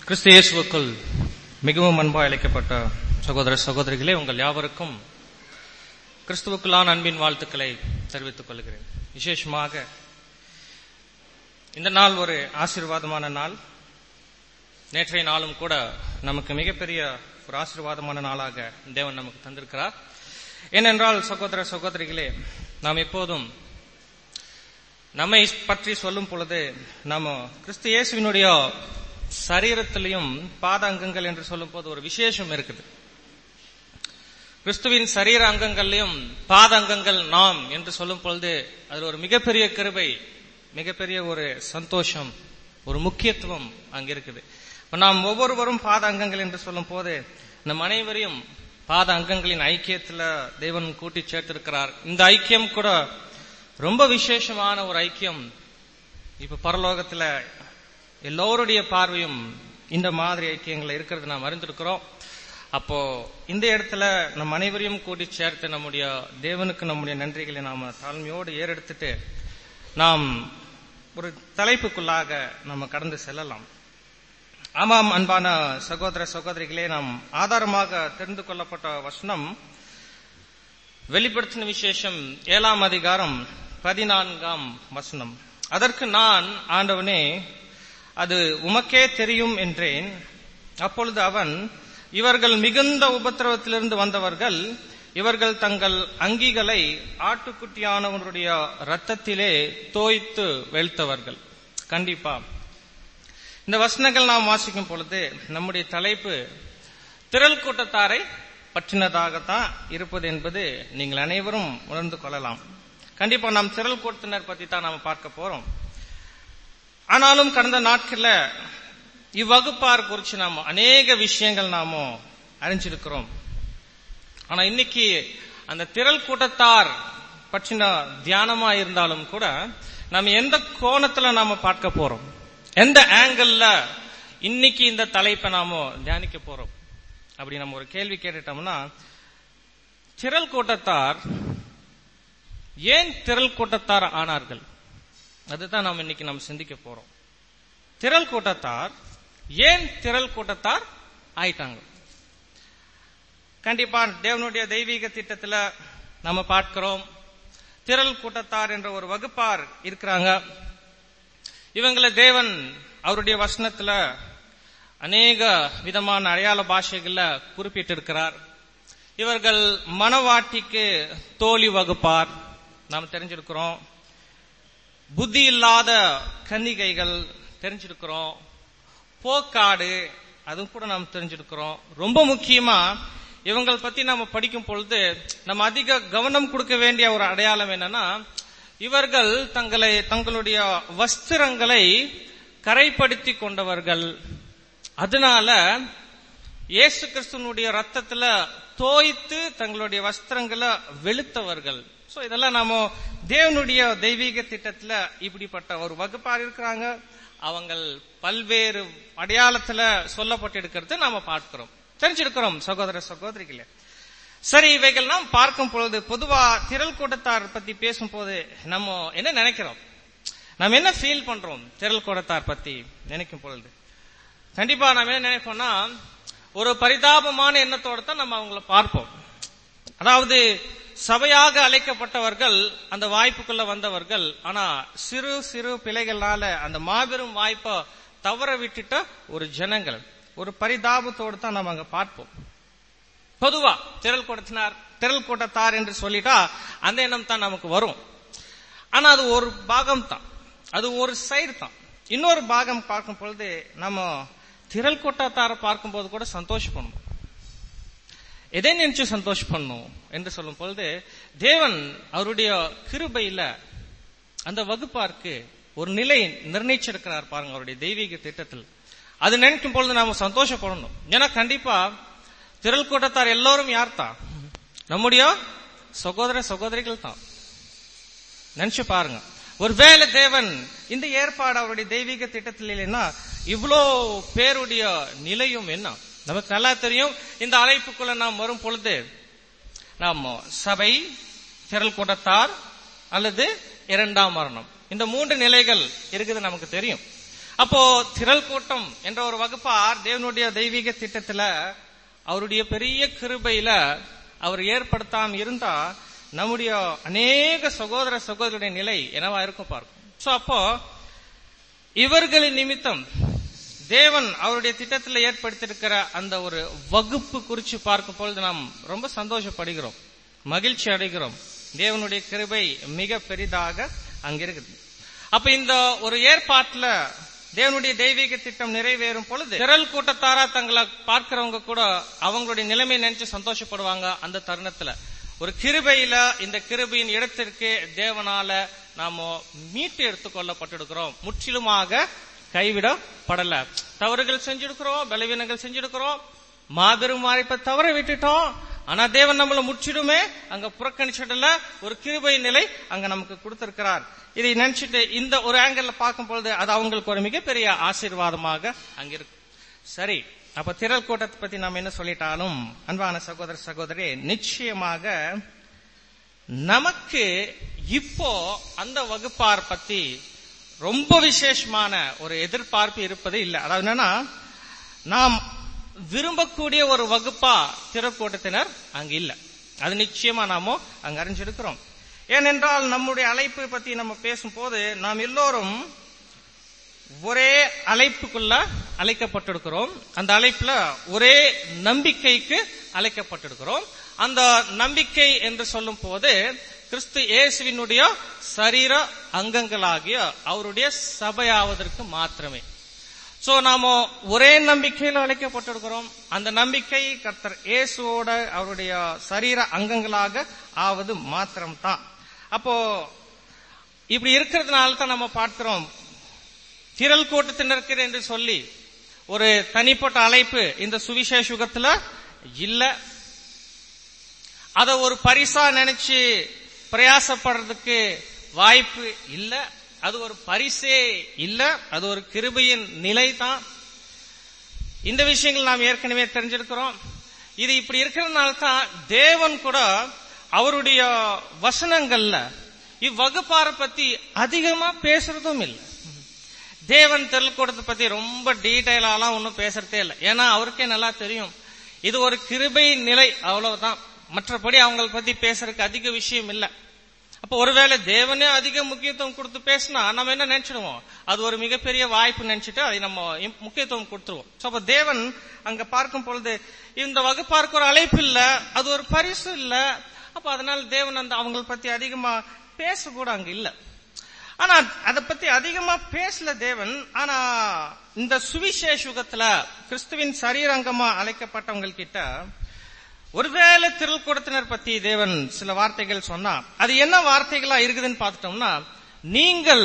கிறிஸ்து இயேசுவுக்குள் மிகவும் அன்பாய் அழைக்கப்பட்ட சகோதர சகோதரிகளே உங்கள் யாவருக்கும் கிறிஸ்துவுக்குள்ளான அன்பின் வாழ்த்துக்களை தெரிவித்துக் கொள்கிறேன் விசேஷமாக இந்த நாள் ஒரு ஆசீர்வாதமான நாள் நேற்றைய நாளும் கூட நமக்கு மிகப்பெரிய ஒரு ஆசீர்வாதமான நாளாக தேவன் நமக்கு தந்திருக்கிறார் ஏனென்றால் சகோதர சகோதரிகளே நாம் எப்போதும் நம்மை பற்றி சொல்லும் பொழுது நம்ம கிறிஸ்து இயேசுவினுடைய சரீரத்திலையும் பாத அங்கங்கள் என்று சொல்லும் போது ஒரு விசேஷம் இருக்குது கிறிஸ்துவின் சரீர அங்கங்கள்லையும் பாத அங்கங்கள் நாம் என்று சொல்லும் பொழுது அது ஒரு மிகப்பெரிய கிருபை மிகப்பெரிய ஒரு சந்தோஷம் ஒரு முக்கியத்துவம் அங்க இருக்குது நாம் ஒவ்வொருவரும் பாத அங்கங்கள் என்று சொல்லும் போது நம் அனைவரையும் பாத அங்கங்களின் ஐக்கியத்துல தேவன் கூட்டி சேர்த்திருக்கிறார் இந்த ஐக்கியம் கூட ரொம்ப விசேஷமான ஒரு ஐக்கியம் இப்ப பரலோகத்துல எல்லோருடைய பார்வையும் இந்த மாதிரி ஐக்கியங்கள் இருக்கிறது நாம் அறிந்திருக்கிறோம் அப்போ இந்த இடத்துல நம் அனைவரையும் கூட்டி சேர்த்து நம்முடைய தேவனுக்கு நம்முடைய நன்றிகளை நாம தாழ்மையோடு ஏறெடுத்துட்டு நாம் ஒரு தலைப்புக்குள்ளாக நம்ம கடந்து செல்லலாம் ஆமாம் அன்பான சகோதர சகோதரிகளே நாம் ஆதாரமாக தெரிந்து கொள்ளப்பட்ட வசனம் வெளிப்படுத்தின விசேஷம் ஏழாம் அதிகாரம் பதினான்காம் வசனம் அதற்கு நான் ஆண்டவனே அது உமக்கே தெரியும் என்றேன் அப்பொழுது அவன் இவர்கள் மிகுந்த உபத்திரவத்திலிருந்து வந்தவர்கள் இவர்கள் தங்கள் அங்கிகளை ஆட்டுக்குட்டியானவனுடைய ரத்தத்திலே தோய்த்து வெளுத்தவர்கள் கண்டிப்பா இந்த வசனங்கள் நாம் வாசிக்கும் பொழுது நம்முடைய தலைப்பு திரள் கூட்டத்தாரை பற்றினதாகத்தான் இருப்பது என்பது நீங்கள் அனைவரும் உணர்ந்து கொள்ளலாம் கண்டிப்பா நாம் திரள் கூட்டத்தினர் பத்தி தான் நாம் பார்க்க போறோம் ஆனாலும் கடந்த நாட்கள்ல இவ்வகுப்பார் குறித்து நாம் அநேக விஷயங்கள் நாம அறிஞ்சிருக்கிறோம் ஆனா இன்னைக்கு அந்த திரள் கூட்டத்தார் பற்றின தியானமா இருந்தாலும் கூட நம்ம எந்த கோணத்துல நாம பார்க்க போறோம் எந்த ஆங்கிள் இன்னைக்கு இந்த தலைப்பை நாம தியானிக்க போறோம் அப்படி நம்ம ஒரு கேள்வி கேட்டுட்டோம்னா திரள் கூட்டத்தார் ஏன் திரள் கூட்டத்தார் ஆனார்கள் அதுதான் நாம் இன்னைக்கு நம்ம சிந்திக்க போறோம் திரள் கூட்டத்தார் ஏன் திரள் கூட்டத்தார் ஆயிட்டாங்க கண்டிப்பா தேவனுடைய தெய்வீக திட்டத்துல நம்ம பார்க்கிறோம் திரள் கூட்டத்தார் என்ற ஒரு வகுப்பார் இருக்கிறாங்க இவங்களை தேவன் அவருடைய வசனத்துல அநேக விதமான அடையாள பாஷைகள்ல குறிப்பிட்டிருக்கிறார் இவர்கள் மனவாட்டிக்கு தோழி வகுப்பார் நாம் தெரிஞ்சிருக்கிறோம் புத்தி இல்லாத கன்னிகைகள் தெரிஞ்சிருக்கிறோம் போக்காடு அதுவும் கூட நாம் தெரிஞ்சிருக்கிறோம் ரொம்ப முக்கியமா இவங்கள் பத்தி நம்ம படிக்கும் பொழுது நம்ம அதிக கவனம் கொடுக்க வேண்டிய ஒரு அடையாளம் என்னன்னா இவர்கள் தங்களை தங்களுடைய வஸ்திரங்களை கரைப்படுத்தி கொண்டவர்கள் அதனால இயேசு கிறிஸ்துவனுடைய ரத்தத்துல தோய்த்து தங்களுடைய வஸ்திரங்களை வெளுத்தவர்கள் சோ இதெல்லாம் நாம தேவனுடைய தெய்வீக திட்டத்துல இப்படிப்பட்ட ஒரு வகுப்பார் இருக்கிறாங்க அவங்கள் பல்வேறு அடையாளத்துல சொல்லப்பட்டிருக்கிறது நாம பார்க்கிறோம் தெரிஞ்சிருக்கிறோம் சகோதர சகோதரிகளே சரி இவைகள் நாம் பார்க்கும் பொழுது பொதுவா திரள் கூட்டத்தார் பத்தி பேசும்போது நம்ம என்ன நினைக்கிறோம் நம்ம என்ன ஃபீல் பண்றோம் திரள் கூட்டத்தார் பத்தி நினைக்கும் பொழுது கண்டிப்பா நம்ம என்ன நினைப்போம்னா ஒரு பரிதாபமான எண்ணத்தோட தான் நம்ம அவங்கள பார்ப்போம் அதாவது சபையாக அழைக்கப்பட்டவர்கள் அந்த வாய்ப்புக்குள்ள வந்தவர்கள் ஆனா சிறு சிறு பிழைகளால அந்த மாபெரும் வாய்ப்பை தவற விட்டுட்ட ஒரு ஜனங்கள் ஒரு பரிதாபத்தோடு தான் நம்ம அங்க பார்ப்போம் பொதுவா திரள் கூட்டத்தினார் திரள் கூட்டத்தார் என்று சொல்லிட்டா அந்த எண்ணம் தான் நமக்கு வரும் ஆனா அது ஒரு பாகம் தான் அது ஒரு சைடு தான் இன்னொரு பாகம் பார்க்கும் பொழுது நம்ம திரள் கூட்டத்தார பார்க்கும்போது கூட சந்தோஷப்படணும் எதை நினைச்சு சந்தோஷப்படணும் என்று சொல்லும் பொழுது தேவன் அவருடைய கிருபையில அந்த வகுப்பாருக்கு ஒரு நிலை நிர்ணயிச்சிருக்கிறார் பாருங்க அவருடைய தெய்வீக திட்டத்தில் அது நினைக்கும் பொழுது நாம சந்தோஷப்படணும் ஏன்னா கண்டிப்பா திரள் கூட்டத்தார் எல்லோரும் யார் தான் நம்முடைய சகோதர சகோதரிகள் தான் நினைச்சு பாருங்க ஒருவேளை தேவன் இந்த ஏற்பாடு அவருடைய தெய்வீக திட்டத்தில் இல்லைன்னா இவ்வளோ பேருடைய நிலையும் என்ன நமக்கு நல்லா தெரியும் இந்த அழைப்புக்குள்ள நாம் வரும் பொழுது நாம் சபை திரள் கூட்டத்தார் அல்லது இரண்டாம் மரணம் இந்த மூன்று நிலைகள் இருக்குது நமக்கு தெரியும் அப்போ திரள் கூட்டம் என்ற ஒரு வகுப்பார் தேவனுடைய தெய்வீக திட்டத்துல அவருடைய பெரிய கிருபையில அவர் ஏற்படுத்தாம இருந்தா நம்முடைய அநேக சகோதர சகோதரருடைய நிலை என்னவா இருக்கும் பார்க்கும் சோ அப்போ இவர்களின் நிமித்தம் தேவன் அவருடைய திட்டத்தில் ஏற்படுத்தியிருக்கிற அந்த ஒரு வகுப்பு குறித்து பார்க்கும் பொழுது நாம் ரொம்ப சந்தோஷப்படுகிறோம் மகிழ்ச்சி அடைகிறோம் தேவனுடைய கிருபை மிக பெரிதாக அங்க இருக்குது அப்ப இந்த ஒரு ஏற்பாட்டுல தேவனுடைய தெய்வீக திட்டம் நிறைவேறும் பொழுது திரள் கூட்டத்தாரா தங்களை பார்க்கிறவங்க கூட அவங்களுடைய நிலைமை நினைச்சு சந்தோஷப்படுவாங்க அந்த தருணத்துல ஒரு கிருபையில இந்த கிருபையின் இடத்திற்கு தேவனால நாம மீட்டு எடுத்துக்கொள்ளப்பட்டிருக்கிறோம் முற்றிலுமாக கைவிடப்படல தவறுகள் செஞ்சிருக்கிறோம் பலவீனங்கள் செஞ்சிருக்கிறோம் மாபெரும் வாய்ப்பை தவற விட்டுட்டோம் ஆனா தேவன் நம்மள முற்றிலுமே அங்க புறக்கணிச்சிடல ஒரு கிருபை நிலை அங்க நமக்கு கொடுத்திருக்கிறார் இதை நினைச்சிட்டு இந்த ஒரு ஆங்கிள் பார்க்கும் பொழுது அது அவங்களுக்கு ஒரு மிகப்பெரிய ஆசீர்வாதமாக அங்க இருக்கு சரி அப்ப திரள் கூட்டத்தை பத்தி நாம என்ன சொல்லிட்டாலும் அன்பான சகோதர சகோதரி நிச்சயமாக நமக்கு இப்போ அந்த வகுப்பார் பத்தி ரொம்ப விசேஷமான ஒரு எதிர்பார்ப்பு இருப்பது இல்லை அதாவது என்னன்னா நாம் விரும்பக்கூடிய ஒரு வகுப்பா திறக்கூட்டத்தினர் அங்க இல்ல அது நிச்சயமா நாம அங்க அறிஞ்சிருக்கிறோம் ஏனென்றால் நம்முடைய அழைப்பை பத்தி நம்ம பேசும்போது நாம் எல்லோரும் ஒரே அழைப்புக்குள்ள அழைக்கப்பட்டிருக்கிறோம் அந்த அழைப்புல ஒரே நம்பிக்கைக்கு அழைக்கப்பட்டிருக்கிறோம் அந்த நம்பிக்கை என்று சொல்லும் போது கிறிஸ்து இயேசுவினுடைய சரீர அங்கங்களாகிய அவருடைய சபையாவதற்கு மாத்திரமே சோ நாம ஒரே நம்பிக்கையில் அழைக்கப்பட்டிருக்கிறோம் அந்த நம்பிக்கை கர்த்தர் இயேசுவோட அவருடைய சரீர அங்கங்களாக ஆவது மாத்திரம்தான் அப்போ இப்படி இருக்கிறதுனால தான் நம்ம பார்க்கிறோம் திரள் கூட்டத்தினருக்கு என்று சொல்லி ஒரு தனிப்பட்ட அழைப்பு இந்த சுவிசேஷ யுகத்துல இல்ல அத ஒரு பரிசா நினைச்சு பிரயாசப்படுறதுக்கு வாய்ப்பு இல்ல அது ஒரு பரிசே இல்ல அது ஒரு கிருபையின் நிலை தான் இந்த விஷயங்கள் நாம் ஏற்கனவே தெரிஞ்சிருக்கிறோம் இது இப்படி இருக்கிறதுனால தான் தேவன் கூட அவருடைய வசனங்கள்ல இவ்வகுப்பார பத்தி அதிகமா பேசுறதும் இல்லை தேவன் தெருக்கூடத்தை பத்தி ரொம்ப டீட்டெயிலாலாம் ஒன்றும் பேசுறதே இல்லை ஏன்னா அவருக்கே நல்லா தெரியும் இது ஒரு கிருபை நிலை அவ்வளவுதான் மற்றபடி அவங்கள பத்தி பேசுறதுக்கு அதிக விஷயம் இல்லை அப்ப ஒருவேளை தேவனே அதிக முக்கியத்துவம் கொடுத்து பேசினா நம்ம என்ன நினைச்சிடுவோம் அது ஒரு மிகப்பெரிய வாய்ப்பு நினைச்சிட்டு அதை நம்ம முக்கியத்துவம் கொடுத்துருவோம் சோ அப்ப தேவன் அங்க பார்க்கும் பொழுது இந்த வகுப்பாருக்கு ஒரு அழைப்பு இல்ல அது ஒரு பரிசு இல்ல அப்ப அதனால தேவன் அந்த அவங்களை பத்தி அதிகமா பேச கூட அங்க இல்ல ஆனா அதை பத்தி அதிகமா பேசல தேவன் ஆனா இந்த சுவிசேஷ யுகத்துல கிறிஸ்துவின் சரீரங்கமா அழைக்கப்பட்டவங்க கிட்ட ஒருவேளை திரள் கூடத்தினர் பத்தி தேவன் சில வார்த்தைகள் சொன்னா அது என்ன வார்த்தைகளா இருக்குதுன்னு பார்த்துட்டோம்னா நீங்கள்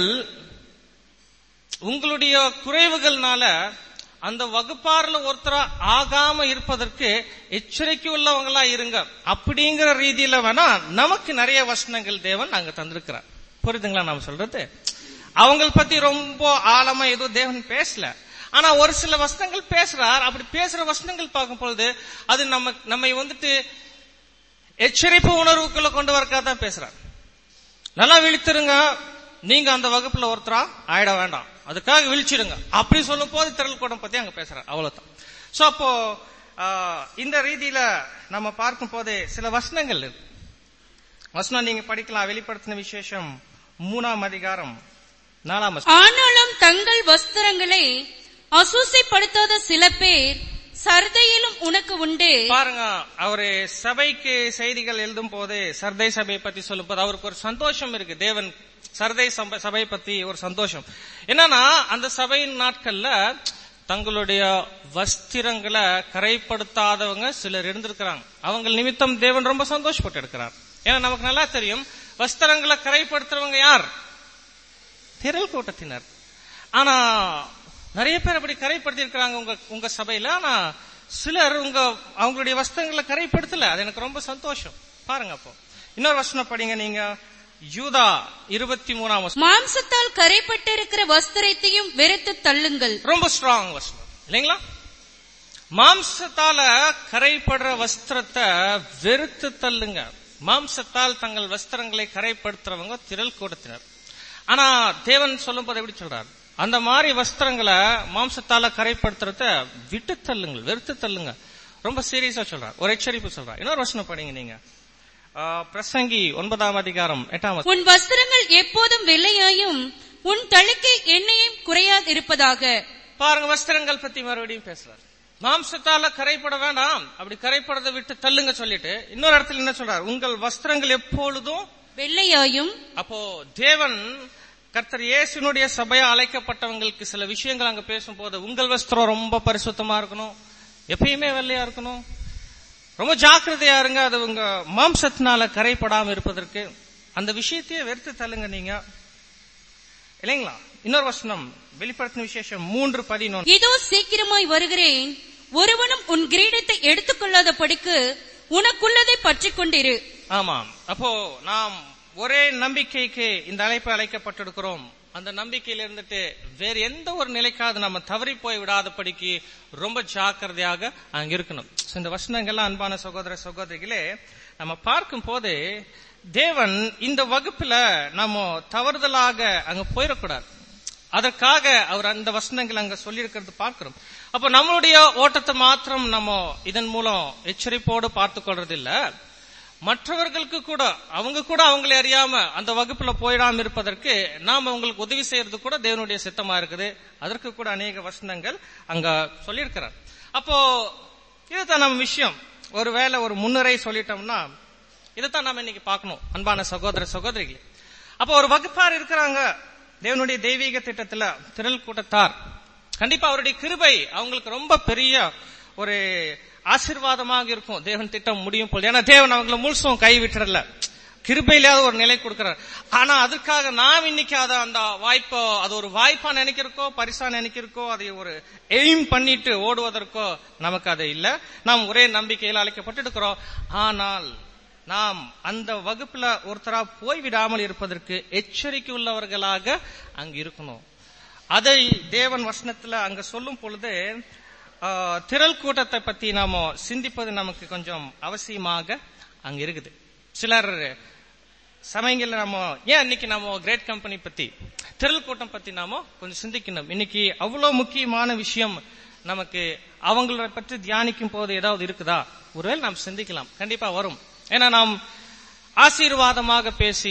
உங்களுடைய குறைவுகள்னால அந்த வகுப்பாறுல ஒருத்தரா ஆகாம இருப்பதற்கு எச்சரிக்கை உள்ளவங்களா இருங்க அப்படிங்கிற ரீதியில வேணா நமக்கு நிறைய வசனங்கள் தேவன் அங்க தந்திருக்கிறார் புரியுதுங்களா நாம சொல்றது அவங்கள பத்தி ரொம்ப ஆழமா எதுவும் தேவன் பேசல ஆனா ஒரு சில வசனங்கள் பேசுறார் அப்படி பேசுற வசனங்கள் பார்க்கும் பொழுது அது நம்ம நம்மை வந்துட்டு எச்சரிப்பு உணர்வுக்குள்ள கொண்டு வரக்காதான் பேசுறார் நல்லா விழித்திருங்க நீங்க அந்த வகுப்புல ஒருத்தரா ஆயிட வேண்டாம் அதுக்காக விழிச்சிடுங்க அப்படி சொல்லும் போது திரள் கூடம் பத்தி அங்க பேசுறார் அவ்வளவுதான் சோ அப்போ இந்த ரீதியில நம்ம பார்க்கும் போது சில வசனங்கள் இருக்கு வசனம் நீங்க படிக்கலாம் வெளிப்படுத்தின விசேஷம் மூணாம் அதிகாரம் நாலாம் ஆனாலும் தங்கள் வஸ்திரங்களை அசூசைப்படுத்தாத சில பேர் சர்தையிலும் உனக்கு உண்டு பாருங்க அவரு சபைக்கு செய்திகள் எழுதும் போது சர்தை சபையை பத்தி சொல்லும் போது அவருக்கு ஒரு சந்தோஷம் இருக்கு தேவன் சர்தை சபை பத்தி ஒரு சந்தோஷம் என்னன்னா அந்த சபையின் நாட்கள்ல தங்களுடைய வஸ்திரங்களை கரைப்படுத்தாதவங்க சிலர் இருந்திருக்கிறாங்க அவங்க நிமித்தம் தேவன் ரொம்ப சந்தோஷப்பட்டு இருக்கிறார் ஏன்னா நமக்கு நல்லா தெரியும் வஸ்திரங்களை கரைப்படுத்துறவங்க யார் திரள் கூட்டத்தினர் ஆனா நிறைய பேர் அப்படி கரைப்படுத்தி இருக்கிறாங்க உங்க உங்க சபையில ஆனா சிலர் உங்க அவங்களுடைய வஸ்திரங்களை கரைப்படுத்தல அது எனக்கு ரொம்ப சந்தோஷம் பாருங்க அப்போ இன்னொரு வசனம் படிங்க நீங்க யூதா இருபத்தி மூணாம் வசனம் மாம்சத்தால் கரைப்பட்டிருக்கிற வஸ்திரத்தையும் வெறுத்து தள்ளுங்கள் ரொம்ப ஸ்ட்ராங் வசனம் இல்லைங்களா மாம்சத்தால கரைப்படுற வஸ்திரத்தை வெறுத்து தள்ளுங்க மாம்சத்தால் தங்கள் வஸ்திரங்களை கரைப்படுத்துறவங்க திரள் கூட்டத்தினர் ஆனா தேவன் சொல்லும் போது எப்படி சொல்றார் அந்த மாதிரி வஸ்திரங்களை மாம்சத்தால கரைப்படுத்துறத விட்டு தள்ளுங்கள் வெறுத்து தள்ளுங்க ரொம்ப சீரியஸா சொல்றார் ஒரு எச்சரிப்பு சொல்றார் இன்னொரு வசனம் படிங்க நீங்க ஆ, பிரசங்கி ஒன்பதாம் அதிகாரம் எட்டாம் வசனம். உன் வஸ்திரங்கள் எப்போதும் வெள்ளையாயும் உன் தழுக்கில் எண்ணெயும் குறையாதிருப்பதாக பாருங்க வஸ்திரங்கள் பத்தி மறுபடியும் பேசுறார் மாம்சத்தால கரைப்பட வேண்டாம் அப்படி கரைப்படுறதை விட்டு தள்ளுங்க சொல்லிட்டு இன்னொரு இடத்துல என்ன சொல்றார் உங்கள் வஸ்திரங்கள் எப்பொழுதும் வெள்ளையாயும் அப்போ தேவன் கர்த்தர் இயேசுனுடைய சபையா அழைக்கப்பட்டவங்களுக்கு சில விஷயங்கள் அங்க பேசும்போது உங்கள் வஸ்திரம் ரொம்ப பரிசுத்தமா இருக்கணும் எப்பயுமே வெள்ளையா இருக்கணும் ரொம்ப ஜாக்கிரதையா இருங்க அது உங்க மாம்சத்தினால கரைப்படாம இருப்பதற்கு அந்த விஷயத்தையே வெறுத்து தள்ளுங்க நீங்க இல்லைங்களா இன்னொரு வசனம் வெளிப்படுத்தின விசேஷம் மூன்று பதினொன்று இதோ சீக்கிரமாய் வருகிறேன் ஒருவனும் உன் கிரீடத்தை எடுத்துக்கொள்ளாத படிக்கு உனக்குள்ளதை பற்றிக் கொண்டிரு ஆமாம் அப்போ நாம் ஒரே நம்பிக்கைக்கு இந்த அழைப்பு அழைக்கப்பட்டிருக்கிறோம் அந்த நம்பிக்கையில இருந்துட்டு வேற எந்த ஒரு நிலைக்காவது நம்ம தவறி போய் விடாதபடிக்கு ரொம்ப ஜாக்கிரதையாக அங்க இருக்கணும் So, இந்த வசனங்கள்லாம் அன்பான சகோதர சகோதரிகளே நம்ம பார்க்கும் போது தேவன் இந்த வகுப்புல நம்ம தவறுதலாக அங்க போயிடக்கூடாது அதற்காக அவர் அந்த வசனங்கள் அங்க சொல்லியிருக்கிறது பார்க்கிறோம் அப்ப நம்மளுடைய ஓட்டத்தை மாத்திரம் நம்ம இதன் மூலம் எச்சரிப்போடு பார்த்து கொள்றது இல்ல மற்றவர்களுக்கு கூட அவங்க கூட அவங்களை அறியாம அந்த வகுப்புல போயிடாம இருப்பதற்கு நாம் அவங்களுக்கு உதவி செய்யறது கூட தேவனுடைய சித்தமா இருக்குது அதற்கு கூட அநேக வசனங்கள் அங்க சொல்லியிருக்கிறார் அப்போ இதுதான் நம்ம விஷயம் ஒருவேளை ஒரு முன்னுரை சொல்லிட்டோம்னா இதைத்தான் நாம இன்னைக்கு பார்க்கணும் அன்பான சகோதர சகோதரிகளே அப்போ ஒரு வகுப்பார் இருக்கிறாங்க தேவனுடைய தெய்வீக திட்டத்துல திரள் கூட்டத்தார் கண்டிப்பா அவருடைய கிருபை அவங்களுக்கு ரொம்ப பெரிய ஒரு ஆசீர்வாதமாக இருக்கும் தேவன் திட்டம் முடியும் போது ஏன்னா தேவன் அவங்களை முழுசும் கை விட்டுறல கிருபையிலாத ஒரு நிலை கொடுக்கிறார் ஆனா அதுக்காக நாம் இன்னைக்கு அதை அந்த வாய்ப்போ அது ஒரு வாய்ப்பா நினைக்கிறக்கோ பரிசா நினைக்கிறக்கோ அதை ஒரு எய்ம் பண்ணிட்டு ஓடுவதற்கோ நமக்கு அது இல்ல நாம் ஒரே நம்பிக்கையில் அழைக்கப்பட்டிருக்கிறோம் ஆனால் நாம் அந்த வகுப்புல ஒருத்தரா போய்விடாமல் இருப்பதற்கு எச்சரிக்கை உள்ளவர்களாக அங்கு இருக்கணும் அதை தேவன் வசனத்துல அங்க சொல்லும் பொழுது ஆ, திரள் கூட்டத்தை பத்தி நாம சிந்திப்பது நமக்கு கொஞ்சம் அவசியமாக அங்க இருக்குது சிலர் சமயங்கள்ல நம்ம ஏன் இன்னைக்கு நாம கிரேட் கம்பெனி பத்தி திரள் கூட்டம் பத்தி நாம கொஞ்சம் சிந்திக்கணும் இன்னைக்கு அவ்வளவு முக்கியமான விஷயம் நமக்கு அவங்கள பற்றி தியானிக்கும் போது ஏதாவது இருக்குதா ஒருவேளை நாம் சிந்திக்கலாம் கண்டிப்பா வரும் ஏன்னா நாம் ஆசீர்வாதமாக பேசி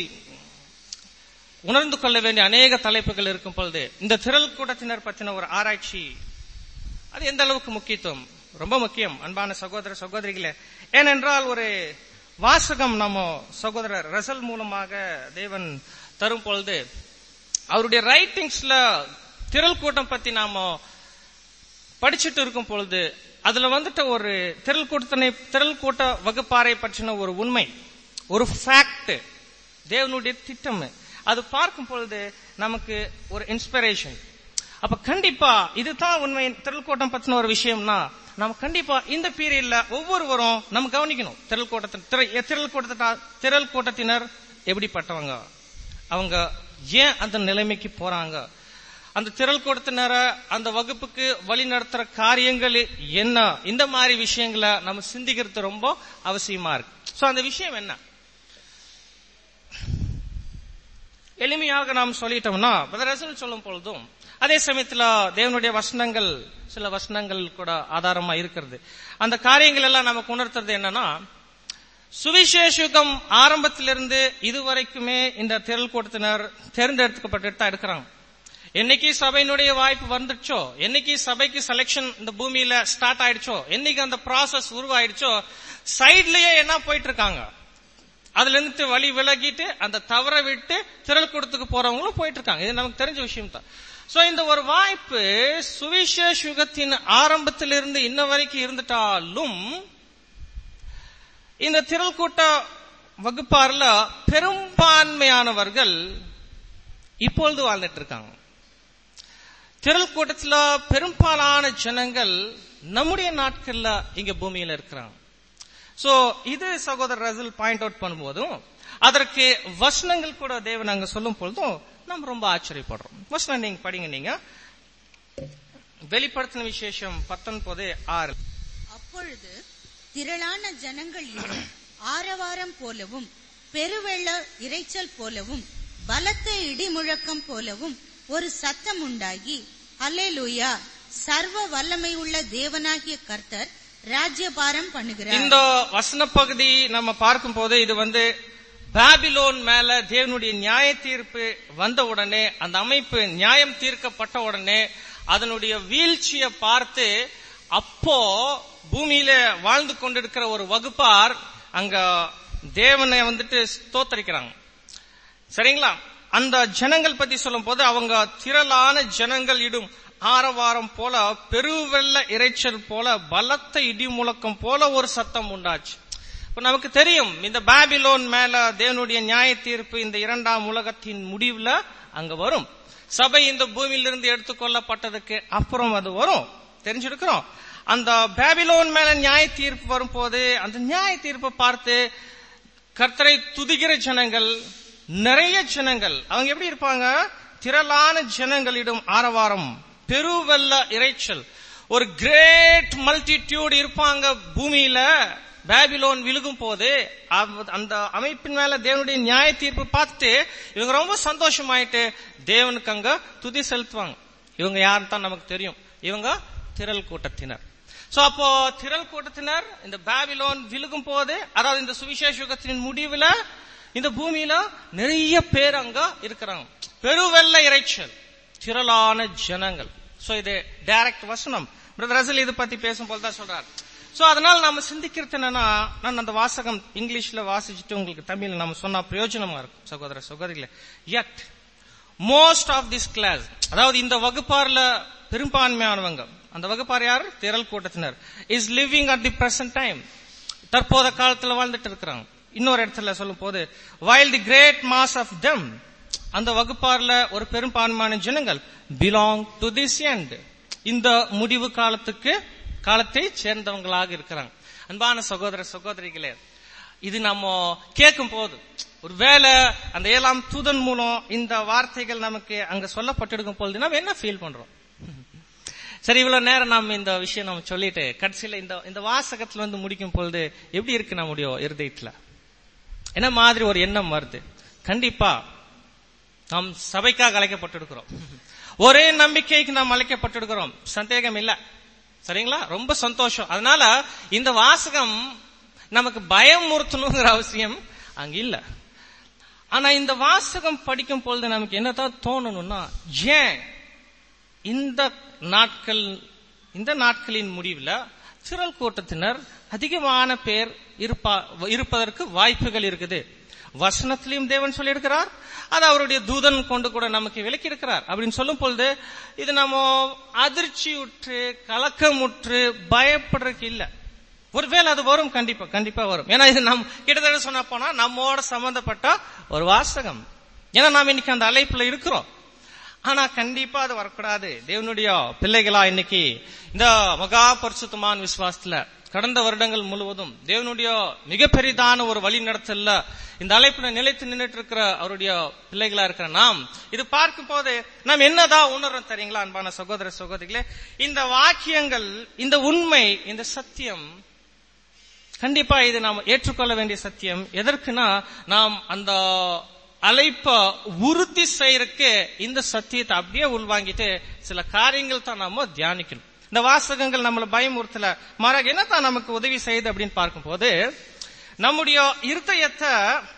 உணர்ந்து கொள்ள வேண்டிய அநேக தலைப்புகள் இருக்கும் பொழுது இந்த திரள் கூட்டத்தினர் பற்றின ஒரு ஆராய்ச்சி அது எந்த அளவுக்கு முக்கியத்துவம் ரொம்ப முக்கியம் அன்பான சகோதர சகோதரிகளே ஏனென்றால் ஒரு வாசகம் நம்ம சகோதரர் ரசல் மூலமாக தேவன் தரும் பொழுது அவருடைய ரைட்டிங்ஸ்ல திரள் கூட்டம் பத்தி நாம படிச்சுட்டு இருக்கும் பொழுது அதுல வந்துட்டு ஒரு திரள் கூட்டத்தினை திரள் கூட்ட வகுப்பாரை பற்றின ஒரு உண்மை ஒரு ஃபேக்ட் தேவனுடைய திட்டம் அது பார்க்கும் பொழுது நமக்கு ஒரு இன்ஸ்பிரேஷன் அப்ப கண்டிப்பா இதுதான் உண்மை திரள் கூட்டம் பத்தின ஒரு விஷயம்னா நம்ம கண்டிப்பா இந்த பீரியட்ல ஒவ்வொருவரும் நம்ம கவனிக்கணும் திரள் கூட்டத்தின் திர- திரள் கூட்டத்தின திரள் கூட்டத்தினர் எப்படிப்பட்டவங்க அவங்க ஏன் அந்த நிலைமைக்கு போறாங்க அந்த திரள் கூட்டத்தினர அந்த வகுப்புக்கு வழி நடத்துற காரியங்கள் என்ன இந்த மாதிரி விஷயங்களை நம்ம சிந்திக்கிறது ரொம்ப அவசியமா இருக்கு சோ அந்த விஷயம் என்ன எளிமையாக நாம் சொல்லிட்டோம்னா பிரதரசன் சொல்லும் பொழுதும் அதே சமயத்துல தேவனுடைய வசனங்கள் சில வசனங்கள் கூட ஆதாரமா இருக்கிறது அந்த காரியங்கள் எல்லாம் நமக்கு உணர்த்துறது என்னன்னா சுவிசேஷுகம் ஆரம்பத்திலிருந்து இதுவரைக்குமே இந்த திரள் கூட்டத்தினர் தேர்ந்தெடுக்கப்பட்டு தான் இருக்கிறாங்க என்னைக்கு சபையினுடைய வாய்ப்பு வந்துடுச்சோ என்னைக்கு சபைக்கு செலெக்ஷன் இந்த பூமியில ஸ்டார்ட் ஆயிடுச்சோ என்னைக்கு அந்த ப்ராசஸ் உருவாயிடுச்சோ சைட்லயே என்ன போயிட்டு இருக்காங்க அதுல இருந்து வழி விலகிட்டு அந்த தவற விட்டு திரள் கூட்டத்துக்கு போறவங்களும் போயிட்டு இருக்காங்க இது நமக்கு தெரிஞ்ச விஷயம் தான் சோ இந்த ஒரு வாய்ப்பு சுவிசேஷ யுகத்தின் ஆரம்பத்திலிருந்து இன்ன வரைக்கும் இருந்துட்டாலும் இந்த திரள் கூட்ட வகுப்பார்ல பெரும்பான்மையானவர்கள் இப்பொழுது வாழ்ந்துட்டு இருக்காங்க திரள் கூட்டத்துல பெரும்பாலான ஜனங்கள் நம்முடைய நாட்கள்ல இங்க பூமியில இருக்கிறாங்க சோ இது சகோதரர் ரசல் பாயிண்ட் அவுட் பண்ணும்போதும் அதற்கு வசனங்கள் கூட தேவன் அங்க சொல்லும் பொழுதும் நம்ம ரொம்ப ஆச்சரியப்படுறோம் வசனம் நீங்க படிங்க நீங்க வெளிப்படுத்தின விசேஷம் பத்தொன்பது ஆறு அப்பொழுது திரளான ஜனங்கள் இரு ஆரவாரம் போலவும் பெருவெள்ள இரைச்சல் போலவும் பலத்த இடிமுழக்கம் போலவும் ஒரு சத்தம் உண்டாகி அல்லேலூயா சர்வ வல்லமை உள்ள தேவனாகிய கர்த்தர் ராஜ்யபாரம் பண்ணுகிறார் இந்த வசன பகுதி நம்ம பார்க்கும் போது இது வந்து பாபிலோன் மேல தேவனுடைய நியாய தீர்ப்பு வந்த உடனே அந்த அமைப்பு நியாயம் தீர்க்கப்பட்ட உடனே அதனுடைய வீழ்ச்சியை பார்த்து அப்போ பூமியில வாழ்ந்து கொண்டிருக்கிற ஒரு வகுப்பார் அங்க தேவனை வந்துட்டு ஸ்தோத்தரிக்கிறாங்க சரிங்களா அந்த ஜனங்கள் பத்தி சொல்லும் போது அவங்க திரளான ஜனங்கள் இடும் ஆரவாரம் போல பெருவெள்ள இரைச்சல் போல பலத்த இடி முழக்கம் போல ஒரு சத்தம் உண்டாச்சு இப்ப நமக்கு தெரியும் இந்த பாபிலோன் மேல தேவனுடைய நியாய தீர்ப்பு இந்த இரண்டாம் உலகத்தின் முடிவுல அங்க வரும் சபை இந்த பூமியிலிருந்து எடுத்துக்கொள்ளப்பட்டதுக்கு அப்புறம் அது வரும் தெரிஞ்சிருக்கிறோம் அந்த பாபிலோன் மேல நியாய தீர்ப்பு வரும்போது அந்த நியாய தீர்ப்பை பார்த்து கர்த்தரை துதிக்கிற ஜனங்கள் நிறைய ஜனங்கள் அவங்க எப்படி இருப்பாங்க திரளான ஜனங்களிடம் ஆரவாரம் பெருவெல்ல இரைச்சல் ஒரு கிரேட் மல்டிடியூட் இருப்பாங்க பூமியில பாபிலோன் விழுகும் போது அவ- அந்த அமைப்பின் மேல தேவனுடைய நியாய தீர்ப்பு பார்த்துட்டு இவங்க ரொம்ப சந்தோஷமாயிட்டு தேவனுக்கு அங்க துதி செலுத்துவாங்க இவங்க யாருன்னு தான் நமக்கு தெரியும் இவங்க திரள் கூட்டத்தினர் சோ அப்போ திரள் கூட்டத்தினர் இந்த பாபிலோன் விழுகும் போது அதாவது இந்த சுவிசேஷ யுகத்தின் முடிவுல இந்த பூமியில நிறைய பேர் அங்க இருக்கிறாங்க பெருவெள்ள இறைச்சல் திரளான ஜனங்கள் சோ இது டைரக்ட் வசனம் பிரதர் ரசல் இது பத்தி பேசும்போது தான் சொல்றாரு சோ அதனால நாம சிந்திக்கிறது என்னன்னா நான் அந்த வாசகம் இங்கிலீஷ்ல வாசிச்சுட்டு உங்களுக்கு தமிழ்ல நம்ம சொன்னா பிரயோஜனமா இருக்கும் சகோதர சகோதரிகளே yet most of this class அதாவது இந்த வகுப்பார்ல பெரும்பான்மையானவங்க அந்த வகுப்பார் யார் திரள் கூட்டத்தினர் is living at the present time தற்போத காலத்துல வாழ்ந்துட்டு இருக்கிறாங்க இன்னொரு இடத்துல சொல்லும் போது while the great mass of them அந்த வகுப்பார்ல ஒரு பெரும்பான்மையான ஜனங்கள் பிலாங் டு திஸ் end இந்த முடிவு காலத்துக்கு காலத்தை சேர்ந்தவங்களாக இருக்கிறாங்க அன்பான சகோதர சகோதரிகளே இது நம்ம கேட்கும் போது ஒருவேளை அந்த ஏழாம் தூதன் மூலம் இந்த வார்த்தைகள் நமக்கு அங்க சொல்லப்பட்டிருக்கும் பொழுது நம்ம என்ன ஃபீல் பண்றோம் சரி இவ்வளவு நேரம் நம்ம இந்த விஷயம் நம்ம சொல்லிட்டு கடைசியில இந்த இந்த வாசகத்துல வந்து முடிக்கும் பொழுது எப்படி இருக்கு நம்முடைய இருதயத்துல என்ன மாதிரி ஒரு எண்ணம் வருது கண்டிப்பா நாம் சபைக்காக அழைக்கப்பட்டிருக்கிறோம் ஒரே நம்பிக்கைக்கு நாம் அழைக்கப்பட்டிருக்கிறோம் சந்தேகம் இல்ல சரிங்களா ரொம்ப சந்தோஷம் அதனால இந்த வாசகம் நமக்கு பயம் முறுத்தணுங்கிற அவசியம் அங்க இல்ல ஆனா இந்த வாசகம் படிக்கும் பொழுது நமக்கு என்னதான் தோணணும்னா ஏன் இந்த நாட்கள் இந்த நாட்களின் முடிவுல திரள் கூட்டத்தினர் அதிகமான பேர் இருப்பா- இருப்பதற்கு வாய்ப்புகள் இருக்குது வசனத்திலையும் தேவன் சொல்லியிருக்கிறார் அது அவருடைய தூதன் கொண்டு கூட நமக்கு விளக்கி இருக்கிறார் அப்படின்னு சொல்லும் பொழுது இது நம்ம அதிர்ச்சியுற்று கலக்கமுற்று பயப்படுறதுக்கு இல்ல ஒருவேளை அது வரும் கண்டிப்பா கண்டிப்பா வரும் ஏன்னா இது நம் கிட்டத்தட்ட சொன்னா போனா நம்மோட சம்பந்தப்பட்ட ஒரு வாசகம் ஏன்னா நாம் இன்னைக்கு அந்த அழைப்புல இருக்கிறோம் ஆனா கண்டிப்பா அது வரக்கூடாது தேவனுடைய பிள்ளைகளா இன்னைக்கு இந்த மகா பரிசுத்தமான விசுவாசத்துல கடந்த வருடங்கள் முழுவதும் தேவனுடைய மிக பெரிதான ஒரு வழி நடத்தல இந்த அழைப்புல நிலைத்து நின்றுட்டு இருக்கிற அவருடைய பிள்ளைகளா இருக்கிற நாம் இது பார்க்கும் போது நாம் என்னதான் உணர்றோம் தெரியுங்களா அன்பான சகோதர சகோதரிகளே இந்த வாக்கியங்கள் இந்த உண்மை இந்த சத்தியம் கண்டிப்பா இது நாம் ஏற்றுக்கொள்ள வேண்டிய சத்தியம் எதற்குனா நாம் அந்த அழைப்ப உறுதி செய்யறதுக்கு இந்த சத்தியத்தை அப்படியே உள்வாங்கிட்டு சில காரியங்கள் தான் நாம தியானிக்கணும் இந்த வாசகங்கள் நம்மள பயமுறுத்தல மாறாக என்னதான் நமக்கு உதவி செய்யுது அப்படின்னு பார்க்கும்போது நம்முடைய இருதயத்தை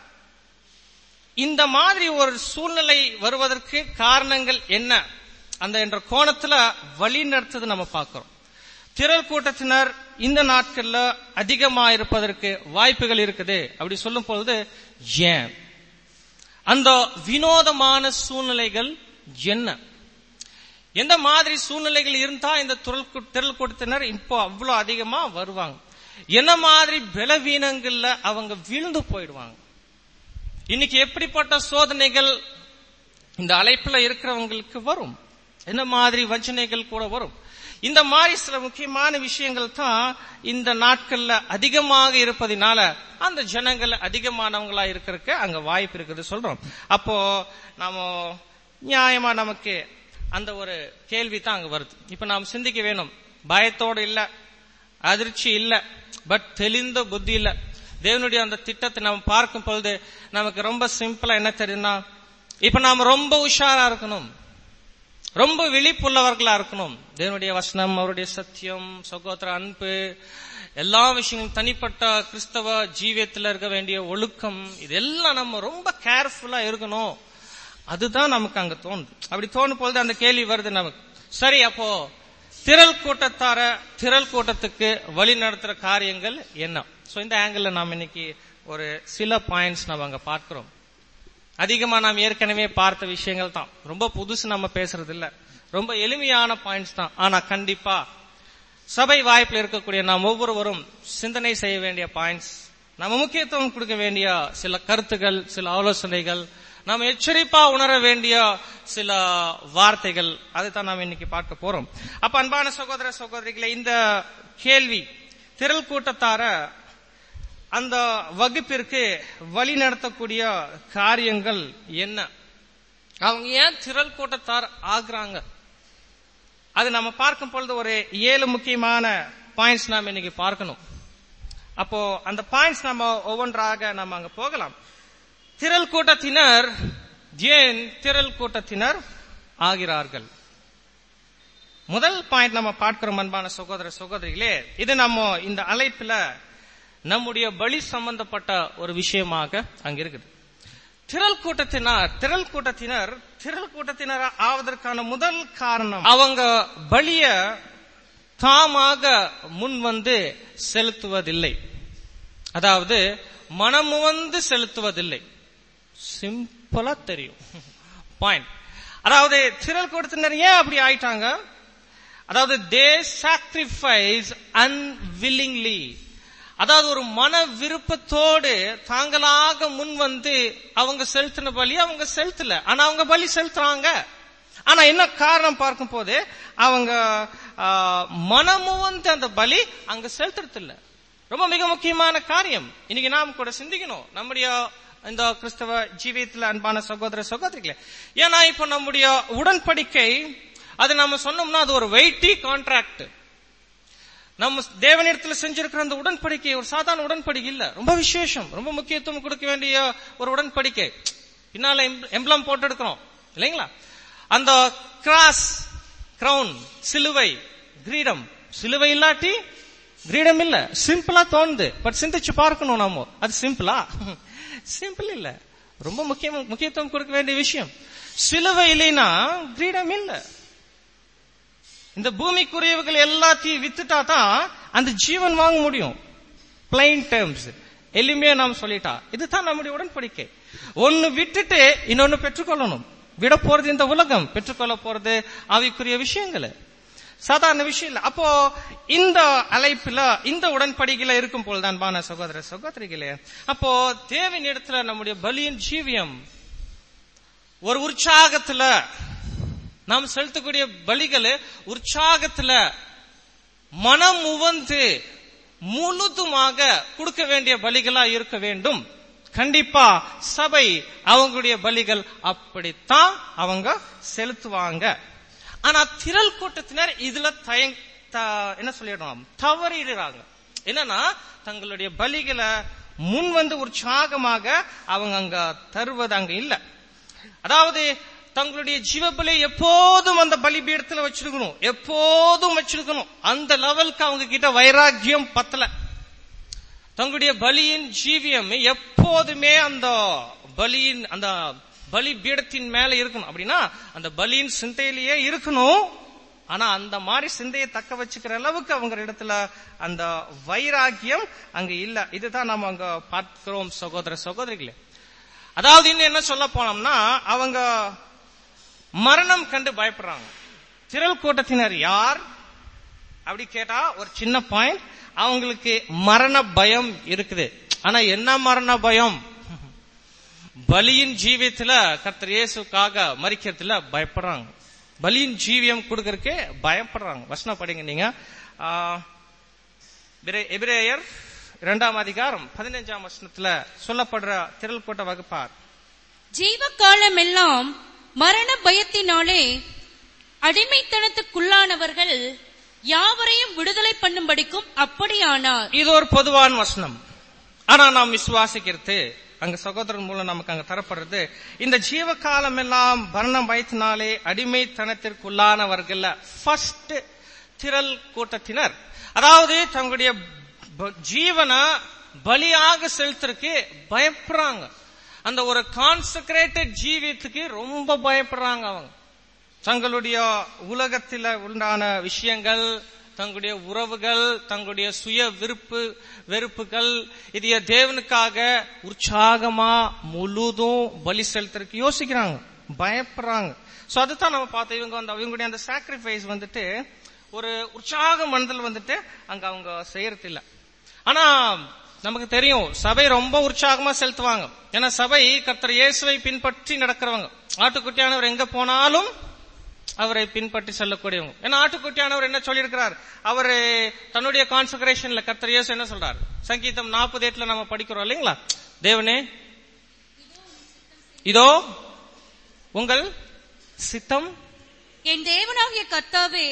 இந்த மாதிரி ஒரு சூழ்நிலை வருவதற்கு காரணங்கள் என்ன அந்த என்ற கோணத்துல வழி நடத்துது நம்ம பார்க்கிறோம் திரள் கூட்டத்தினர் இந்த நாட்கள்ல அதிகமா இருப்பதற்கு வாய்ப்புகள் இருக்குது அப்படி சொல்லும் பொழுது ஏன் அந்த வினோதமான சூழ்நிலைகள் என்ன எந்த மாதிரி சூழ்நிலைகள் இருந்தா இந்த துரல் கூ- திரள் கூட்டத்தினர் இப்போ அவ்வளவு அதிகமா வருவாங்க என்ன மாதிரி பலவீனங்கள்ல அவங்க விழுந்து போயிடுவாங்க இன்னைக்கு எப்படிப்பட்ட சோதனைகள் இந்த அழைப்புல இருக்கிறவங்களுக்கு வரும் என்ன மாதிரி வஞ்சனைகள் கூட வரும் இந்த மாதிரி சில முக்கியமான விஷயங்கள் தான் இந்த நாட்கள்ல அதிகமாக இருப்பதினால அந்த ஜனங்கள் அதிகமானவங்களா இருக்கிறதுக்கு அங்க வாய்ப்பு இருக்குது சொல்றோம் அப்போ நாம நியாயமா நமக்கு அந்த ஒரு கேள்வி தான் அங்க வருது இப்ப நாம் சிந்திக்க வேணும் பயத்தோடு இல்ல அதிர்ச்சி இல்ல பட் தெளிந்த புத்தி இல்ல தேவனுடைய அந்த திட்டத்தை நம்ம பார்க்கும் பொழுது நமக்கு ரொம்ப சிம்பிளா என்ன தெரியுதுன்னா இப்ப நாம ரொம்ப உஷாரா இருக்கணும் ரொம்ப விழிப்புள்ளவர்களா இருக்கணும் தேவனுடைய வசனம் அவருடைய சத்தியம் சகோதர அன்பு எல்லா விஷயங்களும் தனிப்பட்ட கிறிஸ்தவ ஜீவியத்துல இருக்க வேண்டிய ஒழுக்கம் இதெல்லாம் நம்ம ரொம்ப கேர்ஃபுல்லா இருக்கணும் அதுதான் நமக்கு அங்க தோணுது அப்படி தோணும் பொழுது அந்த கேள்வி வருது நமக்கு சரி அப்போ திரள் கூட்டத்தார திரள் கூட்டத்துக்கு வழி நடத்துற காரியங்கள் என்ன சோ இந்த ஆங்கிள் நாம் இன்னைக்கு ஒரு சில பாயிண்ட்ஸ் நம்ம அங்க பார்க்கிறோம் அதிகமா நாம் ஏற்கனவே பார்த்த விஷயங்கள் தான் ரொம்ப புதுசு நம்ம பேசுறது இல்ல ரொம்ப எளிமையான பாயிண்ட்ஸ் தான் ஆனா கண்டிப்பா சபை வாய்ப்பில் இருக்கக்கூடிய நாம் ஒவ்வொருவரும் சிந்தனை செய்ய வேண்டிய பாயிண்ட்ஸ் நம்ம முக்கியத்துவம் கொடுக்க வேண்டிய சில கருத்துகள் சில ஆலோசனைகள் நாம் எச்சரிப்பா உணர வேண்டிய சில வார்த்தைகள் அதைத்தான் நாம் இன்னைக்கு பார்க்க போறோம் அப்ப அன்பான சகோதர சகோதரிகளை இந்த கேள்வி திரள் கூட்டத்தார அந்த வகுப்பிற்கு வழி நடத்தக்கூடிய காரியங்கள் என்ன அவங்க ஏன் திரள் கூட்டத்தார் ஆகுறாங்க அது நம்ம பார்க்கும் பொழுது ஒரு ஏழு முக்கியமான பாயிண்ட்ஸ் நாம் இன்னைக்கு பார்க்கணும் அப்போ அந்த பாயிண்ட்ஸ் நம்ம ஒவ்வொன்றாக நம்ம அங்க போகலாம் திரள் கூட்டத்தினர் ஏன் திரள் கூட்டத்தினர் ஆகிறார்கள் முதல் பாயிண்ட் நம்ம பார்க்கிறோம் அன்பான சகோதர சகோதரிகளே இது நம்ம இந்த அழைப்புல நம்முடைய பலி சம்பந்தப்பட்ட ஒரு விஷயமாக அங்க இருக்குது திரள் கூட்டத்தினர் திரள் கூட்டத்தினர் திரள் கூட்டத்தினர் ஆவதற்கான முதல் காரணம் அவங்க பலிய தாமாக முன் வந்து செலுத்துவதில்லை அதாவது மனமு வந்து செலுத்துவதில்லை சிம்பிளா தெரியும் பாயிண்ட் அதாவது திரள் கூட்டத்தினர் ஏன் அப்படி ஆயிட்டாங்க அதாவது தே சாக்ரிஃபைஸ் அன்வில்லிங்லி அதாவது ஒரு மன விருப்பத்தோடு தாங்களாக முன் வந்து அவங்க செலுத்தின பலி அவங்க செலுத்தல ஆனா அவங்க பலி செலுத்துறாங்க ஆனா என்ன காரணம் பார்க்கும் போது அவங்க மனமும் வந்து அந்த பலி அங்க செலுத்துறது இல்ல ரொம்ப மிக முக்கியமான காரியம் இன்னைக்கு நாம் கூட சிந்திக்கணும் நம்முடைய இந்த கிறிஸ்தவ ஜீவியத்துல அன்பான சகோதர சகோதரிகளே ஏன்னா இப்ப நம்முடைய உடன்படிக்கை அது நம்ம சொன்னோம்னா அது ஒரு வெயிட்டி கான்ட்ராக்ட் நம்ம தேவனிடத்துல செஞ்சிருக்கிற அந்த உடன்படிக்கை ஒரு சாதாரண உடன்படிக்கை இல்ல ரொம்ப விசேஷம் ரொம்ப முக்கியத்துவம் கொடுக்க வேண்டிய ஒரு உடன்படிக்கை பின்னால எம்பளம் போட்டு எடுக்கிறோம் இல்லைங்களா அந்த கிராஸ் கிரவுன் சிலுவை கிரீடம் சிலுவை இல்லாட்டி கிரீடம் இல்ல சிம்பிளா தோணுது பட் சிந்திச்சு பார்க்கணும் நாம அது சிம்பிளா சிம்பிள் இல்ல ரொம்ப முக்கியம் முக்கியத்துவம் கொடுக்க வேண்டிய விஷயம் சிலுவை இல்லைன்னா கிரீடம் இல்ல இந்த பூமிக்குரியவர்கள் எல்லாத்தையும் வித்துட்டா தான் அந்த ஜீவன் வாங்க முடியும் பிளைன் டேர்ம்ஸ் எளிமையா நாம் சொல்லிட்டா இதுதான் நம்முடைய உடன்படிக்கை ஒன்னு விட்டுட்டு இன்னொன்னு பெற்றுக்கொள்ளணும் விட போறது இந்த உலகம் பெற்றுக்கொள்ள போறது ஆவிக்குரிய விஷயங்கள் சாதாரண விஷயம் இல்ல அப்போ இந்த அழைப்புல இந்த உடன்படிக்கையில இருக்கும் போல்தான் அன்பான சகோதர சகோதரிகளே அப்போ தேவின் இடத்துல நம்முடைய பலியின் ஜீவியம் ஒரு உற்சாகத்துல நாம் செலுத்தக்கூடிய பலிகள் உற்சாகத்துல மனம் உவந்து முழுதுமாக கொடுக்க வேண்டிய பலிகளா இருக்க வேண்டும் கண்டிப்பா சபை அவங்களுடைய பலிகள் அப்படித்தான் அவங்க செலுத்துவாங்க ஆனா திரள் கூட்டத்தினர் இதுல தயங் என்ன சொல்லிடுறோம் தவறிடுறாங்க என்னன்னா தங்களுடைய பலிகளை முன் வந்து உற்சாகமாக அவங்க அங்க தருவது அங்க இல்ல அதாவது தங்களுடைய ஜீவபலி எப்போதும் அந்த பலிபீடத்துல வச்சிருக்கணும் எப்போதும் வச்சிருக்கணும் அந்த லெவலுக்கு அவங்க கிட்ட வைராக்கியம் பத்தல தங்களுடைய பலியின் ஜீவியம் எப்போதுமே அந்த பலியின் அந்த பலி பீடத்தின் மேல இருக்கணும் அப்படின்னா அந்த பலியின் சிந்தையிலேயே இருக்கணும் ஆனா அந்த மாதிரி சிந்தையை தக்க வச்சுக்கிற அளவுக்கு அவங்க இடத்துல அந்த வைராக்கியம் அங்க இல்ல இதுதான் நம்ம அங்க பார்க்கிறோம் சகோதர சகோதரிகளே அதாவது இன்னும் என்ன சொல்ல போனோம்னா அவங்க மரணம் கண்டு பயப்படுறாங்க திரள் கூட்டத்தினர் யார் அப்படி கேட்டா ஒரு சின்ன பாயிண்ட் அவங்களுக்கு மரண பயம் இருக்குது ஆனா என்ன மரண பயம் பலியின் ஜீவியத்துல கர்த்தர் இயேசுக்காக மறிக்கிறதுல பயப்படுறாங்க பலியின் ஜீவியம் கொடுக்கறதுக்கு பயப்படுறாங்க வசனம் படிங்க நீங்க எபிரேயர் இரண்டாம் அதிகாரம் பதினஞ்சாம் வசனத்துல சொல்லப்படுற திரள் கூட்ட வகுப்பார் ஜீவ காலம் எல்லாம் மரண பயத்தினாலே அடிமைத்தனத்துக்குள்ளானவர்கள் யாவரையும் விடுதலை பண்ணும்படிக்கும் அப்படியானார் இது ஒரு பொதுவான வசனம் ஆனா நாம் விசுவாசிக்கிறது அங்க சகோதரன் மூலம் நமக்கு அங்க தரப்படுறது இந்த ஜீவ காலம் எல்லாம் வர்ணம் வயத்தினாலே அடிமைத்தனத்திற்குள்ளானவர்கள் ஃபர்ஸ்ட் திரள் கூட்டத்தினர் அதாவது தங்களுடைய ப- ஜீவனை பலியாக செலுத்துறதுக்கு பயப்படுறாங்க அந்த ஒரு கான்செக்ரேட்டட் ஜீவியத்துக்கு ரொம்ப பயப்படுறாங்க அவங்க தங்களுடைய உலகத்தில உண்டான விஷயங்கள் தங்களுடைய உறவுகள் தங்களுடைய சுய விருப்பு வெறுப்புகள் இதைய தேவனுக்காக உற்சாகமா முழுதும் பலி செலுத்துறதுக்கு யோசிக்கிறாங்க பயப்படுறாங்க சோ அதுதான் நம்ம பார்த்தோம் இவங்க வந்து இவங்களுடைய அந்த சாக்ரிஃபைஸ் வந்துட்டு ஒரு உற்சாக மனதில் வந்துட்டு அங்க அவங்க செய்யறது இல்ல ஆனா நமக்கு தெரியும் சபை ரொம்ப உற்சாகமா செலுத்துவாங்க ஏன்னா சபை கர்த்தர் இயேசுவை பின்பற்றி நடக்கிறவங்க ஆட்டுக்குட்டியானவர் எங்க போனாலும் அவரை பின்பற்றி செல்லக்கூடியவங்க ஏன்னா ஆட்டுக்குட்டியானவர் என்ன சொல்லியிருக்கிறார் அவர் தன்னுடைய கான்சென்ட்ரேஷன்ல கர்த்தர் இயேசு என்ன சொல்றார் சங்கீதம் நாற்பது எட்டுல நம்ம படிக்கிறோம் இல்லைங்களா தேவனே இதோ உங்கள் சித்தம் என் தேவனாகிய கர்த்தாவே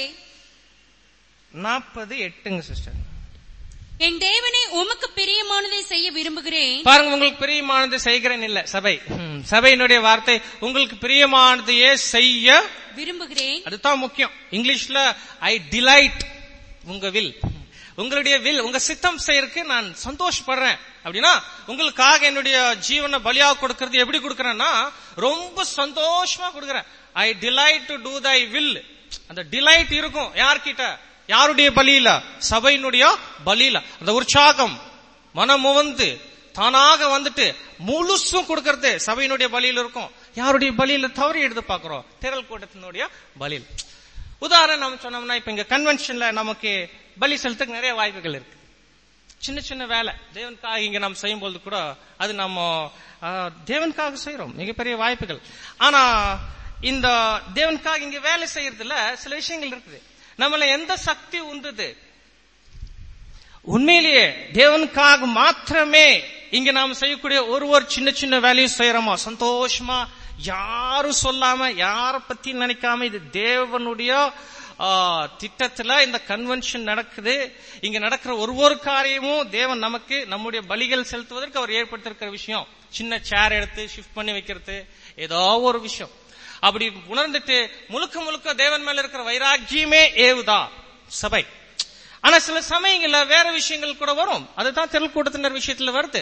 நாற்பது எட்டுங்க சிஸ்டர் என் தேவனே உமக்கு பிரியமானதை செய்ய விரும்புகிறேன் பாருங்க உங்களுக்கு பிரியமானது செய்கிறேன் இல்ல சபை ம், சபையினுடைய வார்த்தை உங்களுக்கு பிரியமானதையே செய்ய விரும்புகிறேன் அதுதான் முக்கியம் இங்கிலீஷ்ல ஐ டிலைட் உங்க வில் உங்களுடைய வில் உங்க சித்தம் செய்யறதுக்கு நான் சந்தோஷப்படுறேன் அப்படின்னா உங்களுக்காக என்னுடைய ஜீவனை பலியா கொடுக்கறது எப்படி கொடுக்கறேன்னா ரொம்ப சந்தோஷமா கொடுக்கறேன் I delight to do thy will அந்த டிலைட் இருக்கும் யார்கிட்ட யாருடைய பலியில சபையினுடைய பலியில அந்த உற்சாகம் மனமுவந்து தானாக வந்துட்டு முழுசும் கொடுக்கறது சபையினுடைய பலியில இருக்கும் யாருடைய பலியில தவறி எடுத்து பாக்குறோம் திரள் கூட்டத்தினுடைய பலியில் உதாரணம் நம்ம சொன்னோம்னா இப்ப இங்க கன்வென்ஷன்ல நமக்கு பலி செலுத்துக்கு நிறைய வாய்ப்புகள் இருக்கு சின்ன சின்ன வேலை தேவனுக்காக இங்க நாம் செய்யும் பொழுது கூட அது நம்ம ஆ, தேவனுக்காக செய்யறோம் மிகப்பெரிய வாய்ப்புகள் ஆனா இந்த தேவனுக்காக இங்க வேலை செய்யறதுல சில விஷயங்கள் இருக்குது நம்மள எந்த சக்தி உந்துது உண்மையிலேயே தேவனுக்காக மாத்திரமே இங்க நாம் செய்யக்கூடிய ஒரு ஒரு சின்ன சின்ன வேலையும் செய்யறோமா சந்தோஷமா யாரும் சொல்லாம யார பத்தி நினைக்காம இது தேவனுடைய ஆ, திட்டத்துல இந்த கன்வென்ஷன் நடக்குது இங்க நடக்கிற ஒரு ஒரு காரியமும் தேவன் நமக்கு நம்முடைய பலிகள் செலுத்துவதற்கு அவர் ஏற்படுத்திருக்கிற விஷயம் சின்ன சேர் எடுத்து ஷிஃப்ட் பண்ணி வைக்கிறது ஏதோ ஒரு விஷயம் அப்படி உணர்ந்துட்டு முழுக்க முழுக்க தேவன் மேல இருக்கிற வைராக்கியமே ஏவுதா சபை ஆனா சில சமயங்கள்ல வேற விஷயங்கள் கூட வரும் அதுதான் திரள் கூட்டத்தினர் விஷயத்துல வருது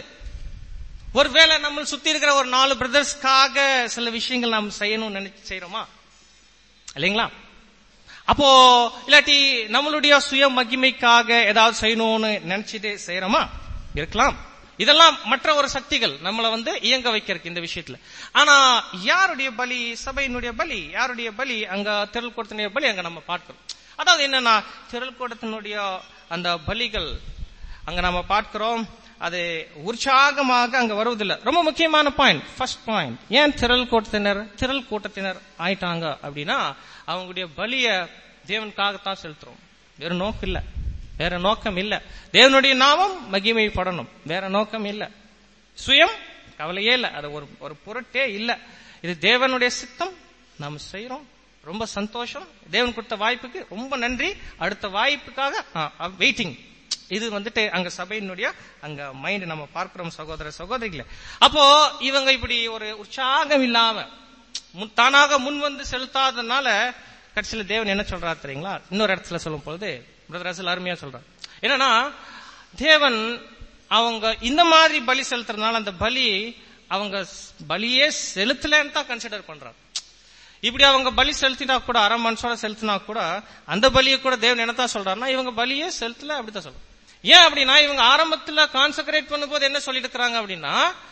ஒருவேளை நம்ம சுத்தி இருக்கிற ஒரு நாலு பிரதர்ஸ்க்காக சில விஷயங்கள் நாம் செய்யணும்னு நினைச்சு செய்யறோமா இல்லைங்களா அப்போ இல்லாட்டி நம்மளுடைய சுய மகிமைக்காக ஏதாவது செய்யணும்னு நினைச்சிட்டு செய்யறோமா இருக்கலாம் இதெல்லாம் மற்ற ஒரு சக்திகள் நம்மள வந்து இயங்க வைக்கிறதுக்கு இந்த விஷயத்துல ஆனா யாருடைய பலி சபையினுடைய பலி யாருடைய பலி அங்க திரள் கூட்டத்தினுடைய பலி அங்க நம்ம பார்க்கிறோம் அதாவது என்னன்னா திரள் கூட்டத்தினுடைய அந்த பலிகள் அங்க நம்ம பார்க்கிறோம் அது உற்சாகமாக அங்க வருவதில்லை ரொம்ப முக்கியமான பாயிண்ட் ஃபர்ஸ்ட் பாயிண்ட் ஏன் திரள் கூட்டத்தினர் திரள் கூட்டத்தினர் ஆயிட்டாங்க அப்படின்னா அவங்களுடைய பலிய தேவனுக்காகத்தான் செலுத்துறோம் வேற நோக்கம் இல்ல வேற நோக்கம் இல்ல தேவனுடைய நாமம் மகிமைப்படணும் வேற நோக்கம் இல்ல சுயம் கவலையே இல்ல அது ஒரு ஒரு பொருட்டே இல்ல இது தேவனுடைய சித்தம் நாம் செய்யறோம் ரொம்ப சந்தோஷம் தேவன் கொடுத்த வாய்ப்புக்கு ரொம்ப நன்றி அடுத்த வாய்ப்புக்காக வெயிட்டிங் இது வந்துட்டு அங்க சபையினுடைய அங்க மைண்ட் நம்ம பார்க்கிறோம் சகோதர சகோதரிகளை அப்போ இவங்க இப்படி ஒரு உற்சாகம் இல்லாம முன்- தானாக முன் வந்து செலுத்தாதனால கடைசியில தேவன் என்ன சொல்றாரு தெரியுங்களா இன்னொரு இடத்துல சொல்லும் பொழுது பிரதர் ரசல் அருமையா சொல்றாரு என்னன்னா தேவன் அவங்க இந்த மாதிரி பலி செலுத்துறதுனால அந்த பலி அவங்க ஸ்- பலியே செலுத்தலன்னு தான் கன்சிடர் பண்றாங்க இப்படி அவங்க பலி செலுத்தினா கூட அரை மனுஷோட செலுத்தினா கூட அந்த பலியை கூட தேவன் என்னத்தான் சொல்றாருன்னா இவங்க பலியே செலுத்தல அப்படித்தான் சொல்றாங்க ஏன் அப்படின்னா இவங்க ஆரம்பத்துல கான்சென்ட்ரேட் பண்ணும்போது என்ன சொல்லிட்டு இருக்காங்க அப்படின்னா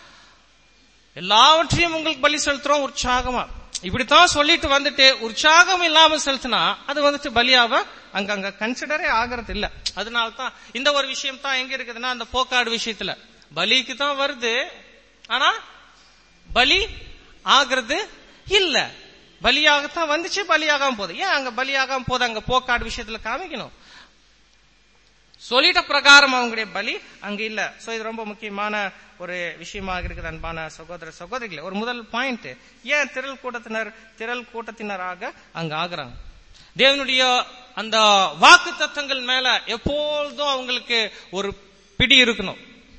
எல்லாவற்றையும் உங்களுக்கு பலி செலுத்துறோம் உற்சாகமா இப்படித்தான் சொல்லிட்டு வந்துட்டு உற்சாகம் இல்லாம செலுத்தினா அது வந்துட்டு பலியாவ அங்க அங்க கன்சிடரே ஆகிறது இல்ல அதனால தான் இந்த ஒரு விஷயம் தான் எங்க இருக்குதுன்னா அந்த போக்காடு விஷயத்துல பலிக்கு தான் வருது ஆனா பலி ஆகிறது இல்ல பலியாகத்தான் வந்துச்சு பலியாகாம போகுது ஏன் அங்க பலியாகாம போகுது அங்க போக்காடு விஷயத்துல காமிக்கணும் சொல்லிட்ட பிரகாரம் அவங்களுடைய பலி அங்க இல்ல சோ இது ரொம்ப முக்கியமான ஒரு விஷயமாக இருக்குது அன்பான சகோதர சகோதரிகளே ஒரு முதல் பாயிண்ட் ஏன் திரள் கூட்டத்தினர் திரள் கூட்டத்தினராக அங்க ஆகுறாங்க தேவனுடைய அந்த வாக்கு தத்தங்கள் மேல எப்பொழுதும் அவங்களுக்கு ஒரு பிடி இருக்கணும்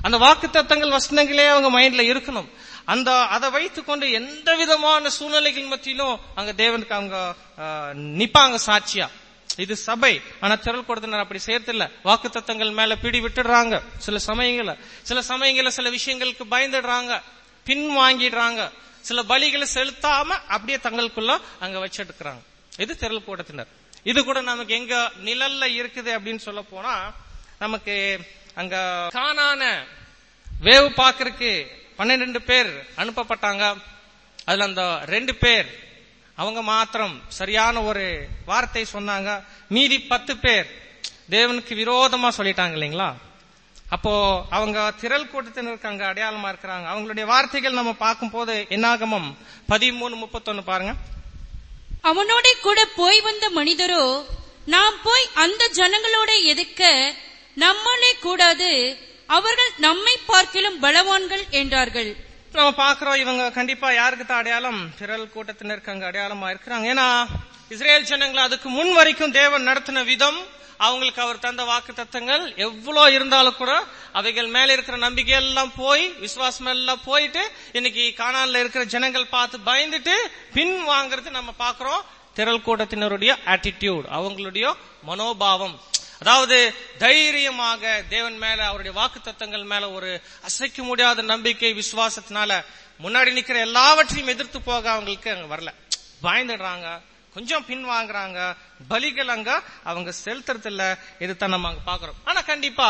அந்த வாக்கு தத்தங்கள் வசனங்களே அவங்க மைண்ட்ல இருக்கணும் அந்த அதை வைத்துக்கொண்டு எந்த விதமான சூழ்நிலைகள் மத்தியிலும் அங்க தேவனுக்கு அவங்க ஆஹ், நிப்பாங்க சாட்சியா இது சபை ஆனா திரள் கொடுத்தனர் அப்படி செய்யறதில்ல வாக்கு தத்தங்கள் மேல பிடி விட்டுடுறாங்க சில சமயங்கள்ல சில சமயங்கள்ல சில விஷயங்களுக்கு பயந்துடுறாங்க பின் வாங்கிடுறாங்க சில பலிகளை செலுத்தாம அப்படியே தங்களுக்குள்ள அங்க வச்சிருக்கிறாங்க இது திரள் கூட்டத்தினர் இது கூட நமக்கு எங்க நிழல்ல இருக்குது அப்படின்னு சொல்ல போனா நமக்கு அங்க காணான வேவு பாக்குறதுக்கு பன்னிரெண்டு பேர் அனுப்பப்பட்டாங்க அதுல அந்த ரெண்டு பேர் அவங்க மாத்திரம் சரியான ஒரு வார்த்தை சொன்னாங்க மீதி பத்து பேர் தேவனுக்கு விரோதமா சொல்லிட்டாங்க இல்லைங்களா அப்போ அவங்க திரள் கூட்டத்தினருக்கு அங்க அடையாளமா இருக்கிறாங்க அவங்களுடைய வார்த்தைகள் நம்ம பார்க்கும்போது என்னாகமம் பதிமூணு முப்பத்தொன்னு பாருங்க அவனோட கூட போய் வந்த மனிதரோ நாம் போய் அந்த ஜனங்களோட எதிர்க்க நம்மாலே கூடாது அவர்கள் நம்மை பார்க்கிலும் பலவான்கள் என்றார்கள் நம்ம பாக்குறோம் இவங்க கண்டிப்பா யாருக்கு தான் அடையாளம் திரள் கூட்டத்தினருக்கு அங்க அடையாளமா இருக்கிறாங்க ஏன்னா இஸ்ரேல் ஜனங்களை அதுக்கு முன் வரைக்கும் தேவன் நடத்தின விதம் அவங்களுக்கு அவர் தந்த வாக்கு தத்தங்கள் எவ்வளவு இருந்தாலும் கூட அவைகள் மேல இருக்கிற நம்பிக்கை எல்லாம் போய் விசுவாசம் எல்லாம் போயிட்டு இன்னைக்கு காணான்ல இருக்கிற ஜனங்கள் பார்த்து பயந்துட்டு பின் வாங்குறது நம்ம பாக்குறோம் திரள் கூட்டத்தினருடைய ஆட்டிடியூட் அவங்களுடைய மனோபாவம் அதாவது தைரியமாக தேவன் மேல அவருடைய வாக்கு தத்தங்கள் மேல ஒரு அசைக்க முடியாத நம்பிக்கை விசுவாசத்தினால முன்னாடி நிக்கிற எல்லாவற்றையும் எதிர்த்து போக அவங்களுக்கு அங்க வரல பயந்துடுறாங்க கொஞ்சம் பின் வாங்குறாங்க பலிகள் அங்க அவங்க செலுத்துறது இல்ல இதுதான் நம்ம அங்க பாக்குறோம் ஆனா கண்டிப்பா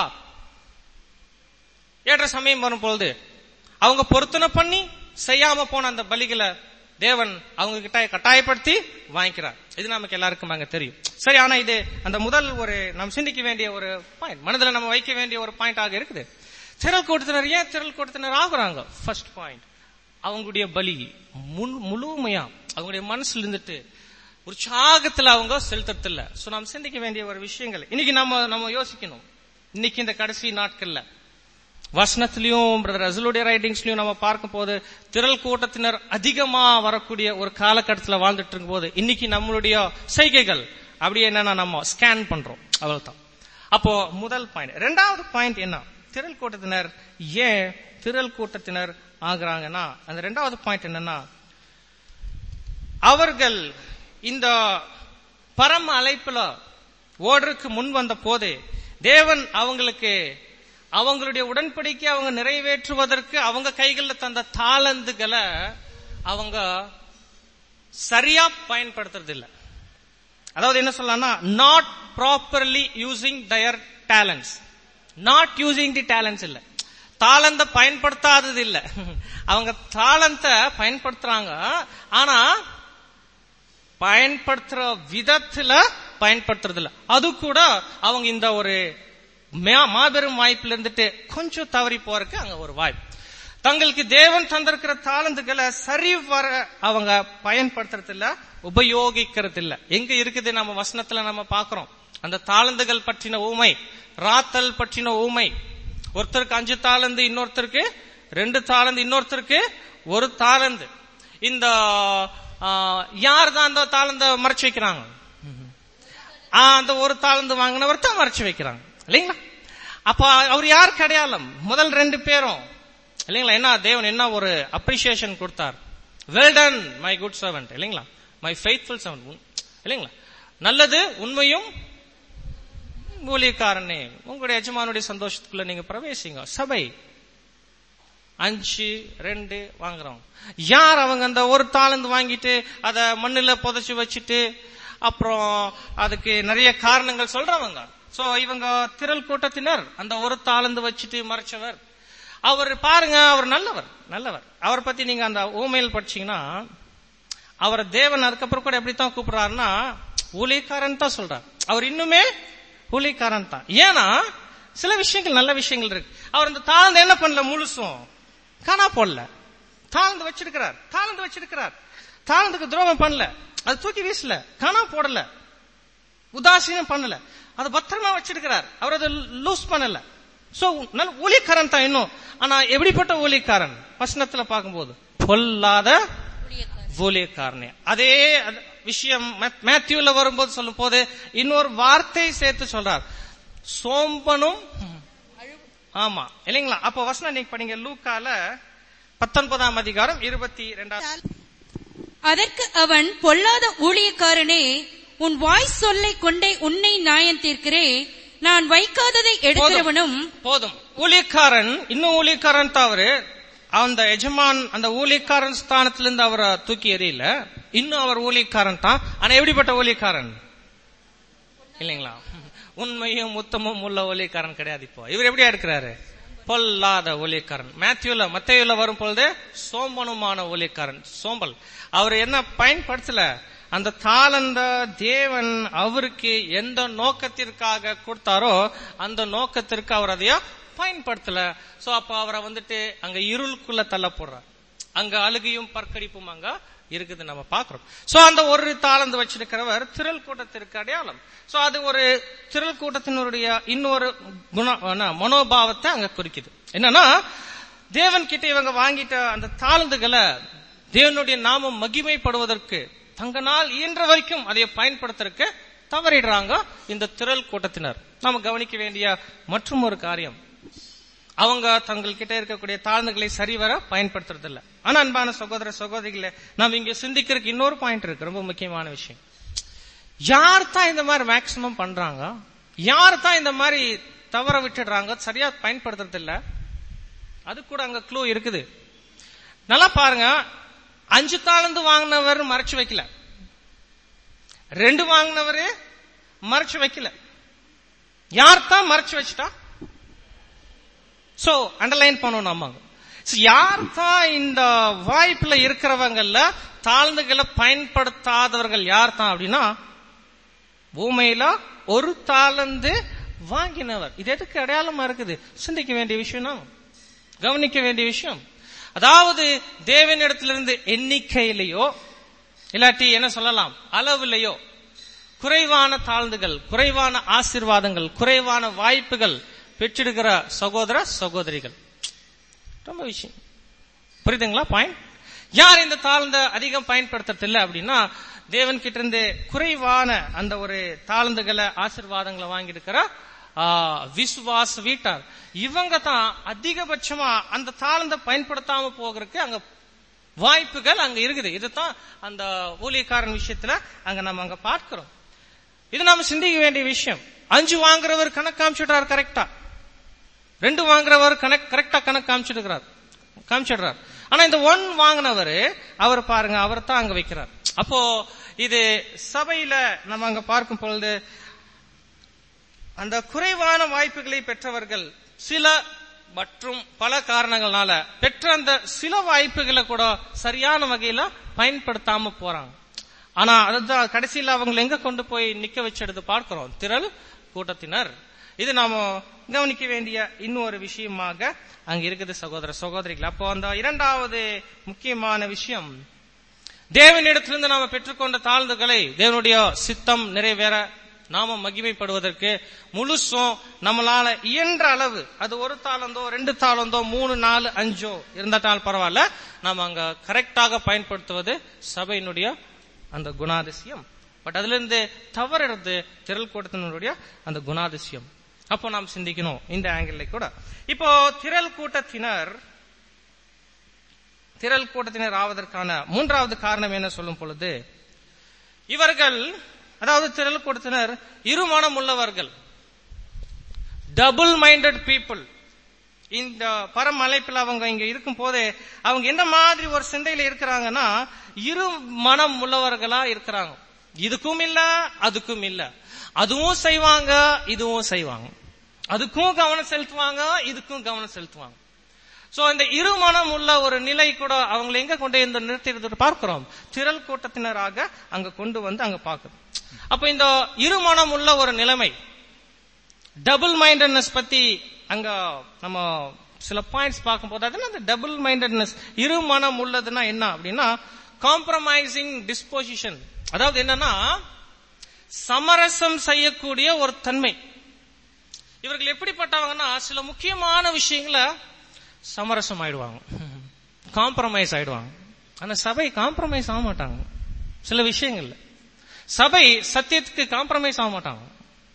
ஏற்ற சமயம் வரும் பொழுது அவங்க பொருத்தனை பண்ணி செய்யாம போன அந்த பலிகளை தேவன் அவங்க கிட்ட கட்டாயப்படுத்தி வாங்கிக்கிறார் இது நமக்கு எல்லாருக்கும் அங்க தெரியும் சரி ஆனா இது அந்த முதல் ஒரு நாம் சிந்திக்க வேண்டிய ஒரு பாயிண்ட் மனதில் நம்ம வைக்க வேண்டிய ஒரு பாயிண்ட் ஆக இருக்குது திரள் கூட்டத்தினர் ஏன் திரள் கூட்டத்தினர் ஆகுறாங்க ஃபர்ஸ்ட் பாயிண்ட் அவங்களுடைய பலி முழு- முழுமையா அவங்களுடைய மனசுல இருந்துட்டு உற்சாகத்துல அவங்க செலுத்துறது இல்ல சோ நாம் சிந்திக்க வேண்டிய ஒரு விஷயங்கள் இன்னைக்கு நம்ம நம்ம யோசிக்கணும் இன்னைக்கு இந்த கடைசி நாட்கள்ல வசனத்திலையும் பிரதர் அசலுடைய ரைட்டிங்ஸ்லயும் நம்ம பார்க்கும் போது திரள் கூட்டத்தினர் அதிகமா வரக்கூடிய ஒரு காலகட்டத்தில் வாழ்ந்துட்டு இருக்கும் போது இன்னைக்கு நம்மளுடைய செய்கைகள் அப்படியே என்னன்னா நம்ம ஸ்கேன் பண்றோம் அவ்வளவுதான் அப்போ முதல் பாயிண்ட் ரெண்டாவது பாயிண்ட் என்ன திரள் கூட்டத்தினர் ஏன் திரள் கூட்டத்தினர் ஆகுறாங்கன்னா அந்த ரெண்டாவது பாயிண்ட் என்னன்னா அவர்கள் இந்த பரம அழைப்புல ஓடுறதுக்கு முன் வந்த போது தேவன் அவங்களுக்கு அவங்களுடைய உடன்படிக்கை அவங்க நிறைவேற்றுவதற்கு அவங்க கைகளில் தந்த தாளந்துகளை அவங்க சரியா பயன்படுத்துறது இல்ல அதாவது என்ன சொல்லலாம்னா not properly using their talents not using the talents இல்ல தாளந்த பயன்படுத்தாதது இல்ல அவங்க தாளந்த பயன்படுத்துறாங்க ஆனா பயன்படுத்துற விதத்துல பயன்படுத்துறது இல்ல அது கூட அவங்க இந்த ஒரு மா- மாபெரும் வாய்ப்புல இருந்துட்டு கொஞ்சம் தவறி போறதுக்கு அங்க ஒரு வாய்ப்பு தங்களுக்கு தேவன் தந்திருக்கிற தாளந்துகளை சரி வர அவங்க பயன்படுத்துறது இல்ல உபயோகிக்கிறது இல்ல எங்க இருக்குது நம்ம வசனத்துல நம்ம பாக்குறோம் அந்த தாளந்துகள் பற்றின ஊமை ராத்தல் பற்றின ஊமை ஒருத்தருக்கு அஞ்சு தாளந்து இன்னொருத்தருக்கு ரெண்டு தாளந்து இன்னொருத்தருக்கு ஒரு தாளந்து இந்த யார் தான் அந்த தாளந்த மறைச்சு வைக்கிறாங்க ஆ, அந்த ஒரு தாளந்து வாங்கினவர் தான் மறைச்சு வைக்கிறாங்க இல்லைங்களா அப்ப அவர் யார் அடையாளம் முதல் ரெண்டு பேரும் இல்லைங்களா என்ன தேவன் என்ன ஒரு அப்ரிசியேஷன் கொடுத்தார் well done my good servant இல்லைங்களா மை ஃபெய்த்ஃபுல் சர்வன்ட் இல்லைங்களா நல்லது உண்மையும் ஊழியக்காரனே உங்களுடைய எஜமானுடைய சந்தோஷத்துக்குள்ள நீங்க பிரவேசிங்க சபை அஞ்சு ரெண்டு வாங்குறோம் யார் அவங்க அந்த ஒரு தாளந்து வாங்கிட்டு அத மண்ணுல புதைச்சு வச்சுட்டு அப்புறம் அதுக்கு நிறைய காரணங்கள் சொல்றவங்க சோ இவங்க திரள் கூட்டத்தினர் அந்த ஒரு தாளந்து வச்சுட்டு மறைச்சவர் அவர் பாருங்க அவர் நல்லவர் நல்லவர் அவரை பத்தி நீங்க அந்த ஊமையில் படிச்சீங்கன்னா அவரை தேவன் அதுக்கப்புறம் கூட எப்படி தான் கூப்பிடுறாருன்னா ஊழியக்காரன் தான் சொல்றார் அவர் இன்னுமே ஊழியக்காரன் தான் ஏன்னா சில விஷயங்கள் நல்ல விஷயங்கள் இருக்கு அவர் அந்த தாழ்ந்து என்ன பண்ணல முழுசும் காணா போடல தாழ்ந்து வச்சிருக்கிறார் தாழ்ந்து வச்சிருக்கிறார் தாழ்ந்துக்கு துரோகம் பண்ணல அது தூக்கி வீசல காணா போடல உதாசீனம் பண்ணல அது பத்திரமா வச்சிருக்கிறார் அவர் அதை லூஸ் பண்ணல சோ நல்ல ஊழியக்காரன் தான் இன்னும் ஆனா எப்படிப்பட்ட ஊழியக்காரன் வசனத்துல பார்க்கும்போது பொல்லாத ஊழியக்காரனே அதே அது- விஷயம் மே- மேத்யூல வரும்போது சொல்லும் போது இன்னொரு வார்த்தை சேர்த்து சொல்றார் சோம்பனும் ஆமா இல்லைங்களா அப்போ வசனம் நீங்க படிங்க லூக்கால பத்தொன்பதாம் அதிகாரம் இருபத்தி ரெண்டாம் அதற்கு அவன் பொல்லாத ஊழியக்காரனே உன் வாய் சொல்லை கொண்டே உன்னை நியாயம் தீர்க்கிறேன் நான் வைக்காததை எடுக்கிறவனும் போதும் ஊழியக்காரன் இன்னும் ஊழியக்காரன் தவறு அந்த எஜமான் அந்த ஊழியக்காரன் ஸ்தானத்திலிருந்து அவரை தூக்கி எறியல இன்னும் அவர் ஊழியக்காரன் தான் ஆனா எப்படிப்பட்ட ஊழியக்காரன் இல்லைங்களா உண்மையும் உத்தமும் உள்ள ஊழியக்காரன் கிடையாது இப்போ இவர் எப்படியா இருக்கிறாரு பொல்லாத ஊழியக்காரன் மேத்யூல மத்தையுல வரும் பொழுது சோம்பனுமான ஊழியக்காரன் சோம்பல் அவர் என்ன பயன்படுத்தல அந்த தாளந்த தேவன் அவருக்கு எந்த நோக்கத்திற்காக கொடுத்தாரோ அந்த நோக்கத்திற்கு அவர் அதைய பயன்படுத்தல சோ அப்ப அவரை வந்துட்டு அங்க இருளுக்குள்ள தள்ள போடுறார் அங்க அழுகையும் பற்கடிப்பும் அங்க இருக்குது நம்ம பாக்குறோம் சோ அந்த ஒரு தாளந்து வச்சிருக்கிறவர் திரள் கூட்டத்திற்கு அடையாளம் சோ அது ஒரு திரள் கூட்டத்தினுடைய இன்னொரு குண என்ன, மனோபாவத்தை அங்க குறிக்குது என்னன்னா தேவன் கிட்ட இவங்க வாங்கிட்ட அந்த தாளந்துகளை தேவனுடைய நாமம் மகிமைப்படுவதற்கு தங்கனால் இயன்ற வரைக்கும் அதை பயன்படுத்துறதுக்கு தவறிடுறாங்க இந்த திரள் கூட்டத்தினர் நாம கவனிக்க வேண்டிய மற்றும் ஒரு காரியம் அவங்க தங்கள் கிட்ட இருக்கக்கூடிய தாழ்ந்துகளை சரிவர பயன்படுத்துறது இல்ல ஆனா அன்பான சகோதர சகோதரிகளே நாம் இங்க சிந்திக்கிறதுக்கு இன்னொரு பாயிண்ட் இருக்கு ரொம்ப முக்கியமான விஷயம் யார் தான் இந்த மாதிரி மேக்சிமம் பண்றாங்க யார் தான் இந்த மாதிரி தவற விட்டுடுறாங்க சரியா பயன்படுத்துறது இல்ல அது கூட அங்க க்ளூ இருக்குது நல்லா பாருங்க அஞ்சு தாளந்து வாங்கினவர் மறைச்சு வைக்கல ரெண்டு வாங்கினவரு மறைச்சு வைக்கல யார் தான் மறைச்சு வச்சுட்டா சோ அண்டர்லைன் பண்ணணும் நம்ம So, யார் தான் இந்த வாய்ப்புல இருக்கிறவங்கல்ல தாழ்ந்துகளை பயன்படுத்தாதவர்கள் யார் தான் அப்படின்னா பூமியில ஒரு தாளந்து வாங்கினவர் இது எதுக்கு அடையாளமா இருக்குது சிந்திக்க வேண்டிய விஷயம் தான் கவனிக்க வேண்டிய விஷயம் அதாவது தேவனிடத்திலிருந்து எண்ணிக்கையிலேயோ இல்லாட்டி என்ன சொல்லலாம் அளவிலேயோ குறைவான தாழ்ந்துகள் குறைவான ஆசீர்வாதங்கள் குறைவான வாய்ப்புகள் பெற்றிருக்கிற சகோதர சகோதரிகள் ரொம்ப விஷயம் புரியுதுங்களா பாயிண்ட் யார் இந்த தாழ்ந்த அதிகம் பயன்படுத்துறது இல்ல அப்படின்னா தேவன் கிட்ட இருந்து குறைவான அந்த ஒரு தாழ்ந்துகளை ஆசீர்வாதங்களை வாங்கியிருக்கிற ஆ, விசுவாச வீட்டார் இவங்க தான் அதிகபட்சமா அந்த தாழ்ந்த பயன்படுத்தாம போகிறதுக்கு அங்க வாய்ப்புகள் அங்க இருக்குது இதுதான் அந்த ஊழியக்காரன் விஷயத்துல அங்க நம்ம அங்க பார்க்கிறோம் இது நாம சிந்திக்க வேண்டிய விஷயம் அஞ்சு வாங்குறவர் கணக்கு காமிச்சுடுறாரு கரெக்டா ரெண்டு வாங்குறவர் கணக்கு கரெக்டா கணக்கு காமிச்சிடுறார் காமிச்சிடுறார் ஆனா இந்த ஒன் வாங்கினவர் அவர் பாருங்க அவர் தான் அங்க வைக்கிறார் அப்போ இது சபையில நம்ம அங்க பார்க்கும் பொழுது அந்த குறைவான வாய்ப்புகளை பெற்றவர்கள் சில மற்றும் பல காரணங்களால பெற்ற அந்த சில வாய்ப்புகளை கூட சரியான வகையில பயன்படுத்தாம போறாங்க ஆனா அதுதான் கடைசியில அவங்களை எங்க கொண்டு போய் நிக்க வச்செடுத்து பார்க்கிறோம் திரள் கூட்டத்தினர் இது நாம கவனிக்க வேண்டிய இன்னொரு விஷயமாக அங்க இருக்குது சகோதர சகோதரிகள் அப்போ அந்த இரண்டாவது முக்கியமான விஷயம் தேவனிடத்திலிருந்து நாம பெற்றுக்கொண்ட தாழ்ந்துகளை தேவனுடைய சித்தம் நிறைவேற நாம மகிமைப்படுவதற்கு முழுசும் நம்மளால இயன்ற அளவு அது ஒரு தாளந்தோ ரெண்டு தாளந்தோ மூணு நாலு அஞ்சோ இருந்தால் பரவாயில்ல நாம அங்க கரெக்டாக பயன்படுத்துவது சபையினுடைய அந்த குணாதிசயம் பட் அதுல இருந்து தவறுறது திரள் கூட்டத்தினுடைய அந்த குணாதிசயம் அப்போ நாம் சிந்திக்கணும் இந்த ஆங்கிள் கூட இப்போ திரள் கூட்டத்தினர் திரள் கூட்டத்தினர் ஆவதற்கான மூன்றாவது காரணம் என்ன சொல்லும் பொழுது இவர்கள் அதாவது திரள் கூட்டத்தினர் இருமனம் உள்ளவர்கள் டபுள் மைண்டட் பீப்புள் இந்த பரம் அழைப்பில் அவங்க இங்க இருக்கும் போதே அவங்க என்ன மாதிரி ஒரு சிந்தையில இருக்கிறாங்கன்னா இரு மனம் உள்ளவர்களா இருக்கிறாங்க இதுக்கும் இல்ல அதுக்கும் இல்ல அதுவும் செய்வாங்க இதுவும் செய்வாங்க அதுக்கும் கவனம் செலுத்துவாங்க இதுக்கும் கவனம் செலுத்துவாங்க சோ இந்த இருமனம் உள்ள ஒரு நிலை கூட அவங்களை எங்க கொண்டு இந்த நிறுத்தி பார்க்கிறோம் திரள் கூட்டத்தினராக அங்க கொண்டு வந்து அங்க பார்க்கிறோம் அப்ப இந்த இருமனம் உள்ள ஒரு நிலைமை டபுள் மைண்டட்னஸ் பத்தி அங்க நம்ம சில பாயிண்ட்ஸ் பார்க்கும்போது அது அந்த டபுள் மைண்டட்னஸ் இரு மனம் உள்ளதுன்னா என்ன அப்படின்னா காம்ப்ரமைசிங் டிஸ்போசிஷன் அதாவது என்னன்னா சமரசம் செய்யக்கூடிய ஒரு தன்மை இவர்கள் எப்படிப்பட்டவங்கன்னா சில முக்கியமான விஷயங்களை சமரசம் ஆயிடுவாங்க காம்ப்ரமைஸ் ஆயிடுவாங்க ஆனா சபை காம்ப்ரமைஸ் ஆக மாட்டாங்க சில விஷயங்கள்ல சபை சத்தியத்துக்கு காம்ப்ரமைஸ் ஆக மாட்டாங்க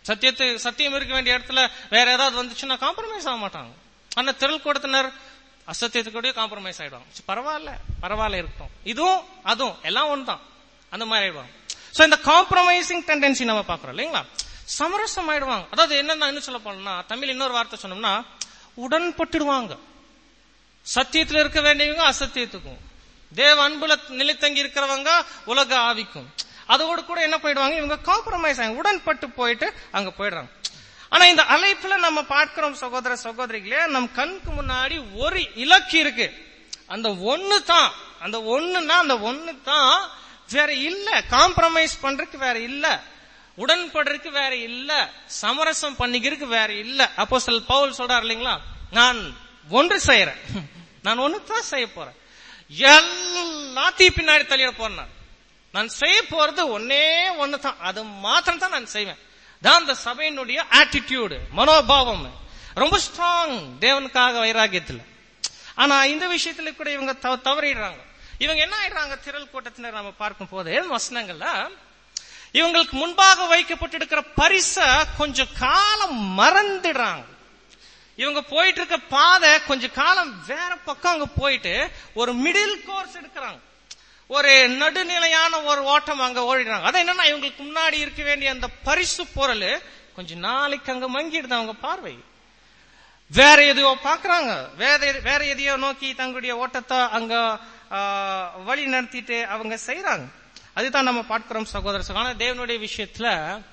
சத்தியத்து சத்தியம் இருக்க வேண்டிய இடத்துல வேற ஏதாவது வந்துச்சுன்னா காம்ப்ரமைஸ் ஆக மாட்டாங்க ஆனா திரள் கூட்டத்தினர் அசத்தியத்துக்கூடய காம்ப்ரமைஸ் ஆயிடுவாங்க சரி, பரவாயில்ல பரவாயில்ல இருக்கட்டும் இதுவும் அதுவும் எல்லாம் ஒண்ணுதான் அந்த மாதிரி ஆயிடுவாங்க சோ இந்த காம்ப்ரமைசிங் டெண்டன்சி நம்ம பாக்குறோம் இல்லைங்களா சமரசம் ஆயிடுவாங்க அதாவது என்னன்னா என்ன சொல்ல போனா தமிழ் இன்னொரு வார்த்தை சொன்னோம்னா உடன்பட்டுடுவாங்க சத்தியத்துல இருக்க வேண்டியவங்க அசத்தியத்துக்கும் தேவ அன்புல நிலைத்தங்கி இருக்கிறவங்க உலக ஆவிக்கும் அதோடு கூட என்ன போயிடுவாங்க இவங்க காம்ப்ரமைஸ் ஆகி உடன்பட்டு போயிட்டு அங்க போயிடுறாங்க ஆனா இந்த அழைப்புல நம்ம பார்க்கிறோம் சகோதர சகோதரிகளே நம் கண்ணுக்கு முன்னாடி ஒரு இலக்கு இருக்கு அந்த ஒண்ணு தான் அந்த ஒண்ணுன்னா அந்த ஒண்ணு தான் வேற இல்ல காம்ப்ரமைஸ் பண்றதுக்கு வேற இல்ல உடன்படுறதுக்கு வேற இல்ல சமரசம் பண்ணிக்கிறதுக்கு வேற இல்ல அப்போ பவுல் சொல்றாரு இல்லைங்களா நான் ஒன்று செய்யறேன் நான் ஒண்ணு தான் செய்ய போறேன் எல்லாத்தையும் பின்னாடி தள்ளிட போறேன் நான் செய்ய போறது ஒன்னே ஒண்ணு தான் அது மாத்திரம் தான் நான் செய்வேன் தான் அந்த சபையினுடைய ஆட்டிடியூடு மனோபாவம் ரொம்ப ஸ்ட்ராங் தேவனுக்காக வைராகியத்துல ஆனா இந்த விஷயத்துல கூட இவங்க தவ- தவறிடுறாங்க இவங்க என்ன ஆயிடுறாங்க திரள் கூட்டத்தினர் நம்ம பார்க்கும் போது வசனங்கள்ல இவங்களுக்கு முன்பாக வைக்கப்பட்டிருக்கிற பரிச கொஞ்சம் காலம் மறந்துடுறாங்க இவங்க போயிட்டு இருக்க பாதை கொஞ்ச காலம் வேற பக்கம் அங்க போயிட்டு ஒரு மிடில் கோர்ஸ் எடுக்கிறாங்க ஒரு நடுநிலையான ஒரு ஓட்டம் அங்க ஓடிடுறாங்க அது என்னன்னா இவங்களுக்கு முன்னாடி இருக்க வேண்டிய அந்த பரிசு பொருள் கொஞ்ச நாளைக்கு அங்க மங்கிடுது அவங்க பார்வை வேற எதையோ பாக்குறாங்க வேற வேற எதையோ நோக்கி தங்களுடைய ஓட்டத்தை அங்க ஆ, வழி நடத்திட்டு அவங்க செய்யறாங்க அதுதான் நம்ம பார்க்கிறோம் சகோதர சகோதரர். ஆனா தேவனுடைய விஷயத்துல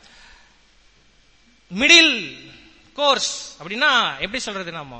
மிடில் கோர்ஸ் அப்படின்னா எப்படி சொல்றது நாம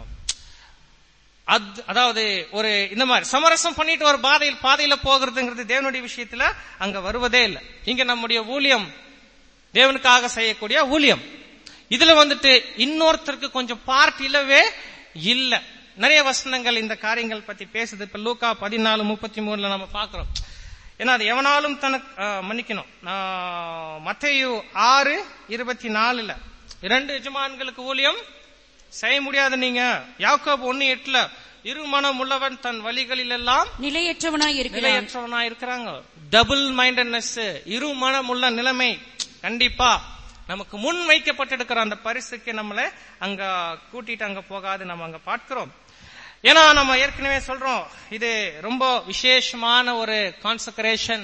அத்- அதாவது ஒரு இந்த மாதிரி சமரசம் பண்ணிட்டு ஒரு பாதையில் பாதையில போகிறதுங்கிறது தேவனுடைய விஷயத்துல அங்க வருவதே இல்லை இங்க நம்முடைய ஊழியம் தேவனுக்காக செய்யக்கூடிய ஊழியம் இதுல வந்துட்டு இன்னொருத்தருக்கு கொஞ்சம் பார்ட் இல்லவே இல்ல நிறைய வசனங்கள் இந்த காரியங்கள் பத்தி பேசுது இப்ப லூக்கா பதினாலு முப்பத்தி மூணுல நம்ம பாக்குறோம் ஏன்னா அது எவனாலும் தனக்கு ஆ, மன்னிக்கணும் நான் மத்தேயு ஆறு இருபத்தி நாலுல இரண்டு எஜமான்களுக்கு ஊழியம் செய்ய முடியாது நீங்க யாக்கோபு ஒன்னு எட்டுல இருமனம் உள்ளவன் தன் வழிகளில் எல்லாம் நிலையற்றவனாய் இருக்கிறான் நிலையற்றவனா இருக்கிறாங்க டபுள் மைண்டட்னஸ் இரு மனம் உள்ள நிலைமை கண்டிப்பா நமக்கு முன் வைக்கப்பட்டிருக்கிற அந்த பரிசுக்கு நம்மள அங்க கூட்டிட்டு அங்க போகாது நம்ம அங்க பார்க்கிறோம் ஏன்னா நம்ம ஏற்கனவே சொல்றோம் இது ரொம்ப விசேஷமான ஒரு கான்சக்ரேஷன்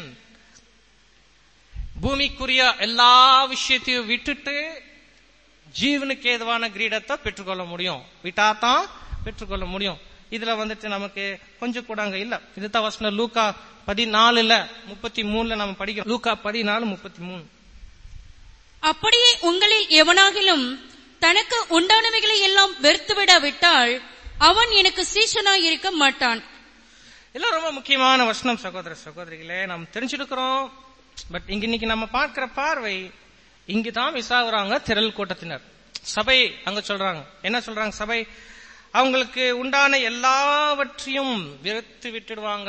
பூமிக்குரிய எல்லா விஷயத்தையும் விட்டுட்டு ஜீவனுக்கு ஏதுவான கிரீடத்தை பெற்றுக்கொள்ள முடியும் விட்டாதான் பெற்றுக்கொள்ள முடியும் இதுல வந்துட்டு நமக்கு கொஞ்சம் கூட அங்க இல்ல இதுதான் வசனம் லூக்கா பதினாலுல முப்பத்தி மூணுல நம்ம படிக்கிறோம் லூக்கா பதினாலு முப்பத்தி மூணு அப்படியே உங்களில் எவனாகிலும் தனக்கு உண்டானவைகளை எல்லாம் வெறுத்துவிடாவிட்டால் அவன் எனக்கு சீஷனாய் இருக்க மாட்டான் இதெல்லாம் ரொம்ப முக்கியமான வசனம் சகோதர சகோதரிகளே நாம் தெரிஞ்சிருக்கிறோம் பட் இங்க இன்னைக்கு நம்ம பார்க்கிற பார்வை இங்குதான் மிஸ் ஆகுறாங்க திரள் கூட்டத்தினர் சபை அங்க சொல்றாங்க என்ன சொல்றாங்க சபை அவங்களுக்கு உண்டான எல்லாவற்றையும் வெறுத்து விட்டுடுவாங்க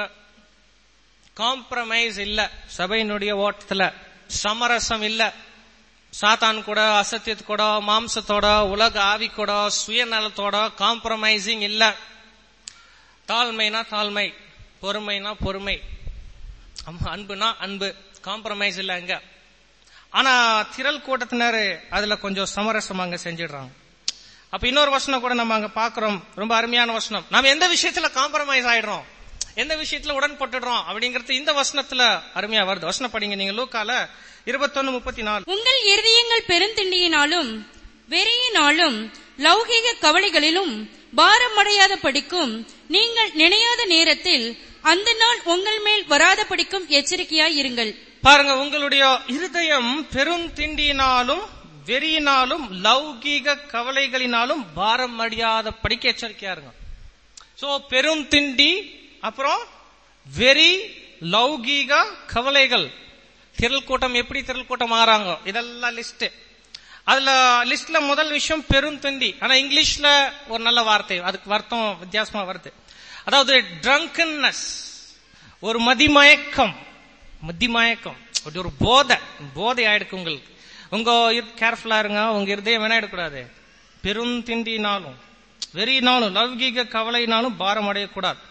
காம்ப்ரமைஸ் இல்ல சபையினுடைய ஓட்டத்துல சமரசம் இல்ல சாத்தான் கூட அசத்தியத்து கூட மாம்சத்தோட உலக ஆவி கூட சுயநலத்தோட காம்ப்ரமைசிங் இல்ல தாழ்மைனா தாழ்மை பொறுமைனா பொறுமை ஆமா, அன்புனா அன்பு காம்ப்ரமைஸ் இல்ல அங்க ஆனா திரள் கூட்டத்தினர் அதுல கொஞ்சம் சமரசம் அங்க செஞ்சிடுறாங்க அப்ப இன்னொரு வசனம் கூட நம்ம அங்க பாக்குறோம் ரொம்ப அருமையான வசனம் நாம எந்த விஷயத்துல காம்ப்ரமைஸ் ஆயிடுறோம் எந்த விஷயத்துல உடன்பட்டுடுறோம் அப்படிங்கறது இந்த வசனத்துல அருமையா வருது வசனம் படிங்க நீங்க லூக்கால இருபத்தொன்னு முப்பத்தி நாலு உங்கள் இருதயங்கள் பெருந்திண்டியினாலும் வெறியினாலும் லௌகீக கவலைகளிலும் பாரமடையாத படிக்கும் நீங்கள் நினையாத நேரத்தில் அந்த நாள் உங்கள் மேல் வராத படிக்கும் எச்சரிக்கையாய் இருங்கள் பாருங்க உங்களுடைய இருதயம் பெருந்திண்டியினாலும் வெறியினாலும் லௌகீக கவலைகளினாலும் பாரம் அடியாத படிக்க எச்சரிக்கையா இருங்க சோ பெரும் திண்டி அப்புறம் வெறி லௌகீக கவலைகள் திரள் கூட்டம் எப்படி திரள் கூட்டம் ஆறாங்க இதெல்லாம் லிஸ்ட் அதுல லிஸ்ட்ல முதல் விஷயம் பெரும் திண்டி ஆனா இங்கிலீஷ்ல ஒரு நல்ல வார்த்தை அதுக்கு அர்த்தம் வித்தியாசமா வருது அதாவது ட்ரங்கன்னஸ் ஒரு மதிமயக்கம் மதிமயக்கம் அப்படி ஒரு போதை போதை ஆயிடுக்கு உங்களுக்கு உங்க கேர்ஃபுல்லா இருங்க உங்க இருதயம் என்ன ஆயிடக்கூடாது பெரும் திண்டினாலும் வெறியினாலும் லௌகீக கவலையினாலும் பாரம் அடையக்கூடாது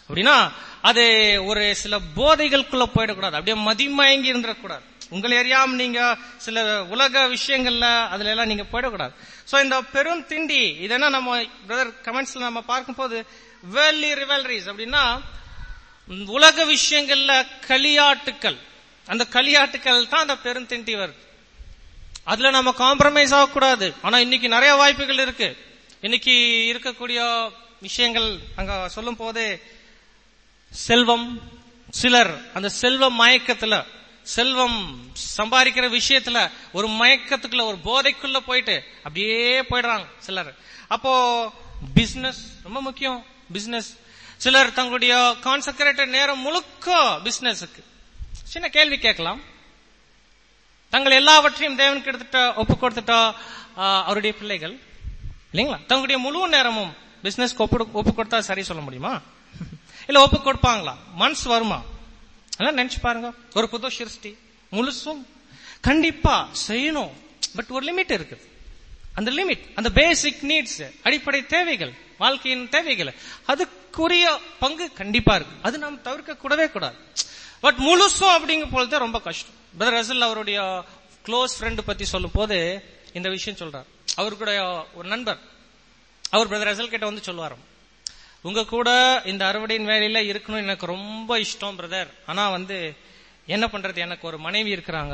அப்படின்னா அது ஒரு சில போதைகளுக்குள்ள போயிடக்கூடாது அப்படியே மதிமயங்கி இருந்துடக்கூடாது உங்களை அறியாம நீங்க சில உலக விஷயங்கள்ல அதுல எல்லாம் நீங்க போயிடக்கூடாது சோ இந்த பெரும் திண்டி இதெல்லாம் நம்ம பிரதர் கமெண்ட்ஸ்ல நம்ம பார்க்கும்போது வேர்லி ரிவல்ரிஸ் அப்படின்னா ம், உலக விஷயங்கள்ல களியாட்டுக்கள் அந்த களியாட்டுக்கள் தான் அந்த பெருந்திண்டி வருது அதுல நம்ம காம்ப்ரமைஸ் ஆகக்கூடாது ஆனா இன்னைக்கு நிறைய வாய்ப்புகள் இருக்கு இன்னைக்கு இருக்கக்கூடிய விஷயங்கள் அங்க சொல்லும் போதே செல்வம் சிலர் அந்த செல்வ மயக்கத்துல செல்வம் சம்பாதிக்கிற விஷயத்துல ஒரு மயக்கத்துக்குள்ள ஒரு போதைக்குள்ள போயிட்டு அப்படியே போயிடுறாங்க சிலர் அப்போ பிசினஸ் ரொம்ப முக்கியம் பிசினஸ் சிலர் தங்களுடைய கான்சென்ட்ரேட்டட் நேரம் முழுக்க பிசினஸுக்கு சின்ன கேள்வி கேட்கலாம் தங்கள் எல்லாவற்றையும் தேவனுக்கு எடுத்துட்ட ஒப்பு கொடுத்துட்ட ஆ, அவருடைய பிள்ளைகள் இல்லைங்களா தங்களுடைய முழு நேரமும் பிசினஸ்க்கு ஒப்பு ஒப்பு கொடுத்தா சரி சொல்ல முடியுமா இல்ல ஒப்பு கொடுப்பாங்களா மனசு வருமா அதெல்லாம் நினைச்சு பாருங்க ஒரு புது சிருஷ்டி முழுசும் கண்டிப்பா செய்யணும் பட் ஒரு லிமிட் இருக்குது அந்த லிமிட் அந்த பேசிக் நீட்ஸ் அடிப்படை தேவைகள் வாழ்க்கையின் தேவைகள் அதுக்குரிய பங்கு கண்டிப்பா இருக்கு அது நாம் தவிர்க்க கூடவே கூடாது பட் முழுசும் அப்படிங்கும் பொழுது ரொம்ப கஷ்டம் பிரதர் ரசல் அவருடைய க்ளோஸ் ஃப்ரெண்ட் பத்தி சொல்லும் போது இந்த விஷயம் சொல்றார் அவருடைய ஒரு நண்பர் அவர் பிரதர் ரசல் கிட்ட வந்து சொல்லுவாராம் உங்க கூட இந்த அறுவடையின் வேலையில இருக்கணும்னு எனக்கு ரொம்ப இஷ்டம் பிரதர் ஆனா வந்து என்ன பண்றது எனக்கு ஒரு மனைவி இருக்கிறாங்க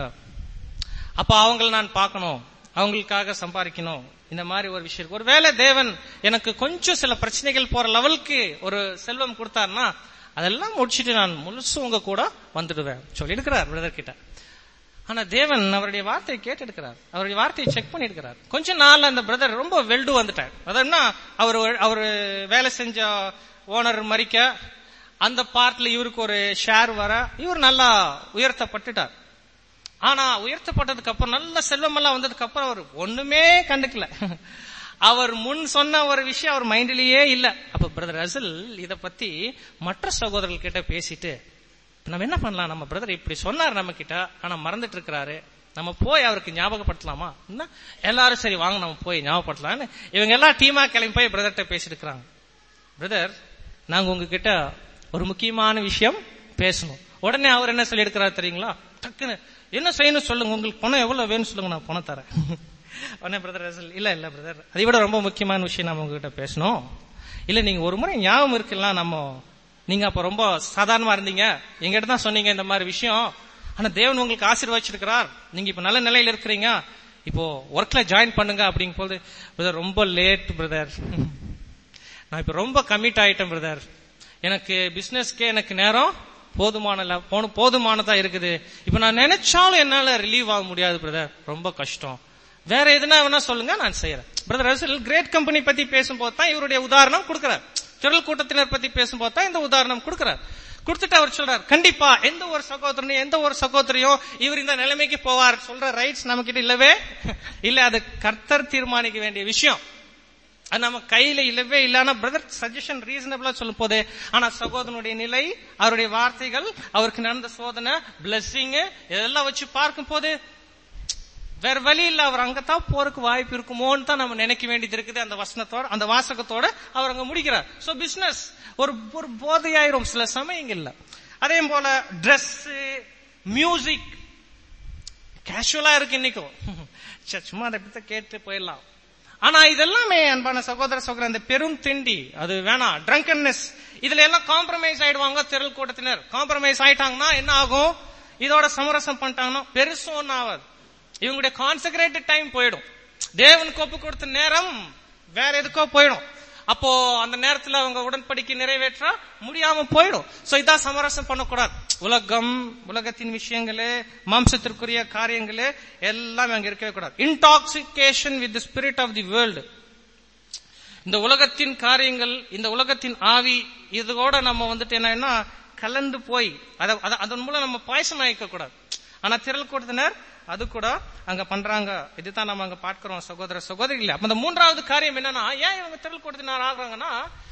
அப்ப அவங்கள நான் பார்க்கணும் அவங்களுக்காக சம்பாதிக்கணும் இந்த மாதிரி ஒரு விஷயம் இருக்கு. ஒருவேளை தேவன் எனக்கு கொஞ்சம் சில பிரச்சனைகள் போற லெவலுக்கு ஒரு செல்வம் கொடுத்தாருன்னா அதெல்லாம் முடிச்சிட்டு நான் முழுசும் உங்க கூட வந்துடுவேன் சொல்லியிருக்கிறார் பிரதர் கிட்ட ஆனா தேவன் அவருடைய வார்த்தையை கேட்டெடுக்கிறார் அவருடைய வார்த்தையை செக் பண்ணிருக்கிறார் கொஞ்ச நாள் அந்த பிரதர் ரொம்ப வெல்டு வந்துட்டார் அதாவது அவர் அவர் வேலை செஞ்ச ஓனர் மறிக்க அந்த பார்ட்ல இவருக்கு ஒரு ஷேர் வர இவர் நல்லா உயர்த்தப்பட்டுட்டார் ஆனா உயர்த்தப்பட்டதுக்கு அப்புறம் நல்ல செல்வம் எல்லாம் வந்ததுக்கு அப்புறம் அவர் ஒண்ணுமே கண்டுக்கல அவர் முன் சொன்ன ஒரு விஷயம் அவர் மைண்ட்லயே இல்ல அப்ப பிரதர் ரசல் இத பத்தி மற்ற சகோதரர்கள் கிட்ட பேசிட்டு இப்ப நம்ம என்ன பண்ணலாம் நம்ம பிரதர் இப்படி சொன்னார் நம்ம கிட்ட ஆனா மறந்துட்டு இருக்கிறாரு நம்ம போய் அவருக்கு ஞாபகப்படுத்தலாமா என்ன? எல்லாரும் சரி வாங்க நம்ம போய் ஞாபகப்படுத்தலாம்னு இவங்க எல்லாம் டீமா கிளம்பி போய் பிரதர்கிட்ட பேசிட்டு இருக்கிறாங்க பிரதர் நாங்க உங்ககிட்ட ஒரு முக்கியமான விஷயம் பேசணும் உடனே அவர் என்ன சொல்லி எடுக்கிறார் தெரியுங்களா டக்குன்னு என்ன செய்யணும் சொல்லுங்க உங்களுக்கு பணம் எவ்வளவு வேணும் சொல்லுங்க நான் பணம் தரேன் உடனே பிரதர் ரசல் இல்ல இல்ல பிரதர் அதை விட ரொம்ப முக்கியமான விஷயம் நம்ம உங்ககிட்ட பேசணும் இல்ல நீங்க ஒரு முறை ஞாபகம் இருக்கலாம் நம்ம நீங்க அப்ப ரொம்ப சாதாரணமா இருந்தீங்க எங்கிட்ட தான் சொன்னீங்க இந்த மாதிரி விஷயம் ஆனா தேவன் உங்களுக்கு ஆசீர்வச்சிருக்கிறார் நீங்க இப்ப நல்ல நிலையில இருக்கிறீங்க இப்போ ஒர்க்ல ஜாயின் பண்ணுங்க அப்படிங்கும் போது பிரதர் ரொம்ப லேட் பிரதர் நான் இப்ப ரொம்ப கமிட் ஆயிட்டேன் பிரதர் எனக்கு பிசினஸ்க்கே எனக்கு நேரம் போதுமான ல- போன- போதுமானதா இருக்குது இப்ப நான் நினைச்சாலும் என்னால ரிலீவ் ஆக முடியாது பிரதர் ரொம்ப கஷ்டம் வேற எதுனா வேணா சொல்லுங்க நான் செய்யறேன் பிரதர் ரசல் கிரேட் கம்பெனி பத்தி பேசும்போது தான் இவருடைய உதாரணம் கொடுக்கிறார் திரள் கூட்டத்தினர் பத்தி பேசும்போது தான் இந்த உதாரணம் கொடுக்கிறார் கொடுத்துட்டு அவர் சொல்றார் கண்டிப்பா எந்த ஒரு சகோதரனையும் எந்த ஒரு சகோதரியும் இவர் இந்த நிலைமைக்கு போவார் சொல்ற ரைட்ஸ் நம்ம கிட்ட இல்லவே இல்ல அது கர்த்தர் தீர்மானிக்க வேண்டிய விஷயம் அது நம்ம கையில இல்லவே இல்லைன்னா பிரதர் சஜஷன் ரீசனபிளா சொல்லும் போது ஆனா சகோதரனுடைய நிலை அவருடைய வார்த்தைகள் அவருக்கு நடந்த சோதனை பிளஸ்ஸிங் இதெல்லாம் வச்சு பார்க்கும் போது வேற வழி இல்ல அவர் அங்கத்தான் போறதுக்கு வாய்ப்பு இருக்குமோன்னு தான் நம்ம நினைக்க வேண்டியது இருக்குது அந்த வசனத்தோட அந்த வாசகத்தோட அவர் அங்க முடிக்கிறார் சோ பிசினஸ் ஒரு ஒரு போதையாயிரும் சில சமயங்கள்ல அதே போல Dress மியூசிக் கேஷுவலா இருக்கு இன்னைக்கும் சரி, சும்மா அதை பத்தி கேட்டு போயிடலாம் ஆனா இதெல்லாமே அன்பான சகோதர சகோதரர் அந்த பெரும் திண்டி அது வேணாம் ட்ரங்கன்னஸ் இதுல எல்லாம் காம்ப்ரமைஸ் ஆயிடுவாங்க திரள் கூட்டத்தினர் காம்ப்ரமைஸ் ஆயிட்டாங்கன்னா என்ன ஆகும் இதோட சமரசம் பண்ணிட்டாங்கன்னா பெருசும் ஒன்னும் ஆகாது இவங்களுடைய கான்செக்ரேட்டட் டைம் போயிடும் தேவனுக்கு ஒப்பு கொடுத்த நேரம் வேற எதுக்கோ போயிடும் அப்போ அந்த நேரத்துல அவங்க உடன்படிக்கை நிறைவேற்ற முடியாம போயிடும் சோ இதான் சமரசம் பண்ணக்கூடாது உலகம் உலகத்தின் விஷயங்களே மாம்சத்திற்குரிய காரியங்களே எல்லாமே அங்க இருக்கவே கூடாது intoxication with the spirit of the world இந்த உலகத்தின் காரியங்கள் இந்த உலகத்தின் ஆவி இதோட நம்ம வந்துட்டு என்னன்னா கலந்து போய் அத- அத- அதன் மூலம் நம்ம பாயசம் ஆயிக்க கூடாது ஆனா திரள் கூட்டத்தினர் அது கூட அங்க பண்றாங்க இதுதான் நம்ம அங்க பார்க்கிறோம் சகோதர சகோதரிகள் அப்ப இந்த மூன்றாவது காரியம் என்னன்னா ஏன் இவங்க திரள் கூட்டத்தினர் ஆகுறாங்கன்னா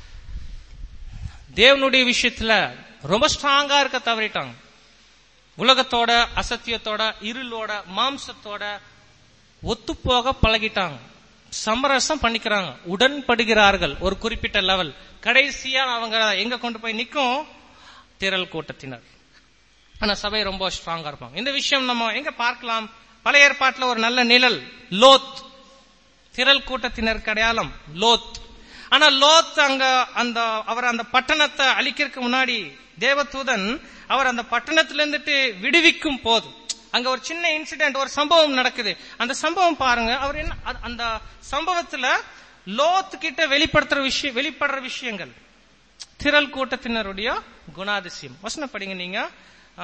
தேவனுடைய விஷயத்துல ரொம்ப ஸ்ட்ராங்கா இருக்க தவறிட்டாங்க உலகத்தோட அசத்தியத்தோட இருளோட மாம்சத்தோட ஒத்துப்போக பழகிட்டாங்க சமரசம் பண்ணிக்கிறாங்க உடன்படுகிறார்கள் ஒரு குறிப்பிட்ட லெவல் கடைசியா அவங்க எங்க கொண்டு போய் நிக்கும் திரள் கூட்டத்தினர் ஆனா சபை ரொம்ப ஸ்ட்ராங்கா இருப்பாங்க இந்த விஷயம் நம்ம எங்க பார்க்கலாம் பழைய ஏற்பாட்டுல ஒரு நல்ல நிழல் லோத் திரள் கூட்டத்தினருக்கு அடையாளம் லோத் ஆனா லோத் அங்க அந்த அவர் அந்த பட்டணத்தை அழிக்கிறதுக்கு முன்னாடி தேவதூதன் அவர் அந்த பட்டணத்துல இருந்துட்டு விடுவிக்கும் போது அங்க ஒரு சின்ன இன்சிடென்ட் ஒரு சம்பவம் நடக்குது அந்த சம்பவம் பாருங்க அவர் என்ன அது- அந்த சம்பவத்துல லோத் கிட்ட வெளிப்படுத்துற விஷயம் வெளிப்படுற விஷயங்கள் திரள் கூட்டத்தினருடைய குணாதிசயம் வசனம் படிங்க நீங்க ஆ,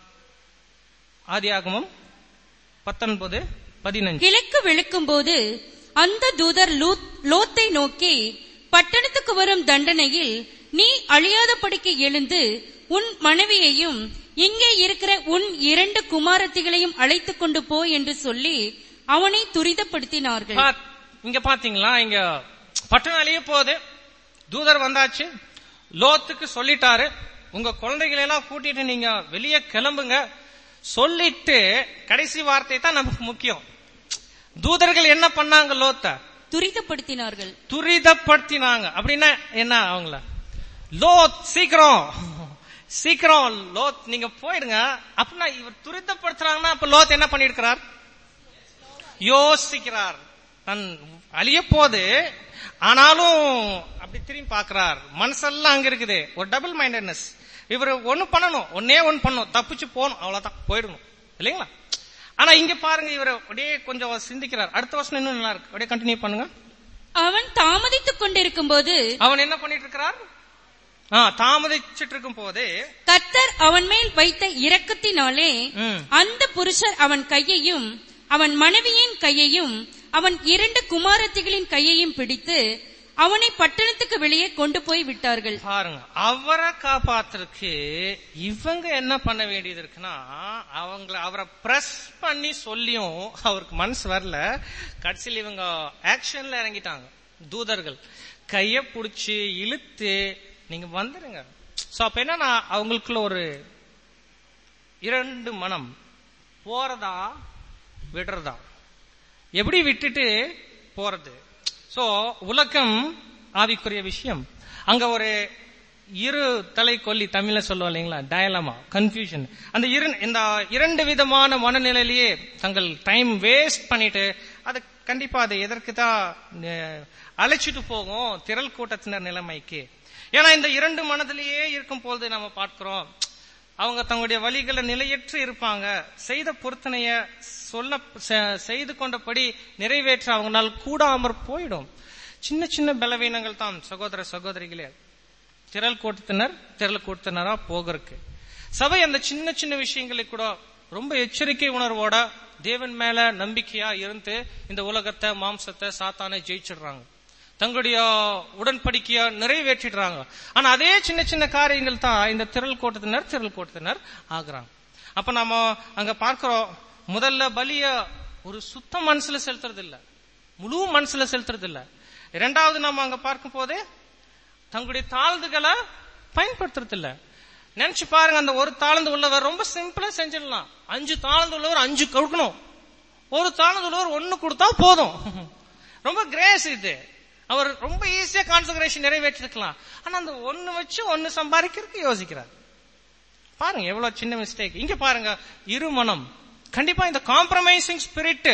ஆதியாகமம் பத்தொன்பது பதினஞ்சு கிழக்கு வெளுக்கும்போது அந்த தூதர் லூத்- லோத்தை நோக்கி பட்டணத்துக்கு வரும் தண்டனையில் நீ அழியாதபடிக்கு எழுந்து உன் மனைவியையும் இங்கே இருக்கிற உன் இரண்டு குமாரத்திகளையும் அழைத்துக் கொண்டு போ என்று சொல்லி அவனை துரிதப்படுத்தினார்கள் பா- இங்க பாத்தீங்களா இங்க பட்டணம் அழிய போகுது தூதர் வந்தாச்சு லோத்துக்கு சொல்லிட்டாரு உங்க குழந்தைகளை எல்லாம் கூட்டிட்டு நீங்க வெளியே கிளம்புங்க சொல்லிட்டு கடைசி வார்த்தை தான் நமக்கு முக்கியம் தூதர்கள் என்ன பண்ணாங்க லோத்த துரிதப்படுத்தினார்கள் துரிதப்படுத்தினாங்க அப்படின்னா என்ன அவங்கள லோத் சீக்கிரம் சீக்கிரம் லோத் நீங்க போயிடுங்க அப்படின்னா இவர் துரிதப்படுத்துறாங்கன்னா அப்ப லோத் என்ன பண்ணிருக்கிறார் யோசிக்கிறார் தன் அழிய போது ஆனாலும் அப்படி திரும்பி பார்க்கிறார் மனசெல்லாம் அங்க இருக்குது ஒரு டபுள் மைண்டட்னஸ் இவர் ஒண்ணு பண்ணணும் ஒன்னே ஒண்ணு பண்ணணும் தப்பிச்சு போகணும் அவ்வளவுதான் போயிடணும் இல்லைங்களா ஆனா இங்க பாருங்க இவர் அப்படியே கொஞ்சம் சிந்திக்கிறார் அடுத்த வருஷம் இன்னும் நல்லா இருக்கு அப்படியே கண்டினியூ பண்ணுங்க அவன் தாமதித்துக் கொண்டிருக்கும்போது அவன் என்ன பண்ணிட்டு இருக்கிறார் ஆ, தாமதிச்சிட்டு இருக்கும் போதே கர்த்தர் அவன் மேல் வைத்த இரக்கத்தினாலே ம். அந்த புருஷர் அவன் கையையும் அவன் மனைவியின் கையையும் அவன் இரண்டு குமாரத்திகளின் கையையும் பிடித்து அவனை பட்டணத்துக்கு வெளியே கொண்டு போய் விட்டார்கள் பாருங்க அவரை காப்பாத்துறதுக்கு இவங்க என்ன பண்ண வேண்டியது இருக்குன்னா அவங்கள அவரை பிரஸ் பண்ணி சொல்லியும் அவருக்கு மனசு வரல கடைசியில் இவங்க ஆக்ஷன்ல இறங்கிட்டாங்க தூதர்கள் கைய புடிச்சு இழுத்து நீங்க வந்துருங்க சோ அப்ப என்னன்னா அவங்களுக்குள்ள ஒரு இரண்டு மனம் போறதா விடுறதா எப்படி விட்டுட்டு போறது சோ உலகம் ஆவிக்குரிய விஷயம் அங்க ஒரு இரு தலை கொல்லி தமிழ்ல சொல்லுவோம் இல்லைங்களா டயலமா கன்ஃபியூஷன் அந்த இரு இந்த இரண்டு விதமான மனநிலையிலேயே தங்கள் டைம் வேஸ்ட் பண்ணிட்டு அது கண்டிப்பா அது எதற்கு தான் அஹ், அழைச்சிட்டு போகும் திரள் கூட்டத்தினர் நிலைமைக்கு ஏன்னா இந்த இரண்டு மனதிலேயே இருக்கும் போது நம்ம பார்க்கிறோம் அவங்க தங்களுடைய வழிகளை நிலையற்று இருப்பாங்க செய்த பொருத்தனைய சொல்ல செ- செய்து கொண்டபடி நிறைவேற்ற அவங்களால் கூடாமற் போயிடும் சின்ன சின்ன பலவீனங்கள் தான் சகோதர சகோதரிகளே திரள் கூட்டத்தினர் திரள் கூட்டத்தினரா போகிறதுக்கு சபை அந்த சின்ன சின்ன விஷயங்களை கூட ரொம்ப எச்சரிக்கை உணர்வோட தேவன் மேல நம்பிக்கையா இருந்து இந்த உலகத்தை மாம்சத்தை சாத்தானை ஜெயிச்சிடுறாங்க தங்களுடைய உடன்படிக்கைய நிறைவேற்றிடுறாங்க ஆனா அதே சின்ன சின்ன காரியங்கள் தான் இந்த திரள் கூட்டத்தினர் திரள் கூட்டத்தினர் ஆகுறாங்க அப்ப நாம அங்க பார்க்கிறோம் முதல்ல பலிய ஒரு சுத்த மனசுல செலுத்துறது இல்ல முழு மனசுல செலுத்துறது இல்ல இரண்டாவது நாம அங்க பார்க்கும் போதே தங்களுடைய தாழ்ந்துகளை பயன்படுத்துறது இல்ல நினைச்சு பாருங்க அந்த ஒரு தாழ்ந்து உள்ளவர் ரொம்ப சிம்பிளா செஞ்சிடலாம் அஞ்சு தாழ்ந்து உள்ளவர் அஞ்சு கொடுக்கணும் ஒரு தாழ்ந்து உள்ளவர் ஒண்ணு கொடுத்தா போதும் ரொம்ப கிரேஸ் இது அவர் ரொம்ப ஈஸியா கான்சன்ட்ரேஷன் நிறைவேற்றிருக்கலாம் ஆனா அந்த ஒண்ணு வச்சு ஒண்ணு சம்பாதிக்கிறதுக்கு யோசிக்கிறார் பாருங்க எவ்வளவு சின்ன மிஸ்டேக் இங்க பாருங்க இருமனம் கண்டிப்பா இந்த காம்ப்ரமைசிங் ஸ்பிரிட்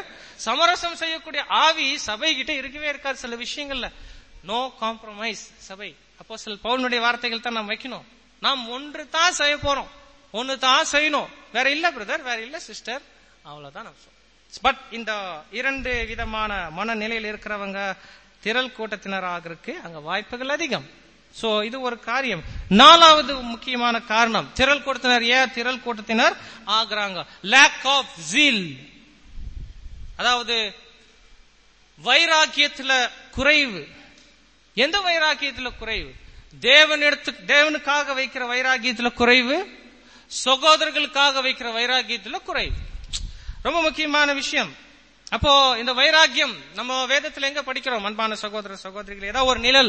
சமரசம் செய்யக்கூடிய ஆவி சபை கிட்ட இருக்கவே இருக்காது சில விஷயங்கள்ல நோ காம்ப்ரமைஸ் சபை அப்போ சில பவுனுடைய வார்த்தைகள் தான் நாம் வைக்கணும் நாம் ஒன்று தான் செய்ய போறோம் ஒன்னு தான் செய்யணும் வேற இல்ல பிரதர் வேற இல்ல சிஸ்டர் அவ்வளவுதான் நம்ம பட் இந்த இரண்டு விதமான மனநிலையில் இருக்கிறவங்க திரள் கூட்டத்தினர் ஆகிறதுக்கு அங்க வாய்ப்புகள் அதிகம் சோ இது ஒரு காரியம் நாலாவது முக்கியமான காரணம் திரள் கூட்டத்தினர் ஏன் திரள் கூட்டத்தினர் ஆகுறாங்க லேக் ஆஃப் ஜீல் அதாவது வைராக்கியத்துல குறைவு எந்த வைராக்கியத்துல குறைவு தேவன் எடுத்து தேவனுக்காக வைக்கிற வைராக்கியத்துல குறைவு சகோதரர்களுக்காக வைக்கிற வைராக்கியத்துல குறைவு ரொம்ப முக்கியமான விஷயம் அப்போ இந்த வைராக்கியம் நம்ம வேதத்துல எங்க படிக்கிறோம் அன்பான சகோதர சகோதரிகள் ஏதாவது ஒரு நிழல்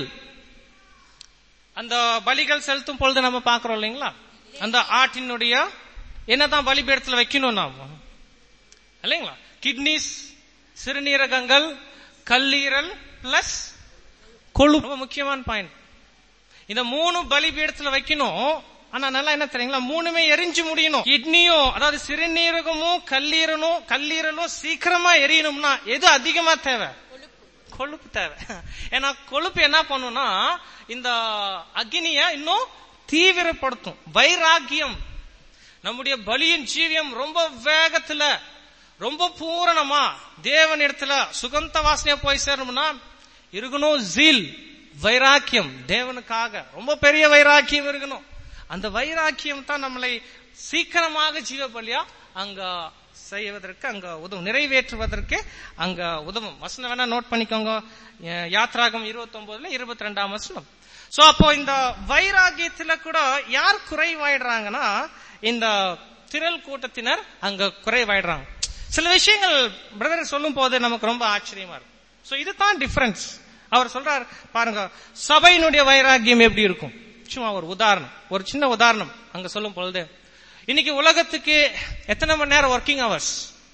அந்த பலிகள் செலுத்தும் பொழுது நம்ம பாக்குறோம் இல்லைங்களா அந்த ஆட்டினுடைய என்னதான் பலிபீடத்துல வைக்கணும் நாம இல்லைங்களா கிட்னிஸ் சிறுநீரகங்கள் கல்லீரல் பிளஸ் கொழு ரொம்ப முக்கியமான பாயிண்ட் இந்த மூணு பலிபீடத்துல வைக்கணும் ஆனா நல்லா என்ன தெரியுங்களா மூணுமே எரிஞ்சு முடியணும் கிட்னியும் அதாவது சிறுநீரகமும் கல்லீரலும் கல்லீரலும் சீக்கிரமா எரியணும்னா எது அதிகமா தேவை கொழுப்பு தேவை ஏன்னா கொழுப்பு என்ன பண்ணும்னா இந்த அக்னிய இன்னும் தீவிரப்படுத்தும் வைராக்கியம் நம்முடைய பலியின் ஜீவியம் ரொம்ப வேகத்துல ரொம்ப பூரணமா தேவன் இடத்துல சுகந்த வாசனையா போய் சேரணும்னா இருக்கணும் ஜீல் வைராக்கியம் தேவனுக்காக ரொம்ப பெரிய வைராக்கியம் இருக்கணும் அந்த வைராக்கியம் தான் நம்மளை சீக்கிரமாக ஜீவ பலியா அங்க செய்வதற்கு அங்க உதவும் நிறைவேற்றுவதற்கு அங்க உதவும் வசனம் வேணா நோட் பண்ணிக்கோங்க அஹ் யாத்ராகம் இருபத்தி ஒன்பதுல இருபத்தி ரெண்டாம் வசனம் சோ அப்போ இந்த வைராகியத்துல கூட யார் குறைவாயிடுறாங்கன்னா இந்த திரள் கூட்டத்தினர் அங்க குறைவாயிடுறாங்க சில விஷயங்கள் பிரதர் சொல்லும் போது நமக்கு ரொம்ப ஆச்சரியமா இருக்கும் சோ இதுதான் டிஃபரன்ஸ் அவர் சொல்றார் பாருங்க சபையினுடைய வைராகியம் எப்படி இருக்கும் சும்மா ஒரு உதாரணம் ஒரு சின்ன உதாரணம் அங்க சொல்லும் பொழுது இன்னைக்கு உலகத்துக்கு எத்தனை மணி நேரம் ஒர்க்கிங் ஹவர்ஸ்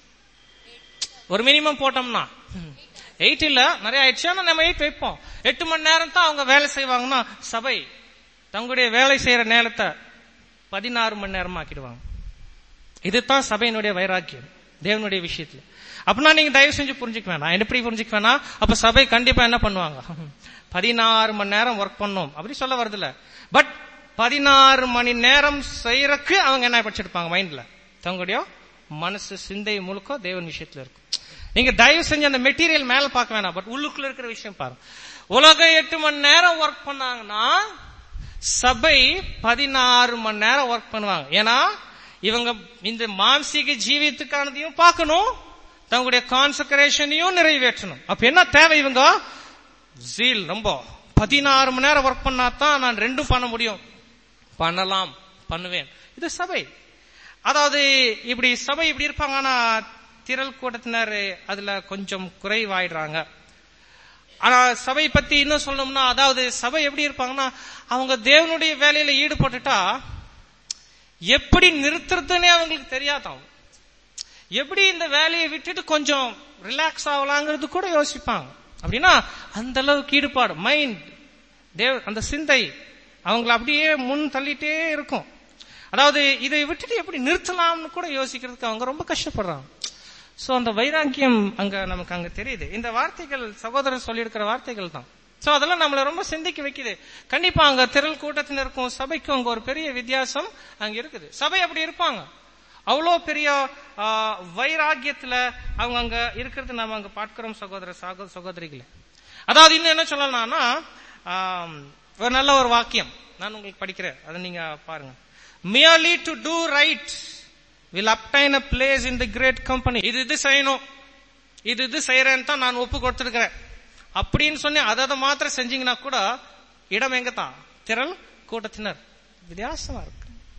ஒரு மினிமம் போட்டோம்னா எயிட் இல்ல நிறைய ஆயிடுச்சு ஆனா நம்ம எயிட் வைப்போம் எட்டு மணி நேரம் தான் அவங்க வேலை செய்வாங்கன்னா சபை தங்களுடைய வேலை செய்யற நேரத்தை பதினாறு மணி நேரம் ஆக்கிடுவாங்க இதுதான் சபையினுடைய வைராக்கியம் தேவனுடைய விஷயத்துல அப்படின்னா நீங்க தயவு செஞ்சு புரிஞ்சுக்க வேணாம் எப்படி புரிஞ்சுக்க வேணாம் அப்ப சபை கண்டிப்பா என்ன பண்ணுவாங்க பதினாறு மணி நேரம் ஒர்க் பண்ணும் அப்படி சொல்ல வருதுல பட் பதினாறு மணி நேரம் செய்யறக்கு அவங்க என்ன படிச்சிருப்பாங்க மைண்ட்ல தங்களுடைய மனசு சிந்தை முழுக்க தேவன் விஷயத்துல இருக்கும் நீங்க தயவு செஞ்சு அந்த மெட்டீரியல் மேல பார்க்க வேணாம் பட் உள்ளுக்குள்ள இருக்கிற விஷயம் பாருங்க உலகம் எட்டு மணி நேரம் ஒர்க் பண்ணாங்கன்னா சபை பதினாறு மணி நேரம் ஒர்க் பண்ணுவாங்க ஏன்னா இவங்க இந்த மாம்சீக ஜீவியத்துக்கானதையும் பார்க்கணும் தங்களுடைய கான்சன்ட்ரேஷனையும் நிறைவேற்றணும் அப்ப என்ன தேவை இவங்க ஜீல் ரொம்ப பதினாறு மணி நேரம் ஒர்க் பண்ணா தான் நான் ரெண்டும் பண்ண முடியும் பண்ணலாம் பண்ணுவேன் இது சபை அதாவது இப்படி சபை இப்படி இருப்பாங்க ஆனா திரள் கூட்டத்தினர் அதுல கொஞ்சம் குறைவாயிடுறாங்க ஆனா சபை பத்தி இன்னும் சொல்லணும்னா அதாவது சபை எப்படி இருப்பாங்கன்னா அவங்க தேவனுடைய வேலையில ஈடுபட்டுட்டா எப்படி நிறுத்துறதுன்னே அவங்களுக்கு தெரியாதான் எப்படி இந்த வேலையை விட்டுட்டு கொஞ்சம் ரிலாக்ஸ் ஆகலாங்கிறது கூட யோசிப்பாங்க அப்படின்னா அந்த அளவுக்கு ஈடுபாடு மைண்ட் தேவ அந்த சிந்தை அவங்கள அப்படியே முன் தள்ளிட்டே இருக்கும் அதாவது இதை விட்டுட்டு எப்படி நிறுத்தலாம்னு கூட யோசிக்கிறதுக்கு அவங்க ரொம்ப கஷ்டப்படுறாங்க சோ அந்த வைராக்கியம் அங்க நமக்கு அங்க தெரியுது இந்த வார்த்தைகள் சகோதரர் சொல்லியிருக்கிற வார்த்தைகள் தான் சோ அதெல்லாம் நம்மள ரொம்ப சிந்திக்க வைக்குது கண்டிப்பா அங்க திரள் கூட்டத்தினருக்கும் சபைக்கும் அங்க ஒரு பெரிய வித்தியாசம் அங்க இருக்குது சபை அப்படி இருப்பாங்க அவ்வளோ பெரிய ஆ, வைராக்கியத்துல அவங்க அங்க இருக்கிறது நாம அங்க பார்க்கிறோம் சகோதர சகோ- சகோதரிகளே அதாவது இன்னும் என்ன சொல்லலாம்னா ஆம், ஒரு நல்ல ஒரு வாக்கியம் நான் உங்களுக்கு படிக்கிறேன் அதை நீங்க பாருங்க merely to do right will obtain a place in the great company இது இது செய்யணும் இது இது செய்யறேன்னு தான் நான் ஒப்பு கொடுத்திருக்கிறேன் அப்படின்னு சொல்லி அதை அதை மாத்திரம் செஞ்சீங்கன்னா கூட இடம் எங்க தான் திரள் கூட்டத்தினர் வித்தியாசமா இருக்கு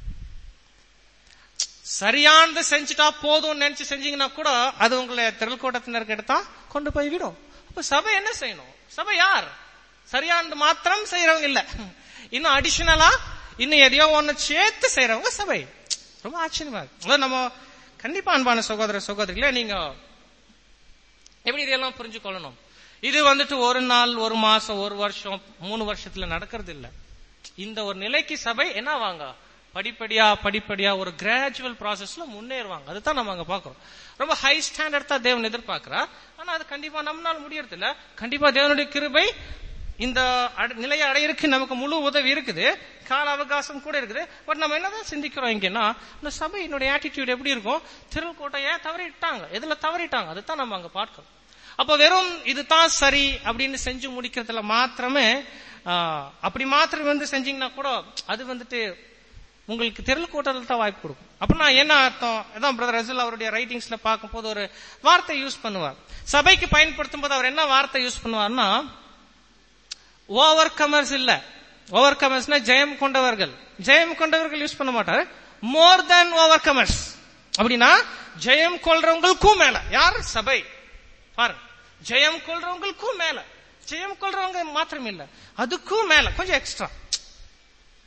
சரியானது செஞ்சுட்டா போதும்னு நினைச்சு செஞ்சீங்கன்னா கூட அது உங்களை திரள் கூட்டத்தினருக்கு எடுத்தா கொண்டு போய் விடும் அப்ப சபை என்ன செய்யணும் சபை யார் சரியானது மாத்திரம் செய்யறவங்க இல்ல இன்னும் அடிஷனலா இன்னும் எதையோ ஒண்ணு சேர்த்து செய்யறவங்க சபை ரொம்ப ஆச்சரியமா இருக்கு அதாவது நம்ம கண்டிப்பா அன்பான சகோதர சகோதரிகளே நீங்க எப்படி இதெல்லாம் புரிஞ்சு கொள்ளணும் இது வந்துட்டு ஒரு நாள் ஒரு மாசம் ஒரு வருஷம் மூணு வருஷத்துல நடக்கிறது இல்ல இந்த ஒரு நிலைக்கு சபை என்ன வாங்க படிப்படியா படிப்படியா ஒரு கிராஜுவல் ப்ராசஸ்ல முன்னேறுவாங்க அதுதான் நம்ம அங்க பாக்குறோம் ரொம்ப ஹை ஸ்டாண்டர்ட் தான் தேவன் எதிர்பார்க்கிறார் ஆனா அது கண்டிப்பா நம்மளால முடியறது இல்ல கண்டிப்பா தேவனுடைய கிருபை இந்த அட- நிலையை அடையிறதுக்கு நமக்கு முழு உதவி இருக்குது கால அவகாசம் கூட இருக்குது பட் நம்ம என்னதான் சிந்திக்கிறோம் இங்கன்னா இந்த சபையினுடைய ஆட்டிடியூட் எப்படி இருக்கும் திரள் கூட்டம் ஏன் தவறிட்டாங்க எதுல தவறிட்டாங்க அதுதான் நம்ம அங்க பார்க்கிறோம் அப்ப வெறும் இதுதான் சரி அப்படின்னு செஞ்சு முடிக்கிறதுல மாத்திரமே ஆஹ், அப்படி மாத்திரம் வந்து செஞ்சீங்கன்னா கூட அது வந்துட்டு உங்களுக்கு திரள் கூட்டத்தில் தான் வாய்ப்பு கொடுக்கும் அப்படின்னா என்ன அர்த்தம் அதான் பிரதர் ரசல் அவருடைய ரைட்டிங்ஸ்ல பார்க்கும்போது ஒரு வார்த்தை யூஸ் பண்ணுவார் சபைக்கு பயன்படுத்தும் போது அவர் என்ன வார்த்தை யூஸ் பண்ணுவார்னா ஓவர் கமர்ஸ் இல்ல ஓவர் கமர்ஸ்னா ஜெயம் கொண்டவர்கள் ஜெயம் கொண்டவர்கள் யூஸ் பண்ண மாட்டார் மோர் தென் ஓவர் கமர்ஸ் அப்படின்னா ஜெயம் கொள்றவங்களுக்கும் மேல யார் சபை பாருங்க ஜெயம் கொள்றவங்களுக்கும் மேல ஜெயம் கொள்றவங்க மாத்திரம் இல்ல அதுக்கும் மேல கொஞ்சம் எக்ஸ்ட்ரா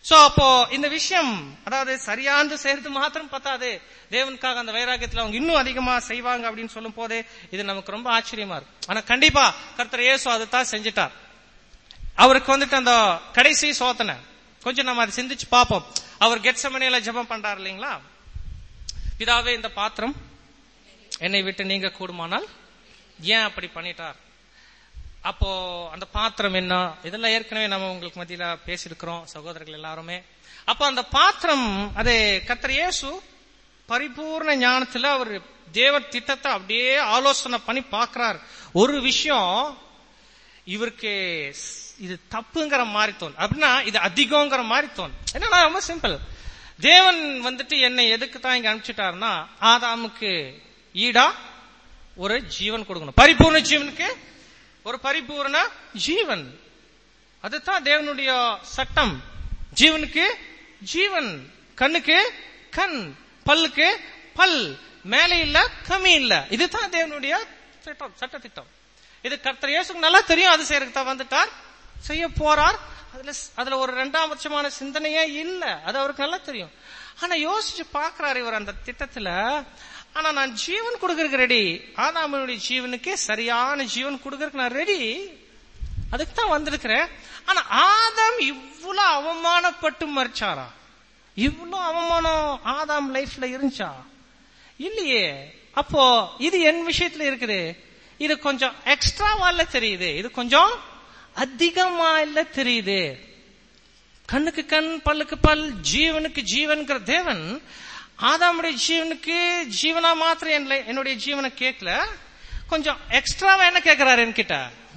சோ அப்போ இந்த விஷயம் அதாவது சரியானது செய்யறது மாத்திரம் பத்தாது தேவனுக்காக அந்த வைராகியத்துல அவங்க இன்னும் அதிகமா செய்வாங்க அப்படின்னு சொல்லும் போதே இது நமக்கு ரொம்ப ஆச்சரியமா இருக்கு ஆனா கண்டிப்பா கர்த்தர் இயேசு அதைத்தான் செஞ்சிட்டார் அவருக்கு வந்துட்டு அந்த கடைசி சோதனை கொஞ்சம் நம்ம அதை சிந்திச்சு பார்ப்போம் அவர் கெட்சமனையில ஜெபம் பண்றாரு இல்லைங்களா பிதாவே இந்த பாத்திரம் என்னை விட்டு நீங்க கூடுமானால் ஏன் அப்படி பண்ணிட்டார் அப்போ அந்த பாத்திரம் என்ன இதெல்லாம் ஏற்கனவே நம்ம உங்களுக்கு மத்தியில பேசியிருக்கிறோம் சகோதரர்கள் எல்லாருமே அப்போ அந்த பாத்திரம் அது கர்த்தர் இயேசு பரிபூர்ண ஞானத்துல அவர் தேவ திட்டத்தை அப்படியே ஆலோசனை பண்ணி பார்க்கிறார் ஒரு விஷயம் இவருக்கு இது தப்புங்கிற மாதிரி தோணும் அப்படின்னா இது அதிகங்கிற மாதிரி தோணும் என்னன்னா ரொம்ப சிம்பிள் தேவன் வந்துட்டு என்னை எதுக்கு தான் இங்க அனுப்பிச்சிட்டாருன்னா ஆதாமுக்கு ஈடா ஒரு ஜீவன் கொடுக்கணும் பரிபூர்ண ஜீவனுக்கு ஒரு பரிபூர்ண ஜீவன் அதுதான் தேவனுடைய சட்டம் ஜீவனுக்கு ஜீவன் கண்ணுக்கு கண் பல்லுக்கு பல் மேலே இல்ல கம்மி இல்ல இதுதான் தேவனுடைய திட்டம் சட்ட திட்டம் இது கர்த்தர் இயேசுக்கு நல்லா தெரியும் அது செய்யறதுக்கு தான் வந்துட்டார் செய்ய போறார் அதுல அதுல ஒரு ரெண்டாம் பட்சமான சிந்தனையே இல்ல அது அவருக்கு நல்லா தெரியும் ஆனா யோசிச்சு பாக்குறாரு இவர் அந்த திட்டத்துல ஆனா நான் ஜீவன் கொடுக்கறதுக்கு ரெடி ஆதாமனுடைய ஜீவனுக்கு சரியான ஜீவன் கொடுக்கறதுக்கு நான் ரெடி அதுக்கு தான் வந்திருக்கிறேன் ஆனா ஆதாம் இவ்வளவு அவமானப்பட்டு மறிச்சாரா இவ்வளவு அவமானம் ஆதாம் லைஃப்ல இருந்துச்சா இல்லையே அப்போ இது என் விஷயத்துல இருக்குது இது கொஞ்சம் எக்ஸ்ட்ராவா இல்ல தெரியுது இது கொஞ்சம் அதிகமா இல்ல தெரியுது கண்ணுக்கு கண் பல்லுக்கு பல் ஜீவனுக்கு ஜீவன்கிற தேவன் ஆதாமுடைய ஜீவனுக்கு ஜீவனா மாத்திரம் என் என்னுடைய ஜீவனை கேட்கல கொஞ்சம் எக்ஸ்ட்ராவா என்ன கேட்கிறாரு என்கிட்ட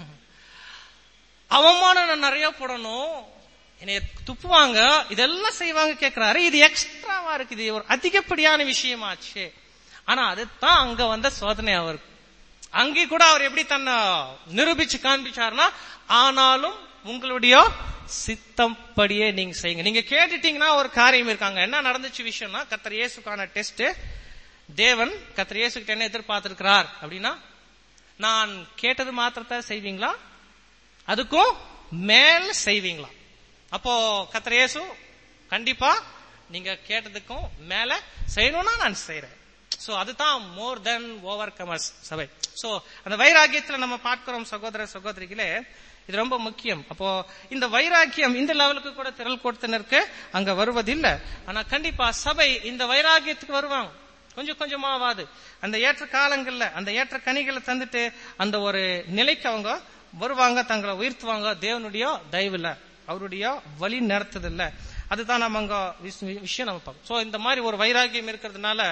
அவமானம் நான் நிறைய போடணும் என்னைய துப்புவாங்க இதெல்லாம் செய்வாங்க கேட்கிறாரு இது எக்ஸ்ட்ராவா இருக்கு இது ஒரு அதிகப்படியான விஷயமாச்சு ஆனா அதுதான் அங்க வந்த சோதனை அவருக்கு அங்கே கூட அவர் எப்படி தன்னை நிரூபிச்சு காண்பிச்சாருன்னா ஆனாலும் உங்களுடைய சித்தம் படியே நீங்க செய்யுங்க நீங்க கேட்டுட்டீங்கன்னா ஒரு காரியம் இருக்காங்க என்ன நடந்துச்சு விஷயம்னா கத்தர் இயேசுக்கான டெஸ்ட் தேவன் கத்தர் இயேசுக்கிட்ட என்ன எதிர்பார்த்திருக்கிறார் அப்படின்னா நான் கேட்டது மாத்திரத்தை செய்வீங்களா அதுக்கும் மேல செய்வீங்களா அப்போ கத்தர் இயேசு கண்டிப்பா நீங்க கேட்டதுக்கும் மேல செய்யணும்னா நான் செய்யறேன் சோ அதுதான் மோர் தென் ஓவர் கமர்ஸ் சபை சோ அந்த வைராகியத்துல நம்ம பார்க்கிறோம் சகோதர சகோதரிகளே இது ரொம்ப முக்கியம் அப்போ இந்த வைராக்கியம் இந்த லெவலுக்கு கூட திரள் கொடுத்தனருக்கு அங்க வருவதில்லை ஆனா கண்டிப்பா சபை இந்த வைராகியத்துக்கு வருவாங்க கொஞ்சம் கொஞ்சமாவாது அந்த ஏற்ற காலங்கள்ல அந்த ஏற்ற கனிகளை தந்துட்டு அந்த ஒரு நிலைக்கு அவங்க வருவாங்க தங்களை உயர்த்துவாங்க தேவனுடைய தயவுல அவருடைய வழி நடத்துதில்ல அதுதான் நம்ம அங்க விஷயம் நம்ம பார்க்கணும் சோ இந்த மாதிரி ஒரு வைராகியம் இருக்கிறதுனால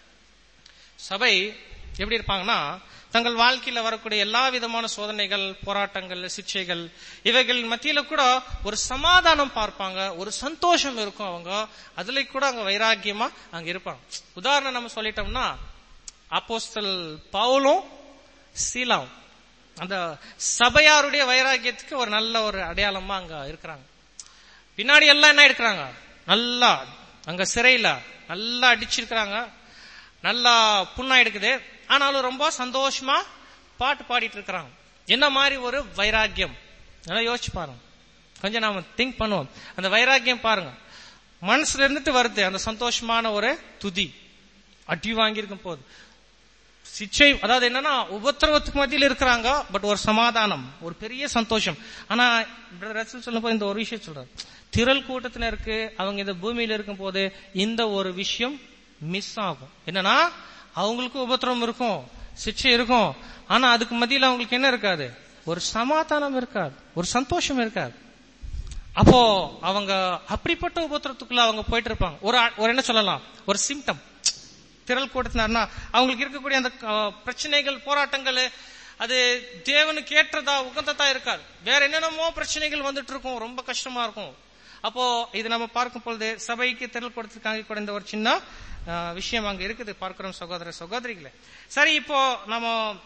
சபை எப்படி இருப்பாங்கன்னா தங்கள் வாழ்க்கையில வரக்கூடிய எல்லா விதமான சோதனைகள் போராட்டங்கள் சிக்ஷைகள் இவைகள் மத்தியில கூட ஒரு சமாதானம் பார்ப்பாங்க ஒரு சந்தோஷம் இருக்கும் அவங்க அதுல கூட அங்க வைராக்கியமா அங்க இருப்பாங்க உதாரணம் நம்ம சொல்லிட்டோம்னா அப்போஸ்தல் பவுலும் சீலாவும் அந்த சபையாருடைய வைராக்கியத்துக்கு ஒரு நல்ல ஒரு அடையாளமா அங்க இருக்கிறாங்க பின்னாடி எல்லாம் என்ன எடுக்கிறாங்க நல்லா அங்க சிறையில நல்லா அடிச்சிருக்கிறாங்க நல்லா புண்ணா எடுக்குது ஆனாலும் ரொம்ப சந்தோஷமா பாட்டு பாடிட்டு இருக்கிறாங்க என்ன மாதிரி ஒரு வைராக்கியம் நல்லா யோசிச்சு பாருங்க கொஞ்சம் நாம திங்க் பண்ணுவோம் அந்த வைராக்கியம் பாருங்க மனசுல இருந்துட்டு வருது அந்த சந்தோஷமான ஒரு துதி அடி வாங்கியிருக்கும் போது சிச்சை அதாவது என்னன்னா உபத்திரவத்துக்கு மத்தியில் இருக்கிறாங்க பட் ஒரு சமாதானம் ஒரு பெரிய சந்தோஷம் ஆனா ரசல் சொல்லும் போது இந்த ஒரு விஷயம் சொல்றாரு திரள் கூட்டத்தினருக்கு அவங்க இந்த பூமியில இருக்கும் போது இந்த ஒரு விஷயம் மிஸ் ஆகும் என்னன்னா அவங்களுக்கு உபத்திரம் இருக்கும் சிக்ஷை இருக்கும் ஆனா அதுக்கு மத்தியில் அவங்களுக்கு என்ன இருக்காது ஒரு சமாதானம் இருக்காது ஒரு சந்தோஷம் இருக்காது அப்போ அவங்க அப்படிப்பட்ட உபத்திரத்துக்குள்ள அவங்க போயிட்டு இருப்பாங்க ஒரு ஒரு என்ன சொல்லலாம் ஒரு சிம்டம் திரள் கூட்டத்தினார்னா அவங்களுக்கு இருக்கக்கூடிய அந்த பிரச்சனைகள் போராட்டங்கள் அது தேவனுக்கு ஏற்றதா உகந்ததா இருக்காது வேற என்னென்னமோ பிரச்சனைகள் வந்துட்டு இருக்கும் ரொம்ப கஷ்டமா இருக்கும் அப்போ இது நம்ம பார்க்கும் பொழுது சபைக்கு திரள் கொடுத்திருக்காங்க கூட இந்த ஒரு சின்ன விஷயம் அங்க இருக்குது பார்க்கிறோம் சகோதர சகோதரிகளே சரி இப்போ நம்ம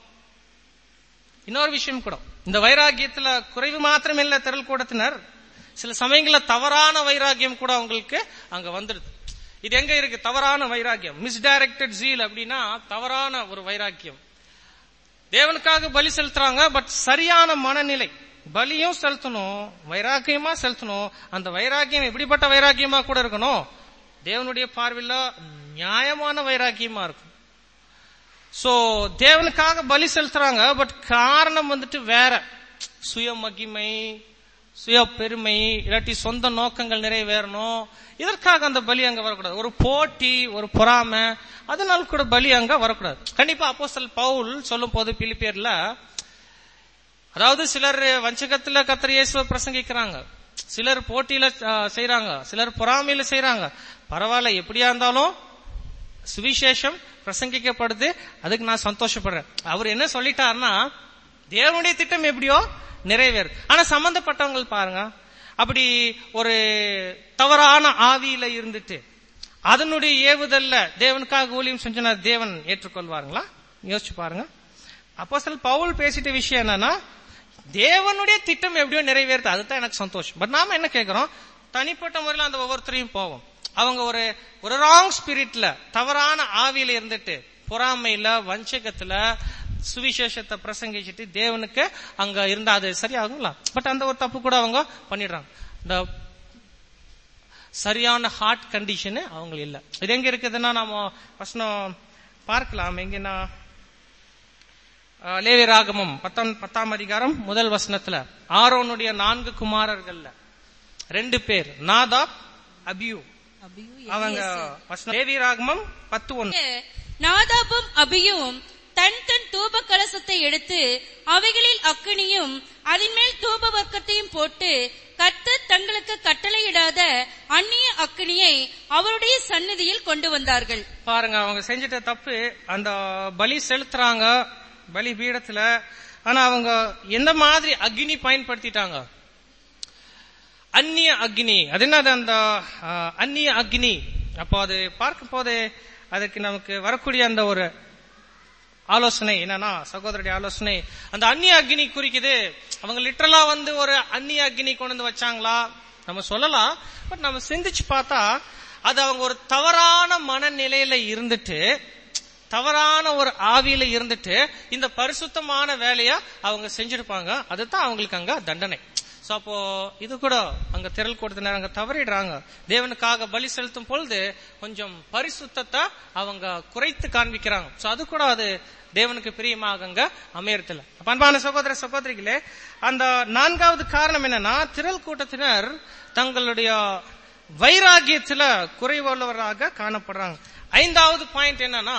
இன்னொரு விஷயம் கூட இந்த வைராகியத்துல குறைவு மாத்திரம் இல்ல திரள் கூடத்தினர் சில சமயங்கள்ல தவறான வைராகியம் கூட அவங்களுக்கு அங்க வந்துடுது இது எங்க இருக்கு தவறான வைராக்கியம் மிஸ்டைரக்டட் ஜீல் அப்படின்னா தவறான ஒரு வைராக்கியம் தேவனுக்காக பலி செலுத்துறாங்க பட் சரியான மனநிலை பலியும் செலுத்தணும் வைராக்கியமா செலுத்தணும் அந்த வைராக்கியம் எப்படிப்பட்ட வைராக்கியமா கூட இருக்கணும் தேவனுடைய பார்வையில நியாயமான வைராக்கியமா இருக்கும் சோ தேவனுக்காக பலி செலுத்துறாங்க பட் காரணம் வந்துட்டு வேற சுய மகிமை சுய பெருமை இல்லாட்டி சொந்த நோக்கங்கள் நிறைவேறணும் இதற்காக அந்த பலி அங்க வரக்கூடாது ஒரு போட்டி ஒரு பொறாமை அதனால கூட பலி அங்க வரக்கூடாது கண்டிப்பா அப்போஸ்தல் பவுல் சொல்லும் போது பிலிப்பியர்ல அதாவது சிலர் வஞ்சகத்துல கத்திர இயேசுவை பிரசங்கிக்கிறாங்க சிலர் போட்டியில அஹ், செய்றாங்க சிலர் பொறாமையில செய்றாங்க பரவாயில்ல எப்படியா இருந்தாலும் சுவிசேஷம் பிரசங்கிக்கப்படுது அதுக்கு நான் சந்தோஷப்படுறேன் அவர் என்ன சொல்லிட்டாருன்னா தேவனுடைய திட்டம் எப்படியோ நிறைவேறும் ஆனா சம்பந்தப்பட்டவங்க பாருங்க அப்படி ஒரு தவறான ஆவியில இருந்துட்டு அதனுடைய ஏவுதல்ல தேவனுக்காக ஊழியம் செஞ்சனா தேவன் ஏற்றுக்கொள்வாருங்களா யோசிச்சு பாருங்க அப்போஸ்தலன் பவுல் பேசிட்ட விஷயம் என்னன்னா தேவனுடைய திட்டம் எப்படியோ நிறைவேறுது அதுதான் எனக்கு சந்தோஷம் பட் நாம என்ன கேக்குறோம் தனிப்பட்ட முறையில் அந்த ஒவ்வொருத்தரையும் போவோம் அவங்க ஒரு ஒரு ராங் ஸ்பிரிட்ல தவறான ஆவியில இருந்துட்டு பொறாமையில வஞ்சகத்துல சுவிசேஷத்தை பிரசங்கிச்சுட்டு தேவனுக்கு அங்க இருந்தா அது சரியாகுங்களா பட் அந்த ஒரு தப்பு கூட அவங்க பண்ணிடுறாங்க இந்த சரியான ஹார்ட் கண்டிஷன் அவங்க இல்ல இது எங்க இருக்குதுன்னா நாம வசனம் பார்க்கலாம் எங்கன்னா அஹ், லேவி ராகமம் பத்தாம் பத்தாம் அதிகாரம் முதல் வசனத்துல ஆரோனுடைய நான்கு குமாரர்கள்ல ரெண்டு பேர் நாதாப் அபியூ அவங்க வசனம் லேவி ராகமம் பத்து ஒன்று நாதாபும் அபியும் தன் தன் தூப கலசத்தை எடுத்து அவைகளில் அக்கினியும் அதன்மேல் தூப வர்க்கத்தையும் போட்டு கர்த்தர் தங்களுக்கு கட்டளையிடாத அந்நிய அக்கினியை அவருடைய சந்நிதியில் கொண்டு வந்தார்கள் பாருங்க அவங்க செஞ்சிட்ட தப்பு அந்த பலி செலுத்துறாங்க பலி பீடத்துல ஆனா அவங்க எந்த மாதிரி அக்னி பயன்படுத்திட்டாங்க அந்நிய அக்னி அது என்னது அந்த ஆ, அந்நிய அக்னி அப்போ அது பார்க்கும் போது அதுக்கு நமக்கு வரக்கூடிய அந்த ஒரு ஆலோசனை என்னன்னா சகோதரருடைய ஆலோசனை அந்த அந்நிய அக்னி குறிக்குது அவங்க லிட்டரலா வந்து ஒரு அந்நிய அக்னி கொண்டு வந்து வச்சாங்களா நம்ம சொல்லலாம் பட் நம்ம சிந்திச்சு பார்த்தா அது அவங்க ஒரு தவறான மனநிலையில இருந்துட்டு தவறான ஒரு ஆவியில இருந்துட்டு இந்த பரிசுத்தமான வேலைய அவங்க செஞ்சிருப்பாங்க அதுதான் அவங்களுக்கு அங்க தண்டனை சோ அப்போ இது கூட அங்க திரள் கொடுத்த அங்க தவறிடுறாங்க தேவனுக்காக பலி செலுத்தும் பொழுது கொஞ்சம் பரிசுத்தத்தை அவங்க குறைத்து காண்பிக்கிறாங்க சோ அது கூட அது தேவனுக்கு பிரியமாக அங்க அமையறதில்ல அப்ப அன்பான சகோதர சகோதரிகளே அந்த நான்காவது காரணம் என்னன்னா திரள் கூட்டத்தினர் தங்களுடைய வைராகியத்துல குறைவுள்ளவராக காணப்படுறாங்க ஐந்தாவது பாயிண்ட் என்னன்னா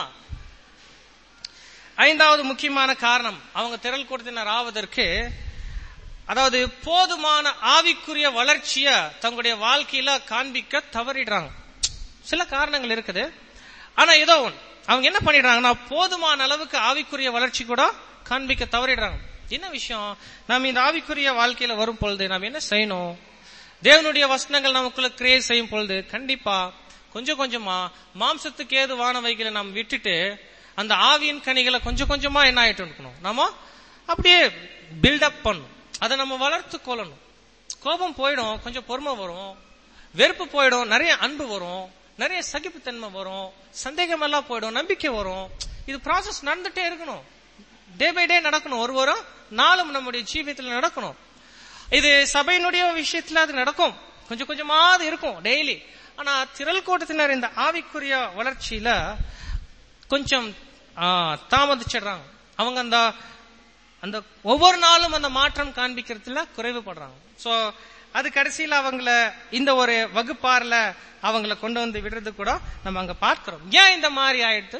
ஐந்தாவது முக்கியமான காரணம் அவங்க திரள் கூட்டத்தினர் ஆவதற்கு அதாவது போதுமான ஆவிக்குரிய வளர்ச்சிய தங்களுடைய வாழ்க்கையில காண்பிக்க தவறிடுறாங்க சில காரணங்கள் இருக்குது ஆனா ஏதோ ஒன்று அவங்க என்ன பண்ணிடுறாங்கன்னா போதுமான அளவுக்கு ஆவிக்குரிய வளர்ச்சி கூட காண்பிக்க தவறிடுறாங்க என்ன விஷயம் நாம் இந்த ஆவிக்குரிய வாழ்க்கையில வரும் பொழுது நாம் என்ன செய்யணும் தேவனுடைய வசனங்கள் நமக்குள்ள கிரியேட் செய்யும் பொழுது கண்டிப்பா கொஞ்சம் கொஞ்சமா மாம்சத்துக்கு ஏதுவானவைகளை நாம் விட்டுட்டு அந்த ஆவியின் கனிகளை கொஞ்சம் கொஞ்சமா என்ன ஆயிட்டு இருக்கணும் நாம அப்படியே பில்டப் பண்ணும் அதை நம்ம வளர்த்து கொள்ளணும் கோபம் போயிடும் கொஞ்சம் பொறுமை வரும் வெறுப்பு போயிடும் நிறைய அன்பு வரும் நிறைய சகிப்புத்தன்மை வரும் சந்தேகம் எல்லாம் போயிடும் நம்பிக்கை வரும் இது ப்ராசஸ் நடந்துட்டே இருக்கணும் டே பை டே நடக்கணும் ஒரு ஒரு நாளும் நம்முடைய ஜீவியத்தில் நடக்கணும் இது சபையினுடைய விஷயத்துல அது நடக்கும் கொஞ்சம் கொஞ்சமா அது இருக்கும் டெய்லி ஆனா திரள் கூட்டத்தினர் இந்த ஆவிக்குரிய வளர்ச்சியில கொஞ்சம் ஆ, தாமதிச்சிடுறாங்க அவங்க அந்த அந்த ஒவ்வொரு நாளும் அந்த மாற்றம் காண்பிக்கிறதுல குறைவுபடுறாங்க சோ அது கடைசியில அவங்கள இந்த ஒரு வகுப்பார்ல அவங்கள கொண்டு வந்து விடுறது கூட நம்ம அங்க பார்க்கிறோம் ஏன் இந்த மாதிரி ஆயிடுது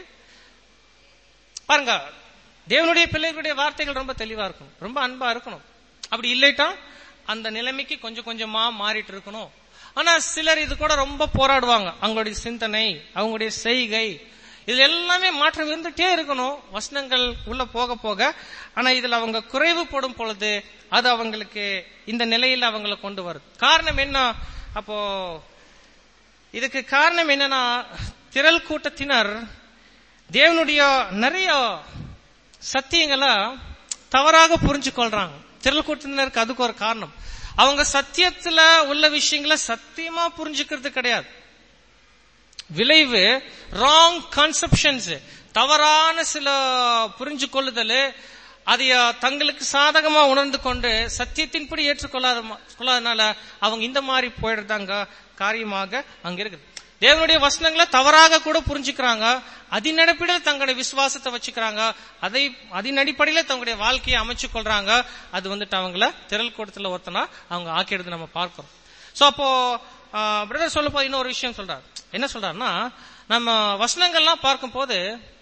பாருங்க தேவனுடைய பிள்ளைகளுடைய வார்த்தைகள் ரொம்ப தெளிவா இருக்கணும் ரொம்ப அன்பா இருக்கணும் அப்படி இல்லைட்டா அந்த நிலைமைக்கு கொஞ்சம் கொஞ்சமா மாறிட்டு இருக்கணும் ஆனா சிலர் இது கூட ரொம்ப போராடுவாங்க அவங்களுடைய சிந்தனை அவங்களுடைய செய்கை இதுல எல்லாமே மாற்றம் இருந்துட்டே இருக்கணும் வசனங்கள் உள்ள போக போக ஆனா இதுல அவங்க குறைவுபடும் பொழுது அது அவங்களுக்கு இந்த நிலையில அவங்களை கொண்டு வருது காரணம் என்ன அப்போ இதுக்கு காரணம் என்னன்னா திரள் கூட்டத்தினர் தேவனுடைய நிறைய சத்தியங்களை தவறாக புரிஞ்சு கொள்றாங்க திரள் கூட்டத்தினருக்கு அதுக்கு ஒரு காரணம் அவங்க சத்தியத்துல உள்ள விஷயங்களை சத்தியமா புரிஞ்சுக்கிறது கிடையாது விளைவு ராங் கான்செப்ஷன்ஸ் தவறான சில புரிஞ்சு கொள்ளுதல் அதை அஹ், தங்களுக்கு சாதகமா உணர்ந்து கொண்டு சத்தியத்தின்படி ஏற்றுக்கொள்ளாத கொள்ளாதனால அவங்க இந்த மாதிரி போயிடுறதாங்க காரியமாக அங்க இருக்குது தேவனுடைய வசனங்களை தவறாக கூட புரிஞ்சுக்கிறாங்க அதன் அடிப்படையில் தங்களுடைய விசுவாசத்தை வச்சுக்கிறாங்க அதை அதன் அடிப்படையில தங்களுடைய வாழ்க்கையை அமைச்சு கொள்றாங்க அது வந்துட்டு அவங்கள திரள் கூட்டத்துல ஒருத்தனா அவங்க ஆக்கிடுறது நம்ம பார்க்கிறோம் சோ அப்போ பிரதர் சொல்ல போது இன்னொரு விஷயம் சொல்றாரு என்ன சொல்றாருன்னா நம்ம வசனங்கள்லாம் பார்க்கும்போது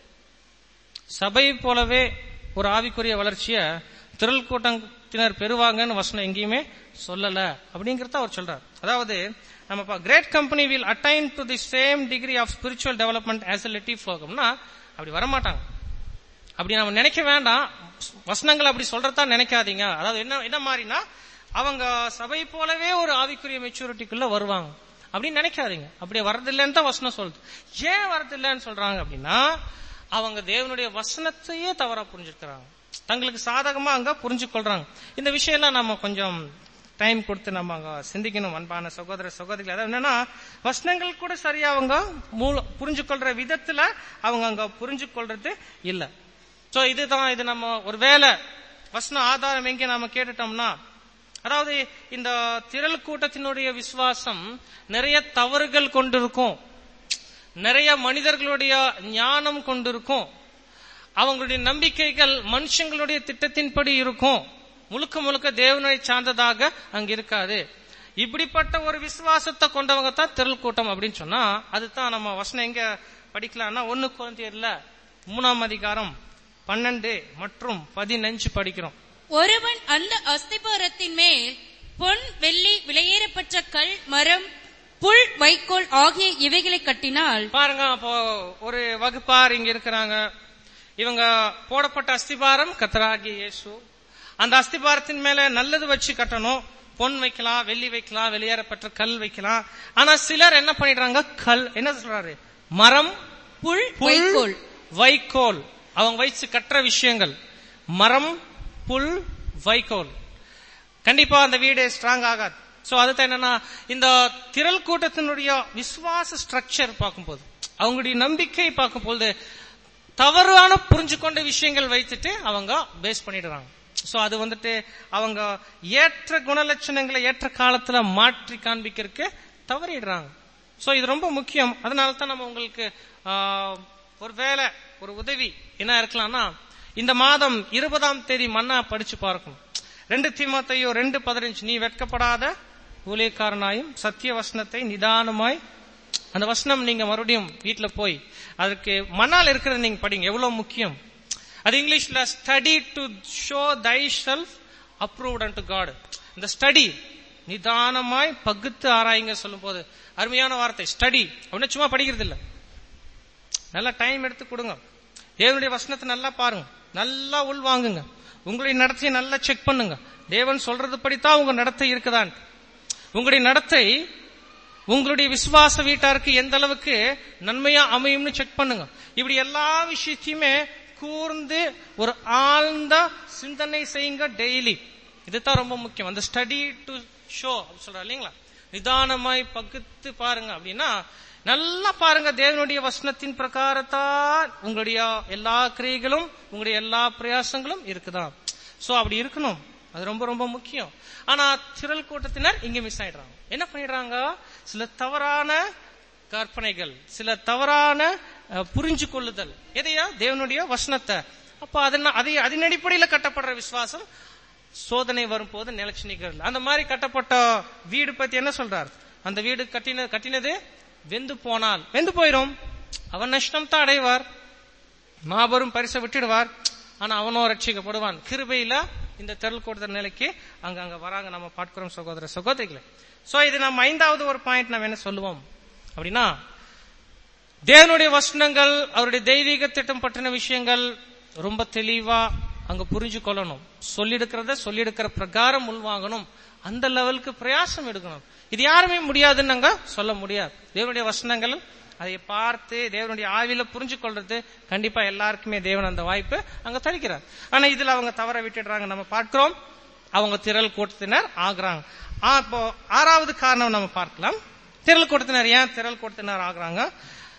சபை போலவே ஒரு ஆவிக்குரிய வளர்ச்சிய திரள் கூட்டத்தினர் பெறுவாங்கன்னு வசனம் எங்கேயுமே சொல்லல அப்படிங்கறத அவர் சொல்றார் அதாவது நம்ம great company will attain to the same degree of spiritual development as a little ஃப்ளோகம்னா அப்படி வரமாட்டாங்க அப்படி நம்ம நினைக்க வேண்டாம் வசனங்கள் அப்படி சொல்றதா நினைக்காதீங்க அதாவது என்ன என்ன மாதிரினா அவங்க சபை போலவே ஒரு ஆவிக்குரிய மெச்சூரிட்டிக்குள்ள வருவாங்க அப்படின்னு நினைக்காதீங்க அப்படி வரதில்லைன்னு தான் வசனம் சொல்லுது ஏன் வரதில்லைன்னு சொல்றாங்க அப்படின்னா அவங்க தேவனுடைய வசனத்தையே தவறா புரிஞ்சுக்கிறாங்க தங்களுக்கு சாதகமா அங்க புரிஞ்சு கொள்றாங்க இந்த விஷயம் எல்லாம் நம்ம கொஞ்சம் டைம் கொடுத்து நம்ம அங்க சிந்திக்கணும் அன்பான சகோதர சகோதரிகள் அதாவது என்னன்னா வசனங்கள் கூட சரியா அவங்க மூல புரிஞ்சு கொள்ற விதத்துல அவங்க அங்க புரிஞ்சு கொள்றது இல்ல சோ இதுதான் இது நம்ம ஒருவேளை வசன ஆதாரம் எங்க நாம கேட்டுட்டோம்னா அதாவது இந்த திரள் கூட்டத்தினுடைய விசுவாசம் நிறைய தவறுகள் கொண்டிருக்கும் நிறைய மனிதர்களுடைய ஞானம் கொண்டிருக்கும் அவங்களுடைய நம்பிக்கைகள் மனுஷங்களுடைய திட்டத்தின்படி இருக்கும் முழுக்க முழுக்க தேவனை சார்ந்ததாக அங்க இருக்காது இப்படிப்பட்ட ஒரு விசுவாசத்தை கொண்டவங்க தான் திரள் கூட்டம் அப்படின்னு சொன்னா அதுதான் நம்ம வசனம் எங்க படிக்கலாம்னா ஒன்னு குழந்தையர்ல மூணாம் அதிகாரம் பன்னெண்டு மற்றும் பதினஞ்சு படிக்கிறோம் ஒருவன் அந்த அஸ்திபாரத்தின் மேல் பொன் வெள்ளி விலையேறப்பட்ட கல் மரம் புல் வைக்கோல் ஆகிய இவைகளை கட்டினால் பாருங்க அப்போ ஒரு வகுப்பார் இங்க இருக்கிறாங்க இவங்க போடப்பட்ட அஸ்திபாரம் கத்தராகி இயேசு அந்த அஸ்திபாரத்தின் மேல நல்லது வச்சு கட்டணும் பொன் வைக்கலாம் வெள்ளி வைக்கலாம் வெளியேறப்பட்ட கல் வைக்கலாம் ஆனா சிலர் என்ன பண்ணிடுறாங்க கல் என்ன சொல்றாரு மரம் புல் புல், வைக்கோல் வைக்கோல் அவங்க வச்சு கட்டுற விஷயங்கள் மரம் புல் வைக்கோல் கண்டிப்பா அந்த வீடு ஸ்ட்ராங் ஆகாது சோ அதுதான் என்னன்னா இந்த திரள் கூட்டத்தினுடைய விசுவாச ஸ்ட்ரக்சர் பார்க்கும்போது அவங்களுடைய நம்பிக்கை பார்க்கும்போது தவறான புரிஞ்சு கொண்ட விஷயங்கள் வைத்துட்டு அவங்க பேஸ் பண்ணிடுறாங்க சோ அது வந்துட்டு அவங்க ஏற்ற குணலட்சணங்களை ஏற்ற காலத்துல மாற்றி காண்பிக்கிறதுக்கு தவறிடுறாங்க சோ இது ரொம்ப முக்கியம் அதனால தான் நம்ம உங்களுக்கு ஆஹ், ஒரு வேலை ஒரு உதவி என்ன இருக்கலாம்னா இந்த மாதம் இருபதாம் தேதி மன்னா படிச்சு பார்க்கணும் ரெண்டு தீமத்தையோ ரெண்டு பதினஞ்சு நீ வெட்கப்படாத ஊழியக்காரனாயும் சத்திய வசனத்தை நிதானமாய் அந்த வசனம் நீங்க மறுபடியும் வீட்ல போய் அதுக்கு மண்ணால் இருக்கிறது நீங்க படிங்க எவ்வளவு முக்கியம் அது இங்கிலீஷ்ல study to show thyself approved and to God இந்த ஸ்டடி நிதானமாய் பகுத்து ஆராயுங்க சொல்லும் போது அருமையான வார்த்தை ஸ்டடி அப்படின்னு சும்மா படிக்கிறது இல்ல நல்லா டைம் எடுத்து கொடுங்க தேவனுடைய வசனத்தை நல்லா பாருங்க நல்லா உள் வாங்குங்க உங்களுடைய நடத்தையை நல்லா செக் பண்ணுங்க தேவன் சொல்றது படித்தான் உங்க நடத்தை இருக்குதான் உங்களுடைய நடத்தை உங்களுடைய விசுவாச வீட்டாருக்கு எந்த அளவுக்கு நன்மையா அமையும்னு செக் பண்ணுங்க இப்படி எல்லா விஷயத்தையுமே கூர்ந்து ஒரு ஆழ்ந்த சிந்தனை செய்யுங்க டெய்லி இதுதான் ரொம்ப முக்கியம் அந்த ஸ்டடி டு ஷோ சொல்ற இல்லைங்களா நிதானமாய் பகுத்து பாருங்க அப்படின்னா நல்லா பாருங்க தேவனுடைய வசனத்தின் பிரகாரத்தான் உங்களுடைய எல்லா கிரியைகளும் உங்களுடைய எல்லா பிரயாசங்களும் இருக்குதா சோ அப்படி இருக்கணும் அது ரொம்ப ரொம்ப முக்கியம் ஆனா திரள் கூட்டத்தினர் இங்க மிஸ் ஆயிடுறாங்க என்ன பண்ணிடுறாங்க சில தவறான கற்பனைகள் சில தவறான அஹ், புரிஞ்சு கொள்ளுதல் எதையா தேவனுடைய வசனத்தை அப்ப அதன அதை அதன் அடிப்படையில் கட்டப்படுற விசுவாசம் சோதனை வரும்போது நிலைச்சு நிக்கிறது அந்த மாதிரி கட்டப்பட்ட வீடு பத்தி என்ன சொல்றார் அந்த வீடு கட்டின கட்டினது வெந்து போனால் வெந்து போயிரும் அவன் நஷ்டம் தான் அடைவார் மாபெரும் பரிசை விட்டுடுவார் ஆனா அவனோ ரட்சிக்கப்படுவான் கிருபையில இந்த தெருள் கொடுத்த நிலைக்கு அங்க அங்க வராங்க நம்ம பார்க்கிறோம் சகோதர சகோதரிகளே சோ இது நம்ம ஐந்தாவது ஒரு பாயிண்ட் நம்ம என்ன சொல்லுவோம் அப்படின்னா தேவனுடைய வசனங்கள் அவருடைய தெய்வீக திட்டம் பற்றின விஷயங்கள் ரொம்ப தெளிவா அங்க புரிஞ்சு கொள்ளணும் சொல்லிடுக்கிறத சொல்லிடுக்கிற பிரகாரம் உள்வாங்கணும் அந்த லெவலுக்கு பிரயாசம் எடுக்கணும் இது யாருமே முடியாதுன்னு நாங்க சொல்ல முடியாது தேவனுடைய வசனங்கள் அதை பார்த்து தேவனுடைய ஆவில புரிஞ்சு கொள்றது கண்டிப்பா எல்லாருக்குமே தேவன் அந்த வாய்ப்பு அங்க தருகிறார் ஆனா இதுல அவங்க தவற விட்டுடுறாங்க நம்ம பார்க்கிறோம் அவங்க திரள் கூட்டத்தினர் ஆகுறாங்க ஆ, இப்போ ஆறாவது காரணம் நம்ம பார்க்கலாம் திரள் கூட்டத்தினர் ஏன் திரள் கூட்டத்தினர் ஆகுறாங்க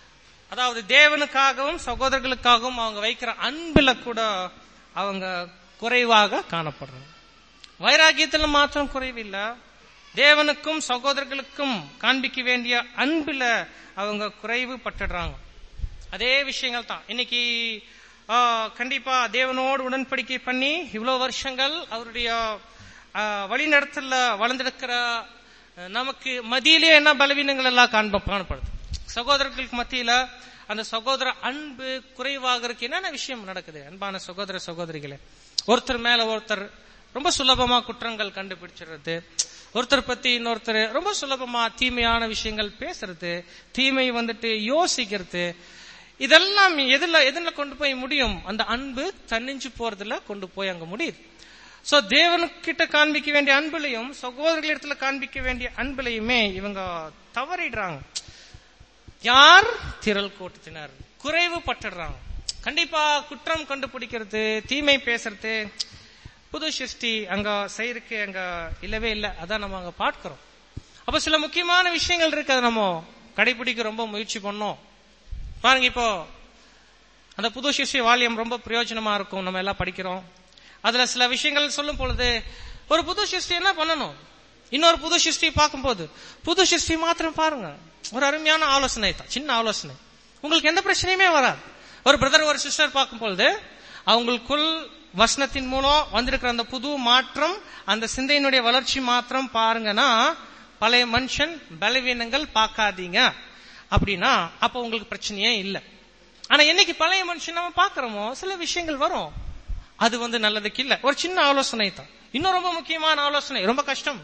அதாவது தேவனுக்காகவும் சகோதரர்களுக்காகவும் அவங்க வைக்கிற அன்புல கூட அவங்க குறைவாக காணப்படுறாங்க வைராகியத்துல மாத்திரம் குறைவில்ல தேவனுக்கும் சகோதரர்களுக்கும் காண்பிக்க வேண்டிய அன்புல அவங்க குறைவு பட்டுடுறாங்க அதே விஷயங்கள் தான் இன்னைக்கு ஆ, கண்டிப்பா தேவனோடு உடன்படிக்கை பண்ணி இவ்வளவு வருஷங்கள் அவருடைய ஆ, வழிநடத்தல வளர்ந்திருக்கிற அஹ், நமக்கு மத்தியிலே என்ன பலவீனங்கள் எல்லாம் காண்ப காணப்படுது சகோதரர்களுக்கு மத்தியில அந்த சகோதர அன்பு குறைவாகிறதுக்கு என்னென்ன விஷயம் நடக்குது அன்பான சகோதர சகோதரிகளே ஒருத்தர் மேல ஒருத்தர் ரொம்ப சுலபமா குற்றங்கள் கண்டுபிடிச்சிடுறது ஒருத்தர் பத்தி இன்னொருத்தர் ரொம்ப சுலபமா தீமையான விஷயங்கள் பேசுறது தீமை வந்துட்டு யோசிக்கிறது இதெல்லாம் எதுல எதுல கொண்டு போய் முடியும் அந்த அன்பு தன்னிஞ்சு போறதுல கொண்டு போய் அங்க முடியுது சோ தேவனுக்கிட்ட காண்பிக்க வேண்டிய அன்புலையும் சகோதரர்களிடத்துல காண்பிக்க வேண்டிய அன்புலையுமே இவங்க தவறிடுறாங்க யார் திரள் கூட்டத்தினர் குறைவு பட்டுடுறாங்க கண்டிப்பா குற்றம் கண்டுபிடிக்கிறது தீமை பேசுறது புது சிருஷ்டி அங்க செய்யறதுக்கு அங்க இல்லவே இல்லை அதான் நம்ம அங்க பார்க்கிறோம் அப்ப சில முக்கியமான விஷயங்கள் இருக்கு அதை நம்ம கடைபிடிக்க ரொம்ப முயற்சி பண்ணோம் பாருங்க இப்போ அந்த புது சிருஷ்டி வால்யம் ரொம்ப பிரயோஜனமா இருக்கும் நம்ம எல்லாம் படிக்கிறோம் அதுல சில விஷயங்கள் சொல்லும் பொழுது ஒரு புது சிருஷ்டி என்ன பண்ணணும் இன்னொரு புது சிருஷ்டி பார்க்கும்போது புது சிருஷ்டி மாத்திரம் பாருங்க ஒரு அருமையான ஆலோசனை தான் சின்ன ஆலோசனை உங்களுக்கு எந்த பிரச்சனையுமே வராது ஒரு பிரதர் ஒரு சிஸ்டர் பார்க்கும் பொழுது அவங்களுக்குள் வசனத்தின் மூலம் வந்திருக்கிற அந்த புது மாற்றம் அந்த சிந்தையினுடைய வளர்ச்சி மாத்திரம் பாருங்கன்னா பழைய மனுஷன் பலவீனங்கள் பார்க்காதீங்க அப்படின்னா அப்ப உங்களுக்கு பிரச்சனையே இல்லை ஆனா என்னைக்கு பழைய மனுஷன் நம்ம பாக்குறோமோ சில விஷயங்கள் வரும் அது வந்து நல்லதுக்கு இல்ல ஒரு சின்ன ஆலோசனை தான் இன்னும் ரொம்ப முக்கியமான ஆலோசனை ரொம்ப கஷ்டம்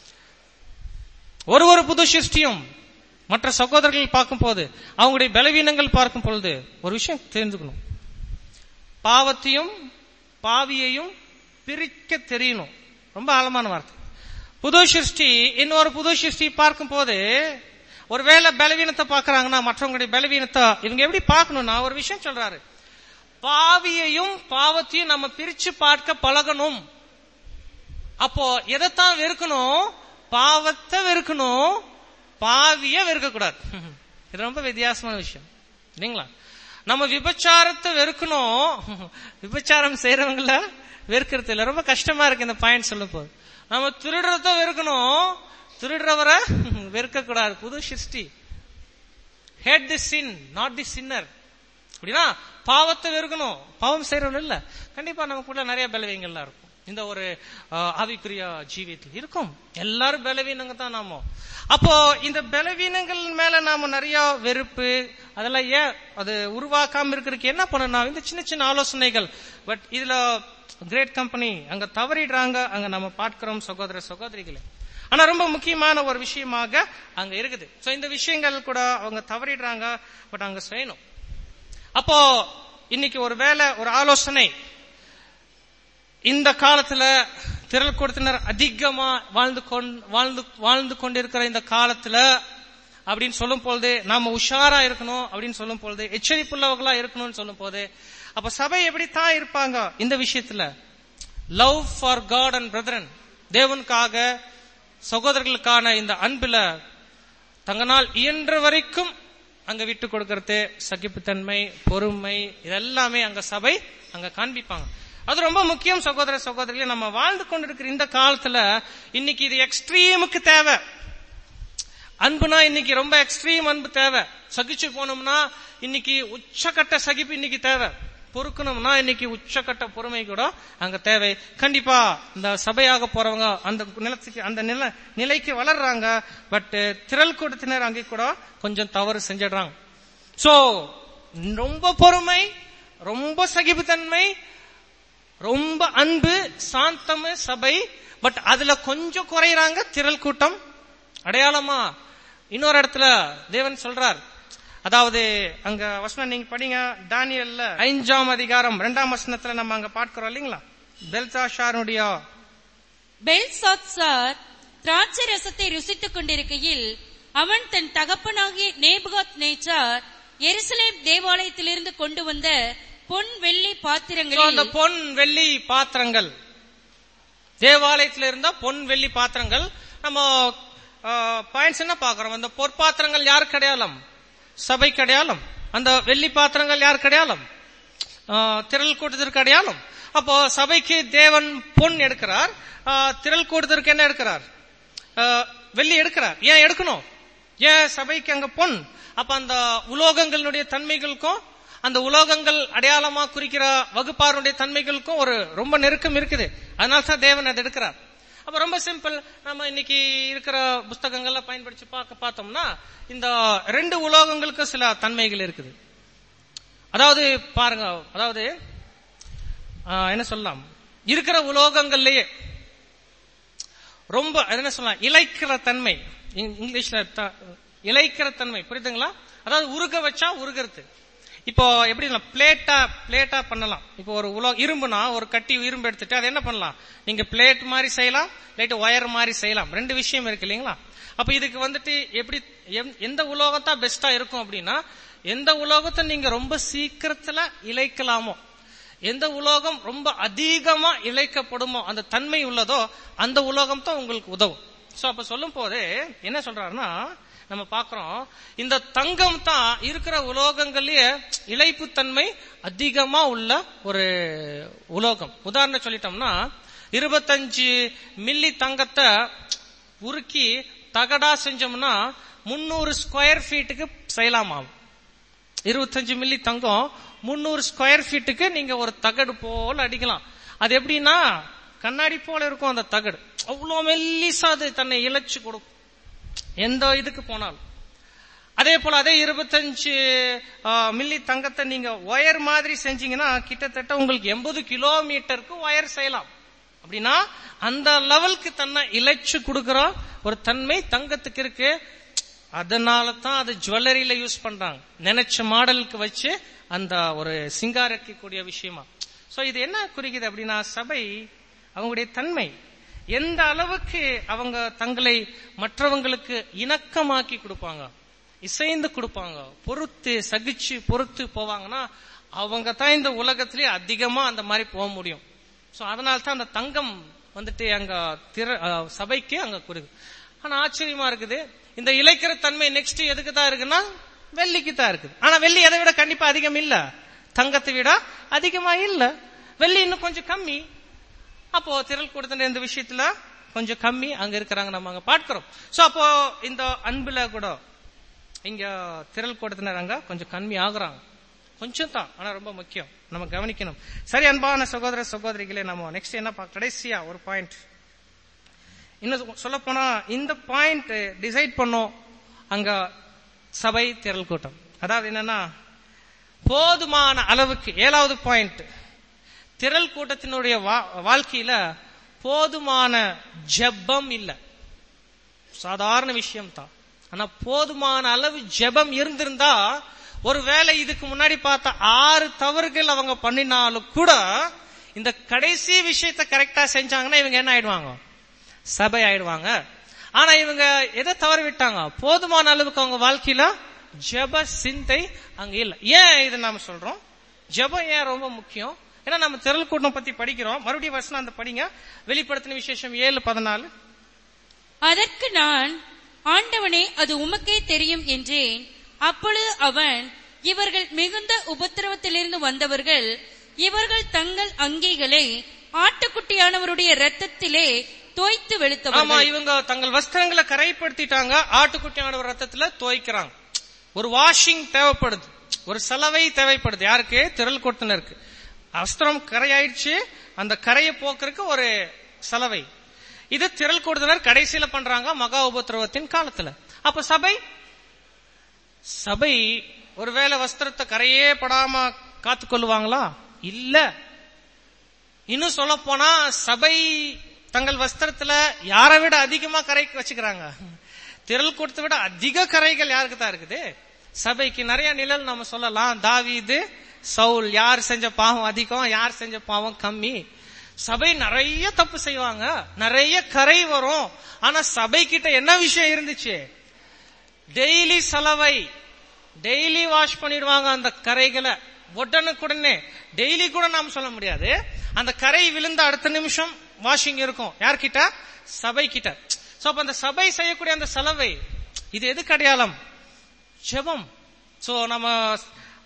ஒரு ஒரு புது சிருஷ்டியும் மற்ற சகோதரர்கள் பார்க்கும் போது அவங்களுடைய பலவீனங்கள் பார்க்கும் பொழுது ஒரு விஷயம் தெரிஞ்சுக்கணும் பாவத்தையும் பாவியையும் பிரிக்க தெரியணும் ரொம்ப ஆழமான வார்த்தை புது சிருஷ்டி இன்னொரு புது சிருஷ்டி பார்க்கும் போது ஒருவேளை பலவீனத்தை பார்க்கறாங்கன்னா மற்றவங்களுடைய பலவீனத்தை இவங்க எப்படி பார்க்கணும்னா ஒரு விஷயம் சொல்றாரு பாவியையும் பாவத்தையும் நம்ம பிரிச்சு பார்க்க பழகணும் அப்போ எதைத்தான் வெறுக்கணும் பாவத்தை வெறுக்கணும் பாவிய வெறுக்க கூடாது இது ரொம்ப வித்தியாசமான விஷயம் இல்லைங்களா நம்ம விபச்சாரத்தை வெறுக்கணும் விபச்சாரம் செய்யறவங்கள வெறுக்கிறது இல்ல ரொம்ப கஷ்டமா இருக்கு இந்த பாயிண்ட் சொல்லும் போது நம்ம திருடுறத வெறுக்கணும் திருடுறவரை வெறுக்க கூடாது புது சிருஷ்டி had the sin not the சின்னர் அப்படின்னா பாவத்தை வெறுக்கணும் பாவம் செய்யறவங்க இல்ல கண்டிப்பா நமக்குள்ள நிறைய பலவீனங்கள்லாம் இருக்கும் இந்த ஒரு அஹ், ஆவிக்குரிய ஜீவியத்தில் இருக்கும் எல்லாரும் பலவீனங்க தான் நாம அப்போ இந்த பலவீனங்கள் மேல நாம நிறைய வெறுப்பு அதெல்லாம் ஏன் அது உருவாக்காம இருக்கிறதுக்கு என்ன பண்ணணும் இந்த சின்ன சின்ன ஆலோசனைகள் பட் இதுல கிரேட் கம்பெனி அங்க தவறிடுறாங்க அங்க நம்ம பார்க்கிறோம் சகோதர சகோதரிகளே ஆனா ரொம்ப முக்கியமான ஒரு விஷயமாக அங்க இருக்குது சோ இந்த விஷயங்கள் கூட அவங்க தவறிடுறாங்க பட் அங்க செய்யணும் அப்போ இன்னைக்கு ஒரு வேலை ஒரு ஆலோசனை இந்த காலத்துல திரள் கொடுத்தினர் அதிகமா வாழ்ந்து கொண்- வாழ்ந்து வாழ்ந்து கொண்டிருக்கிற இந்த காலத்துல அப்படின்னு சொல்லும் பொழுது நாம உஷாரா இருக்கணும் அப்படின்னு சொல்லும் பொழுது எச்சரிப்புள்ளவர்களா இருக்கணும்னு சொல்லும் போது அப்ப சபை எப்படித்தான் இருப்பாங்க இந்த விஷயத்துல love for God and brethren தேவனுக்காக சகோதரர்களுக்கான இந்த அன்புல தங்கனால் இயன்ற வரைக்கும் அங்க விட்டு கொடுக்கறது சகிப்புத்தன்மை பொறுமை இதெல்லாமே அங்க சபை அங்க காண்பிப்பாங்க அது ரொம்ப முக்கியம் சகோதர சகோதரிகளே நம்ம வாழ்ந்து கொண்டிருக்கிற இந்த காலத்துல இன்னைக்கு இது எக்ஸ்ட்ரீமுக்கு தேவை அன்புனா இன்னைக்கு ரொம்ப எக்ஸ்ட்ரீம் அன்பு தேவை சகிச்சு போனோம்னா இன்னைக்கு உச்சக்கட்ட சகிப்பு இன்னைக்கு தேவை பொறுக்கணும்னா இன்னைக்கு உச்சக்கட்ட பொறுமை கூட அங்க தேவை கண்டிப்பா இந்த சபையாக போறவங்க அந்த நிலத்துக்கு அந்த நில நிலைக்கு வளர்றாங்க பட் திரள் கூட்டத்தினர் அங்கே கூட கொஞ்சம் தவறு செஞ்சிடுறாங்க சோ ரொம்ப பொறுமை ரொம்ப சகிப்புத்தன்மை ரொம்ப அன்பு சாந்தம சபை பட் அதுல கொஞ்சம் குறையறாங்க திரள் கூட்டம் அடையாளமா இன்னொரு இடத்துல தேவன் சொல்றார் அதாவது அங்க வசனம் நீங்க படிங்க தானியல்ல ஐந்தாம் அதிகாரம் இரண்டாம் வசனத்துல நம்ம அங்க பார்க்கிறோம் இல்லைங்களா பெல்சாஷாருடைய பெல்சாத்சார் திராட்சை ரசத்தை ருசித்துக் கொண்டிருக்கையில் அவன் தன் தகப்பனாகிய நேபுகாத் நேச்சார் எருசலேம் தேவாலயத்திலிருந்து கொண்டு வந்த பொன் வெள்ளி So, அந்த பாத்திரங்களில் பொன் வெள்ளி பாத்திரங்கள் தேவாலயத்துல இருந்த பொன் வெள்ளி பாத்திரங்கள் நம்ம பாயிண்ட்ஸ் என்ன பாக்குறோம் அந்த பொற்பாத்திரங்கள் யாருக்கு அடையாளம் சபைக்கு அடையாளம் அந்த வெள்ளி பாத்திரங்கள் யாருக்கு அடையாளம் ஆஹ், திரள் கூட்டத்திற்கு அடையாளம் அப்போ சபைக்கு தேவன் பொன் எடுக்கிறார் ஆஹ், திரள் கூட்டத்திற்கு என்ன எடுக்கிறார் ஆஹ், வெள்ளி எடுக்கிறார் ஏன் எடுக்கணும் ஏன் சபைக்கு அங்க பொன் அப்ப அந்த உலோகங்களுடைய தன்மைகளுக்கும் அந்த உலோகங்கள் அடையாளமா குறிக்கிற வகுப்பாருடைய தன்மைகளுக்கும் ஒரு ரொம்ப நெருக்கம் இருக்குது அதனால தான் தேவன் அதை எடுக்கிறார் அப்ப ரொம்ப சிம்பிள் நம்ம இன்னைக்கு இருக்கிற புஸ்தகங்கள்ல பயன்படுத்தி பார்க்க பார்த்தோம்னா இந்த ரெண்டு உலோகங்களுக்கு சில தன்மைகள் இருக்குது அதாவது பாருங்க அதாவது ஆஹ், என்ன சொல்லலாம் இருக்கிற உலோகங்கள்லயே ரொம்ப அது என்ன சொல்லலாம் இலைக்கிற தன்மை இங்- இங்கிலீஷ்ல த- இலைக்கிற தன்மை புரியுதுங்களா அதாவது உருக வச்சா உருகிறது இப்போ எப்படி பிளேட்டா பிளேட்டா பண்ணலாம் இப்போ ஒரு உலோ இரும்புனா ஒரு கட்டி இரும்பு எடுத்துட்டு அதை என்ன பண்ணலாம் நீங்க பிளேட் மாதிரி செய்யலாம் இல்லாட்டி ஒயர் மாதிரி செய்யலாம் ரெண்டு விஷயம் இருக்கு இல்லைங்களா அப்ப இதுக்கு வந்துட்டு எப்படி எம்- எந்த உலோகத்தா பெஸ்டா இருக்கும் அப்படின்னா எந்த உலோகத்தை நீங்க ரொம்ப சீக்கிரத்துல இழைக்கலாமோ எந்த உலோகம் ரொம்ப அதிகமா இழைக்கப்படுமோ அந்த தன்மை உள்ளதோ அந்த உலோகம் தான் உங்களுக்கு உதவும் சோ அப்ப சொல்லும் போது என்ன சொல்றாருன்னா நம்ம பாக்குறோம் இந்த தங்கம் தான் இருக்கிற உலோகங்கள்லயே இழைப்பு தன்மை அதிகமா உள்ள ஒரு உலோகம் உதாரணம் சொல்லிட்டோம்னா இருபத்தஞ்சு மில்லி தங்கத்தை உருக்கி தகடா செஞ்சோம்னா முன்னூறு ஸ்கொயர் ஃபீட்டுக்கு செய்யலாமாம் இருபத்தஞ்சு மில்லி தங்கம் முன்னூறு ஸ்கொயர் ஃபீட்டுக்கு நீங்க ஒரு தகடு போல அடிக்கலாம் அது எப்படின்னா கண்ணாடி போல இருக்கும் அந்த தகடு அவ்வளவு மெல்லிசா அது தன்னை இழைச்சு கொடுக்கும் எந்த இதுக்கு போனாலும் அதே போல அதே இருபத்தஞ்சு மில்லி தங்கத்தை நீங்க ஒயர் மாதிரி செஞ்சீங்கன்னா கிட்டத்தட்ட உங்களுக்கு எண்பது கிலோமீட்டருக்கு ஒயர் செய்யலாம் அப்படின்னா அந்த லெவலுக்கு தன்னை இழைச்சு கொடுக்கிற ஒரு தன்மை தங்கத்துக்கு இருக்கு அதனால தான் அது ஜுவல்லரியில யூஸ் பண்றாங்க நினைச்ச மாடலுக்கு வச்சு அந்த ஒரு சிங்காரிக்கக்கூடிய விஷயமா சோ இது என்ன குறிக்குது அப்படின்னா சபை அவங்களுடைய தன்மை எந்த அளவுக்கு அவங்க தங்களை மற்றவங்களுக்கு இணக்கமாக்கி கொடுப்பாங்க இசைந்து கொடுப்பாங்க பொறுத்து சகிச்சு பொறுத்து போவாங்கன்னா அவங்க தான் இந்த உலகத்திலே அதிகமா அந்த மாதிரி போக முடியும் சோ அதனால தான் அந்த தங்கம் வந்துட்டு அங்க திற அஹ், சபைக்கு அங்க குறுகு ஆனா ஆச்சரியமா இருக்குது இந்த இலைக்கிற தன்மை நெக்ஸ்ட் எதுக்கு தான் இருக்குன்னா வெள்ளிக்கு தான் இருக்குது ஆனா வெள்ளி எதை விட கண்டிப்பா அதிகம் இல்ல தங்கத்தை விட அதிகமா இல்ல வெள்ளி இன்னும் கொஞ்சம் கம்மி அப்போ திரள் கொடுத்த இந்த விஷயத்துல கொஞ்சம் கம்மி அங்க இருக்கிறாங்க நம்ம அங்க பார்க்கிறோம் சோ அப்போ இந்த அன்புல கூட இங்க திரள் கூட்டத்தினர் அங்க கொஞ்சம் கம்மி ஆகுறாங்க கொஞ்சம் தான் ஆனா ரொம்ப முக்கியம் நம்ம கவனிக்கணும் சரி அன்பான சகோதர சகோதரிகளே நம்ம நெக்ஸ்ட் என்ன பார்க்க கடைசியா ஒரு பாயிண்ட் இன்னும் சொல்ல போனா இந்த பாயிண்ட் டிசைட் பண்ணோம் அங்க சபை திரள் கூட்டம் அதாவது என்னன்னா போதுமான அளவுக்கு ஏழாவது பாயிண்ட் திரள் கூட்டத்தினுடைய வா- வாழ்க்கையில போதுமான ஜெபம் இல்ல சாதாரண விஷயம் தான் ஆனா போதுமான அளவு ஜெபம் இருந்திருந்தா ஒருவேளை இதுக்கு முன்னாடி பார்த்த ஆறு தவறுகள் அவங்க பண்ணினாலும் கூட இந்த கடைசி விஷயத்தை கரெக்டா செஞ்சாங்கன்னா இவங்க என்ன ஆயிடுவாங்க சபை ஆயிடுவாங்க ஆனா இவங்க எதை தவறு விட்டாங்க போதுமான அளவுக்கு அவங்க வாழ்க்கையில ஜெப சிந்தை அங்க இல்ல ஏன் இது நாம சொல்றோம் ஜெபம் ஏன் ரொம்ப முக்கியம் ஏன்னா நம்ம திரள் கூட்டம் பத்தி படிக்கிறோம் மறுபடியும் வருஷம் அந்த படிங்க வெளிப்படுத்தின விசேஷம் ஏழு பதினாலு அதற்கு நான் ஆண்டவனே அது உமக்கே தெரியும் என்றேன் அப்பொழுது அவன் இவர்கள் மிகுந்த உபத்திரவத்திலிருந்து வந்தவர்கள் இவர்கள் தங்கள் அங்கிகளை ஆட்டுக்குட்டியானவருடைய இரத்தத்திலே தோய்த்து ஆமா வெளுத்தவர்கள் இவங்க தங்கள் வஸ்திரங்களை கரைப்படுத்திட்டாங்க ஆட்டுக்குட்டியானவர் ரத்தத்துல துவைக்கிறாங்க ஒரு வாஷிங் தேவைப்படுது ஒரு சலவை தேவைப்படுது யாருக்கு திரள் கூட்டத்தினருக்கு வஸ்திரம் கரையாயிடுச்சு அந்த கரையை போக்குறதுக்கு ஒரு சலவை இது திரள் கூட்டத்தினர் கடைசியில பண்றாங்க மகா உபத்திரவத்தின் காலத்துல அப்ப சபை சபை ஒருவேளை வஸ்திரத்தை கரையே படாம காத்துக்கொள்ளுவாங்களா இல்ல இன்னும் சொல்ல போனா சபை தங்கள் வஸ்திரத்துல யாரை விட அதிகமா கரை வச்சுக்கிறாங்க திரள் கூட்டத்தை விட அதிக கரைகள் யாருக்கு தான் இருக்குது சபைக்கு நிறைய நிழல் நம்ம சொல்லலாம் தாவீது சவுல் யார் செஞ்ச பாவம் அதிகம் யார் செஞ்ச பாவம் கம்மி சபை நிறைய தப்பு செய்வாங்க நிறைய கரை வரும் ஆனா சபை கிட்ட என்ன விஷயம் இருந்துச்சு டெய்லி சலவை டெய்லி வாஷ் பண்ணிடுவாங்க அந்த கரைகளை உடனுக்குடனே டெய்லி கூட நாம் சொல்ல முடியாது அந்த கரை விழுந்த அடுத்த நிமிஷம் வாஷிங் இருக்கும் யார்கிட்ட சபை கிட்ட சோ அப்ப அந்த சபை செய்யக்கூடிய அந்த சலவை இது எதுக்கு அடையாளம் ஜெபம் சோ நம்ம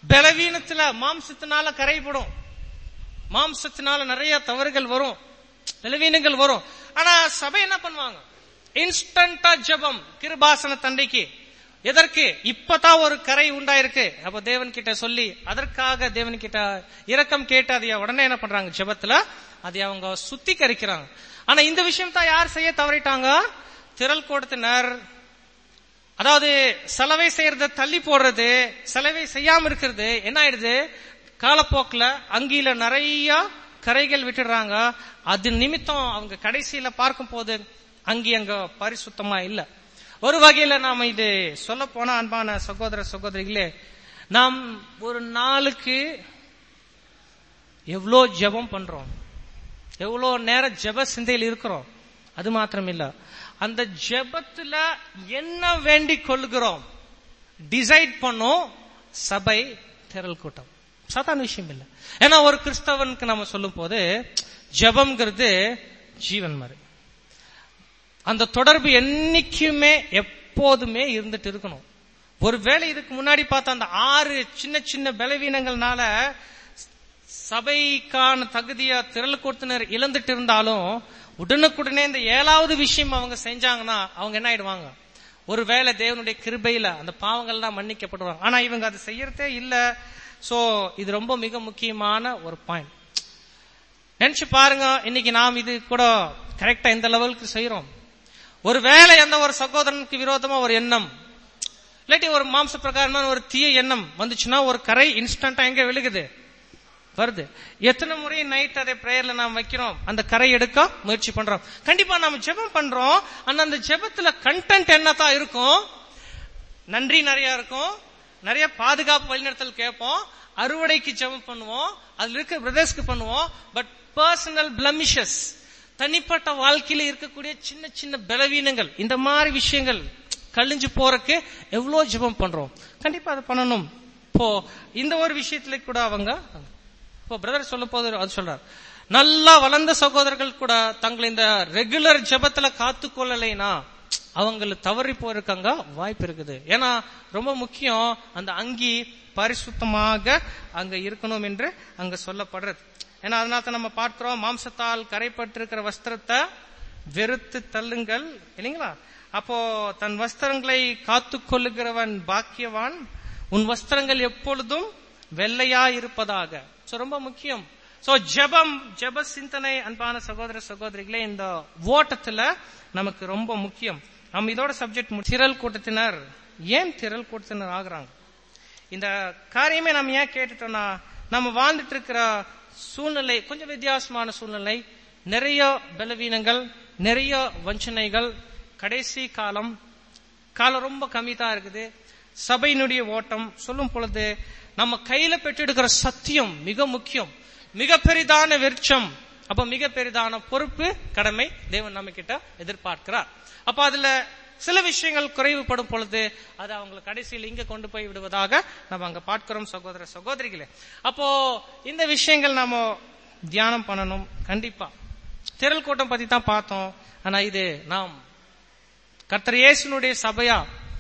பலவீனத்துல மாம்சத்தினால கரைபடும் மாம்சத்தினால நிறைய தவறுகள் வரும் பலவீனங்கள் வரும் ஆனா சபை என்ன பண்ணுவாங்க இன்ஸ்டன்டா ஜெபம் கிருபாசன தண்டைக்கு எதற்கு இப்பதான் ஒரு கரை உண்டாயிருக்கு அப்ப தேவன் கிட்ட சொல்லி அதற்காக தேவன் கிட்ட இரக்கம் கேட்டு அதை உடனே என்ன பண்றாங்க ஜெபத்துல அதை அவங்க சுத்திகரிக்கிறாங்க ஆனா இந்த விஷயம் தான் யார் செய்ய தவறிட்டாங்க திரள் கூட்டத்தினர் அதாவது செலவை செய்யறத தள்ளி போடுறது செலவை செய்யாம இருக்கிறது என்ன ஆயிடுது காலப்போக்குல அங்கில நிறைய கரைகள் விட்டுடுறாங்க அது நிமித்தம் அவங்க கடைசியில பார்க்கும் போது அங்கி அங்க பரிசுத்தமா இல்ல ஒரு வகையில நாம இது சொல்ல போனா அன்பான சகோதர சகோதரிகளே நாம் ஒரு நாளுக்கு எவ்வளோ ஜெபம் பண்றோம் எவ்வளோ நேரம் ஜெப சிந்தையில் இருக்கிறோம் அது மாத்திரம் இல்ல அந்த ஜெபத்துல என்ன வேண்டிக் கொள்கிறோம் டிசைட் பண்ணும் சபை திரள் கூட்டம் சாதாரண விஷயம் இல்ல ஏன்னா ஒரு கிறிஸ்தவனுக்கு நம்ம சொல்லும் போது ஜெபம்ங்கிறது ஜீவன் மாதிரி அந்த தொடர்பு என்னைக்குமே எப்போதுமே இருந்துட்டு இருக்கணும் ஒருவேளை இதுக்கு முன்னாடி பார்த்த அந்த ஆறு சின்ன சின்ன பலவீனங்கள்னால சபைக்கான தகுதியா திரள் கொடுத்தினர் இழந்துட்டு இருந்தாலும் உடனுக்குடனே இந்த ஏழாவது விஷயம் அவங்க செஞ்சாங்கன்னா அவங்க என்ன ஆயிடுவாங்க ஒருவேளை தேவனுடைய கிருபையில அந்த பாவங்கள்லாம் மன்னிக்கப்படுவாங்க ஆனா இவங்க அது செய்யறதே இல்ல சோ இது ரொம்ப மிக முக்கியமான ஒரு பாயிண்ட் நினைச்சு பாருங்க இன்னைக்கு நாம் இது கூட கரெக்டா எந்த லெவலுக்கு செய்யறோம் ஒருவேளை எந்த ஒரு சகோதரனுக்கு விரோதமா ஒரு எண்ணம் இல்லாட்டி ஒரு மாம்ச பிரகாரமான ஒரு தீய எண்ணம் வந்துச்சுன்னா ஒரு கரை இன்ஸ்டன்டா எங்க விழுகுது வருது எத்தனை முறை நைட் அதே பிரேயர்ல நாம் வைக்கிறோம் அந்த கரை எடுக்க முயற்சி பண்றோம் கண்டிப்பா நாம ஜெபம் பண்றோம் ஆனா அந்த ஜெபத்துல கண்டென்ட் என்னதான் இருக்கும் நன்றி நிறைய இருக்கும் நிறைய பாதுகாப்பு வழிநடத்தல் கேட்போம் அறுவடைக்கு ஜெபம் பண்ணுவோம் அதுல இருக்க பிரதர்ஸ்க்கு பண்ணுவோம் பட் பர்சனல் பிளமிஷஸ் தனிப்பட்ட வாழ்க்கையில இருக்கக்கூடிய சின்ன சின்ன பலவீனங்கள் இந்த மாதிரி விஷயங்கள் கழிஞ்சு போறதுக்கு எவ்வளவு ஜெபம் பண்றோம் கண்டிப்பா அதை பண்ணணும் இப்போ இந்த ஒரு விஷயத்துல கூட அவங்க இப்போ பிரதர் சொல்லும் போது அது சொல்றார் நல்லா வளர்ந்த சகோதரர்கள் கூட தங்களை இந்த ரெகுலர் ஜெபத்துல காத்து கொள்ளலைனா அவங்களுக்கு தவறி போயிருக்காங்க வாய்ப்பு இருக்குது ஏன்னா ரொம்ப முக்கியம் அந்த அங்கி பரிசுத்தமாக அங்க இருக்கணும் என்று அங்க சொல்லப்படுறது ஏன்னா அதனால தான் நம்ம பார்க்கிறோம் மாம்சத்தால் கரைப்பட்டிருக்கிற வஸ்திரத்தை வெறுத்து தள்ளுங்கள் இல்லைங்களா அப்போ தன் வஸ்திரங்களை காத்து கொள்ளுகிறவன் பாக்கியவான் உன் வஸ்திரங்கள் எப்பொழுதும் வெள்ளையா இருப்பதாக சோ ரொம்ப முக்கியம் சோ ஜெபம் ஜெப சிந்தனை அன்பான சகோதர சகோதரிகளே இந்த ஓட்டத்துல நமக்கு ரொம்ப முக்கியம் நம்ம இதோட சப்ஜெக்ட் திரள் கூட்டத்தினர் ஏன் திரள் கூட்டத்தினர் ஆகுறாங்க இந்த காரியமே நம்ம ஏன் கேட்டுட்டோம்னா நம்ம வாழ்ந்துட்டு இருக்கிற சூழ்நிலை கொஞ்சம் வித்தியாசமான சூழ்நிலை நிறைய பலவீனங்கள் நிறைய வஞ்சனைகள் கடைசி காலம் காலம் ரொம்ப கம்மி தான் இருக்குது சபையினுடைய ஓட்டம் சொல்லும் பொழுது நம்ம கையில பெற்றெடுக்கிற சத்தியம் மிக முக்கியம் மிக பெரிதான வெர்ச்சம் அப்ப மிக பெரிதான பொறுப்பு கடமை தேவன் நம்ம கிட்ட எதிர்பார்க்கிறார் அப்ப அதுல சில விஷயங்கள் குறைவுபடும் பொழுது அது அவங்களை கடைசியில் இங்க கொண்டு போய் விடுவதாக நம்ம அங்க பார்க்கிறோம் சகோதர சகோதரிகளே அப்போ இந்த விஷயங்கள் நாம தியானம் பண்ணணும் கண்டிப்பா திரள் கூட்டம் பத்தி தான் பார்த்தோம் ஆனா இது நாம் கர்த்தர் இயேசுனுடைய சபையா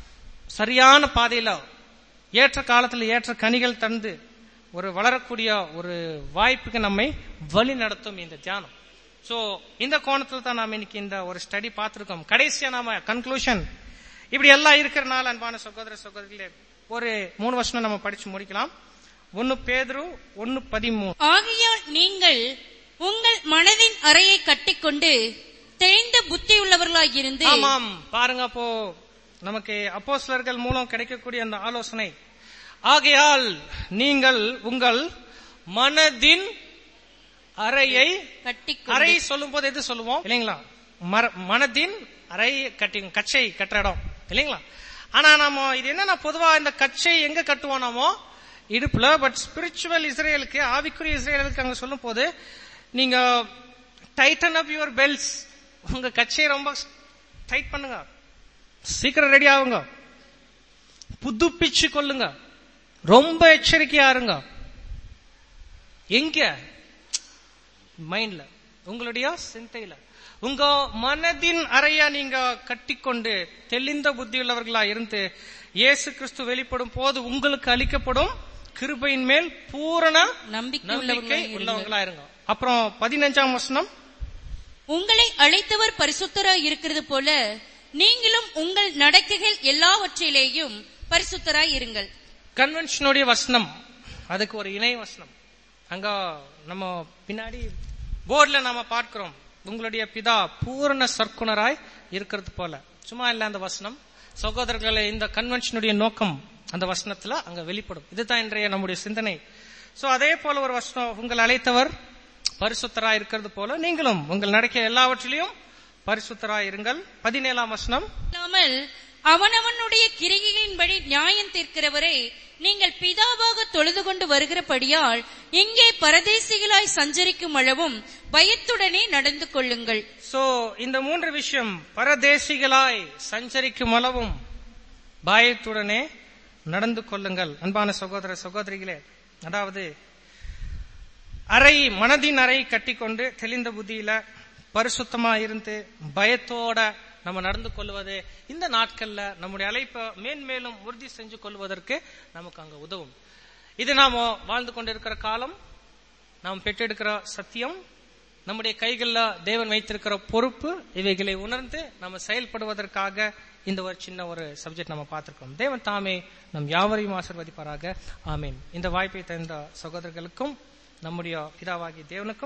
சரியான பாதையில ஏற்ற காலத்துல ஏற்ற கனிகள் தந்து ஒரு வளரக்கூடிய ஒரு வாய்ப்புக்கு நம்மை வழி நடத்தும் இந்த தியானம் சோ இந்த கோணத்துல தான் நாம இன்னைக்கு இந்த ஒரு ஸ்டடி பார்த்திருக்கோம் கடைசியா நாம கன்க்ளூஷன் இப்படி எல்லாம் இருக்கிறனால அன்பான சகோதர சகோதரிகளே ஒரு மூணு வருஷம் நம்ம படிச்சு முடிக்கலாம் ஒன்னு பேதுரு ஒன்னு பதிமூணு ஆகையால் நீங்கள் உங்கள் மனதின் அறையை கட்டிக்கொண்டு தெளிந்த புத்தியுள்ளவர்களாயிருந்து ஆமாம் பாருங்க அப்போ நமக்கு அப்போஸ்லர்கள் மூலம் கிடைக்கக்கூடிய அந்த ஆலோசனை ஆகையால் நீங்கள் உங்கள் மனதின் அறையை கட்டிக்கொண்டு அறை சொல்லும் போது எது சொல்லுவோம் இல்லைங்களா மர- மனதின் அறை கட்டி கச்சை கட்டுற இடம் இல்லைங்களா ஆனா நாம இது என்னன்னா பொதுவா இந்த கச்சை எங்க கட்டுவோம் நாமோ இடுப்புல பட் ஸ்பிரிச்சுவல் இஸ்ரேலுக்கு ஆவிக்குரிய இஸ்ரேலுக்கு அங்க சொல்லும் போது நீங்க டைட்டன் அப் யுவர் பெல்ட்ஸ் உங்க கச்சையை ரொம்ப டைட் பண்ணுங்க சீக்கிரம் ரெடி ஆகுங்க புதுப்பிச்சு கொள்ளுங்க ரொம்ப எச்சரிக்கையா இருங்க எங்க மைண்ட்ல உங்களுடைய சிந்தையில உங்க மனதின் அறைய நீங்க கட்டிக்கொண்டு தெளிந்த புத்தியுள்ளவர்களா இருந்து இயேசு கிறிஸ்து வெளிப்படும் போது உங்களுக்கு அளிக்கப்படும் கிருபையின் மேல் பூரண நம்பிக்கை நம்பிக்கை உள்ளவர்களாய் இருங்கள். உள்ளவங்களா இருங்க அப்புறம் பதினஞ்சாம் வசனம் உங்களை அழைத்தவர் பரிசுத்தராய் இருக்கிறது போல நீங்களும் உங்கள் நடக்கைகள் எல்லாவற்றிலேயும் பரிசுத்தராய் இருங்கள் கன்வென்ஷனுடைய வசனம் அதுக்கு ஒரு இணை வசனம் அங்க நம்ம பின்னாடி போர்டுல நாம பார்க்கிறோம் உங்களுடைய பிதா பூரண சர்க்குணராய் இருக்கிறது போல சும்மா இல்ல அந்த வசனம் சகோதரர்களை இந்த கன்வென்ஷனுடைய நோக்கம் அந்த வசனத்துல அங்க வெளிப்படும் இதுதான் இன்றைய நம்முடைய சிந்தனை சோ அதே போல ஒரு வசனம் உங்கள் அழைத்தவர் பரிசுத்தராய் இருக்கிறது போல நீங்களும் உங்கள் நடக்க எல்லாவற்றிலையும் பரிசுத்தராய் இருங்கள் பதினேழாம் வசனம் இல்லாமல் அவனவனுடைய கிரிகைகளின்படி நியாயம் தீர்க்கிறவரை நீங்கள் பிதாவாக தொழுது கொண்டு வருகிறபடியால் இங்கே பரதேசிகளாய் சஞ்சரிக்கும் அளவும் பயத்துடனே நடந்து கொள்ளுங்கள் சோ இந்த மூன்று விஷயம் பரதேசிகளாய் சஞ்சரிக்கும் அளவும் பயத்துடனே நடந்து கொள்ளுங்கள் அன்பான சகோதர சகோதரிகளே அதாவது அறை மனதின் அறை கட்டிக்கொண்டு தெளிந்த புத்தியில பரிசுத்தமா இருந்து பயத்தோட நம்ம நடந்து கொள்வது இந்த நாட்கள்ல நம்முடைய அழைப்பை மேன்மேலும் உறுதி செஞ்சு கொள்வதற்கு நமக்கு அங்க உதவும் இது நாம வாழ்ந்து கொண்டிருக்கிற காலம் நாம் பெற்றெடுக்கிற சத்தியம் நம்முடைய கைகள்ல தேவன் வைத்திருக்கிற பொறுப்பு இவைகளை உணர்ந்து நம்ம செயல்படுவதற்காக இந்த ஒரு சின்ன ஒரு சப்ஜெக்ட் நம்ம பார்த்திருக்கோம் தேவன் தாமே நம் யாவரையும் ஆசிர்வதிப்பாராக ஆமீன் இந்த வாய்ப்பை தந்த சகோதரர்களுக்கும் நம்முடைய பிதாவாகிய தேவனுக்கும்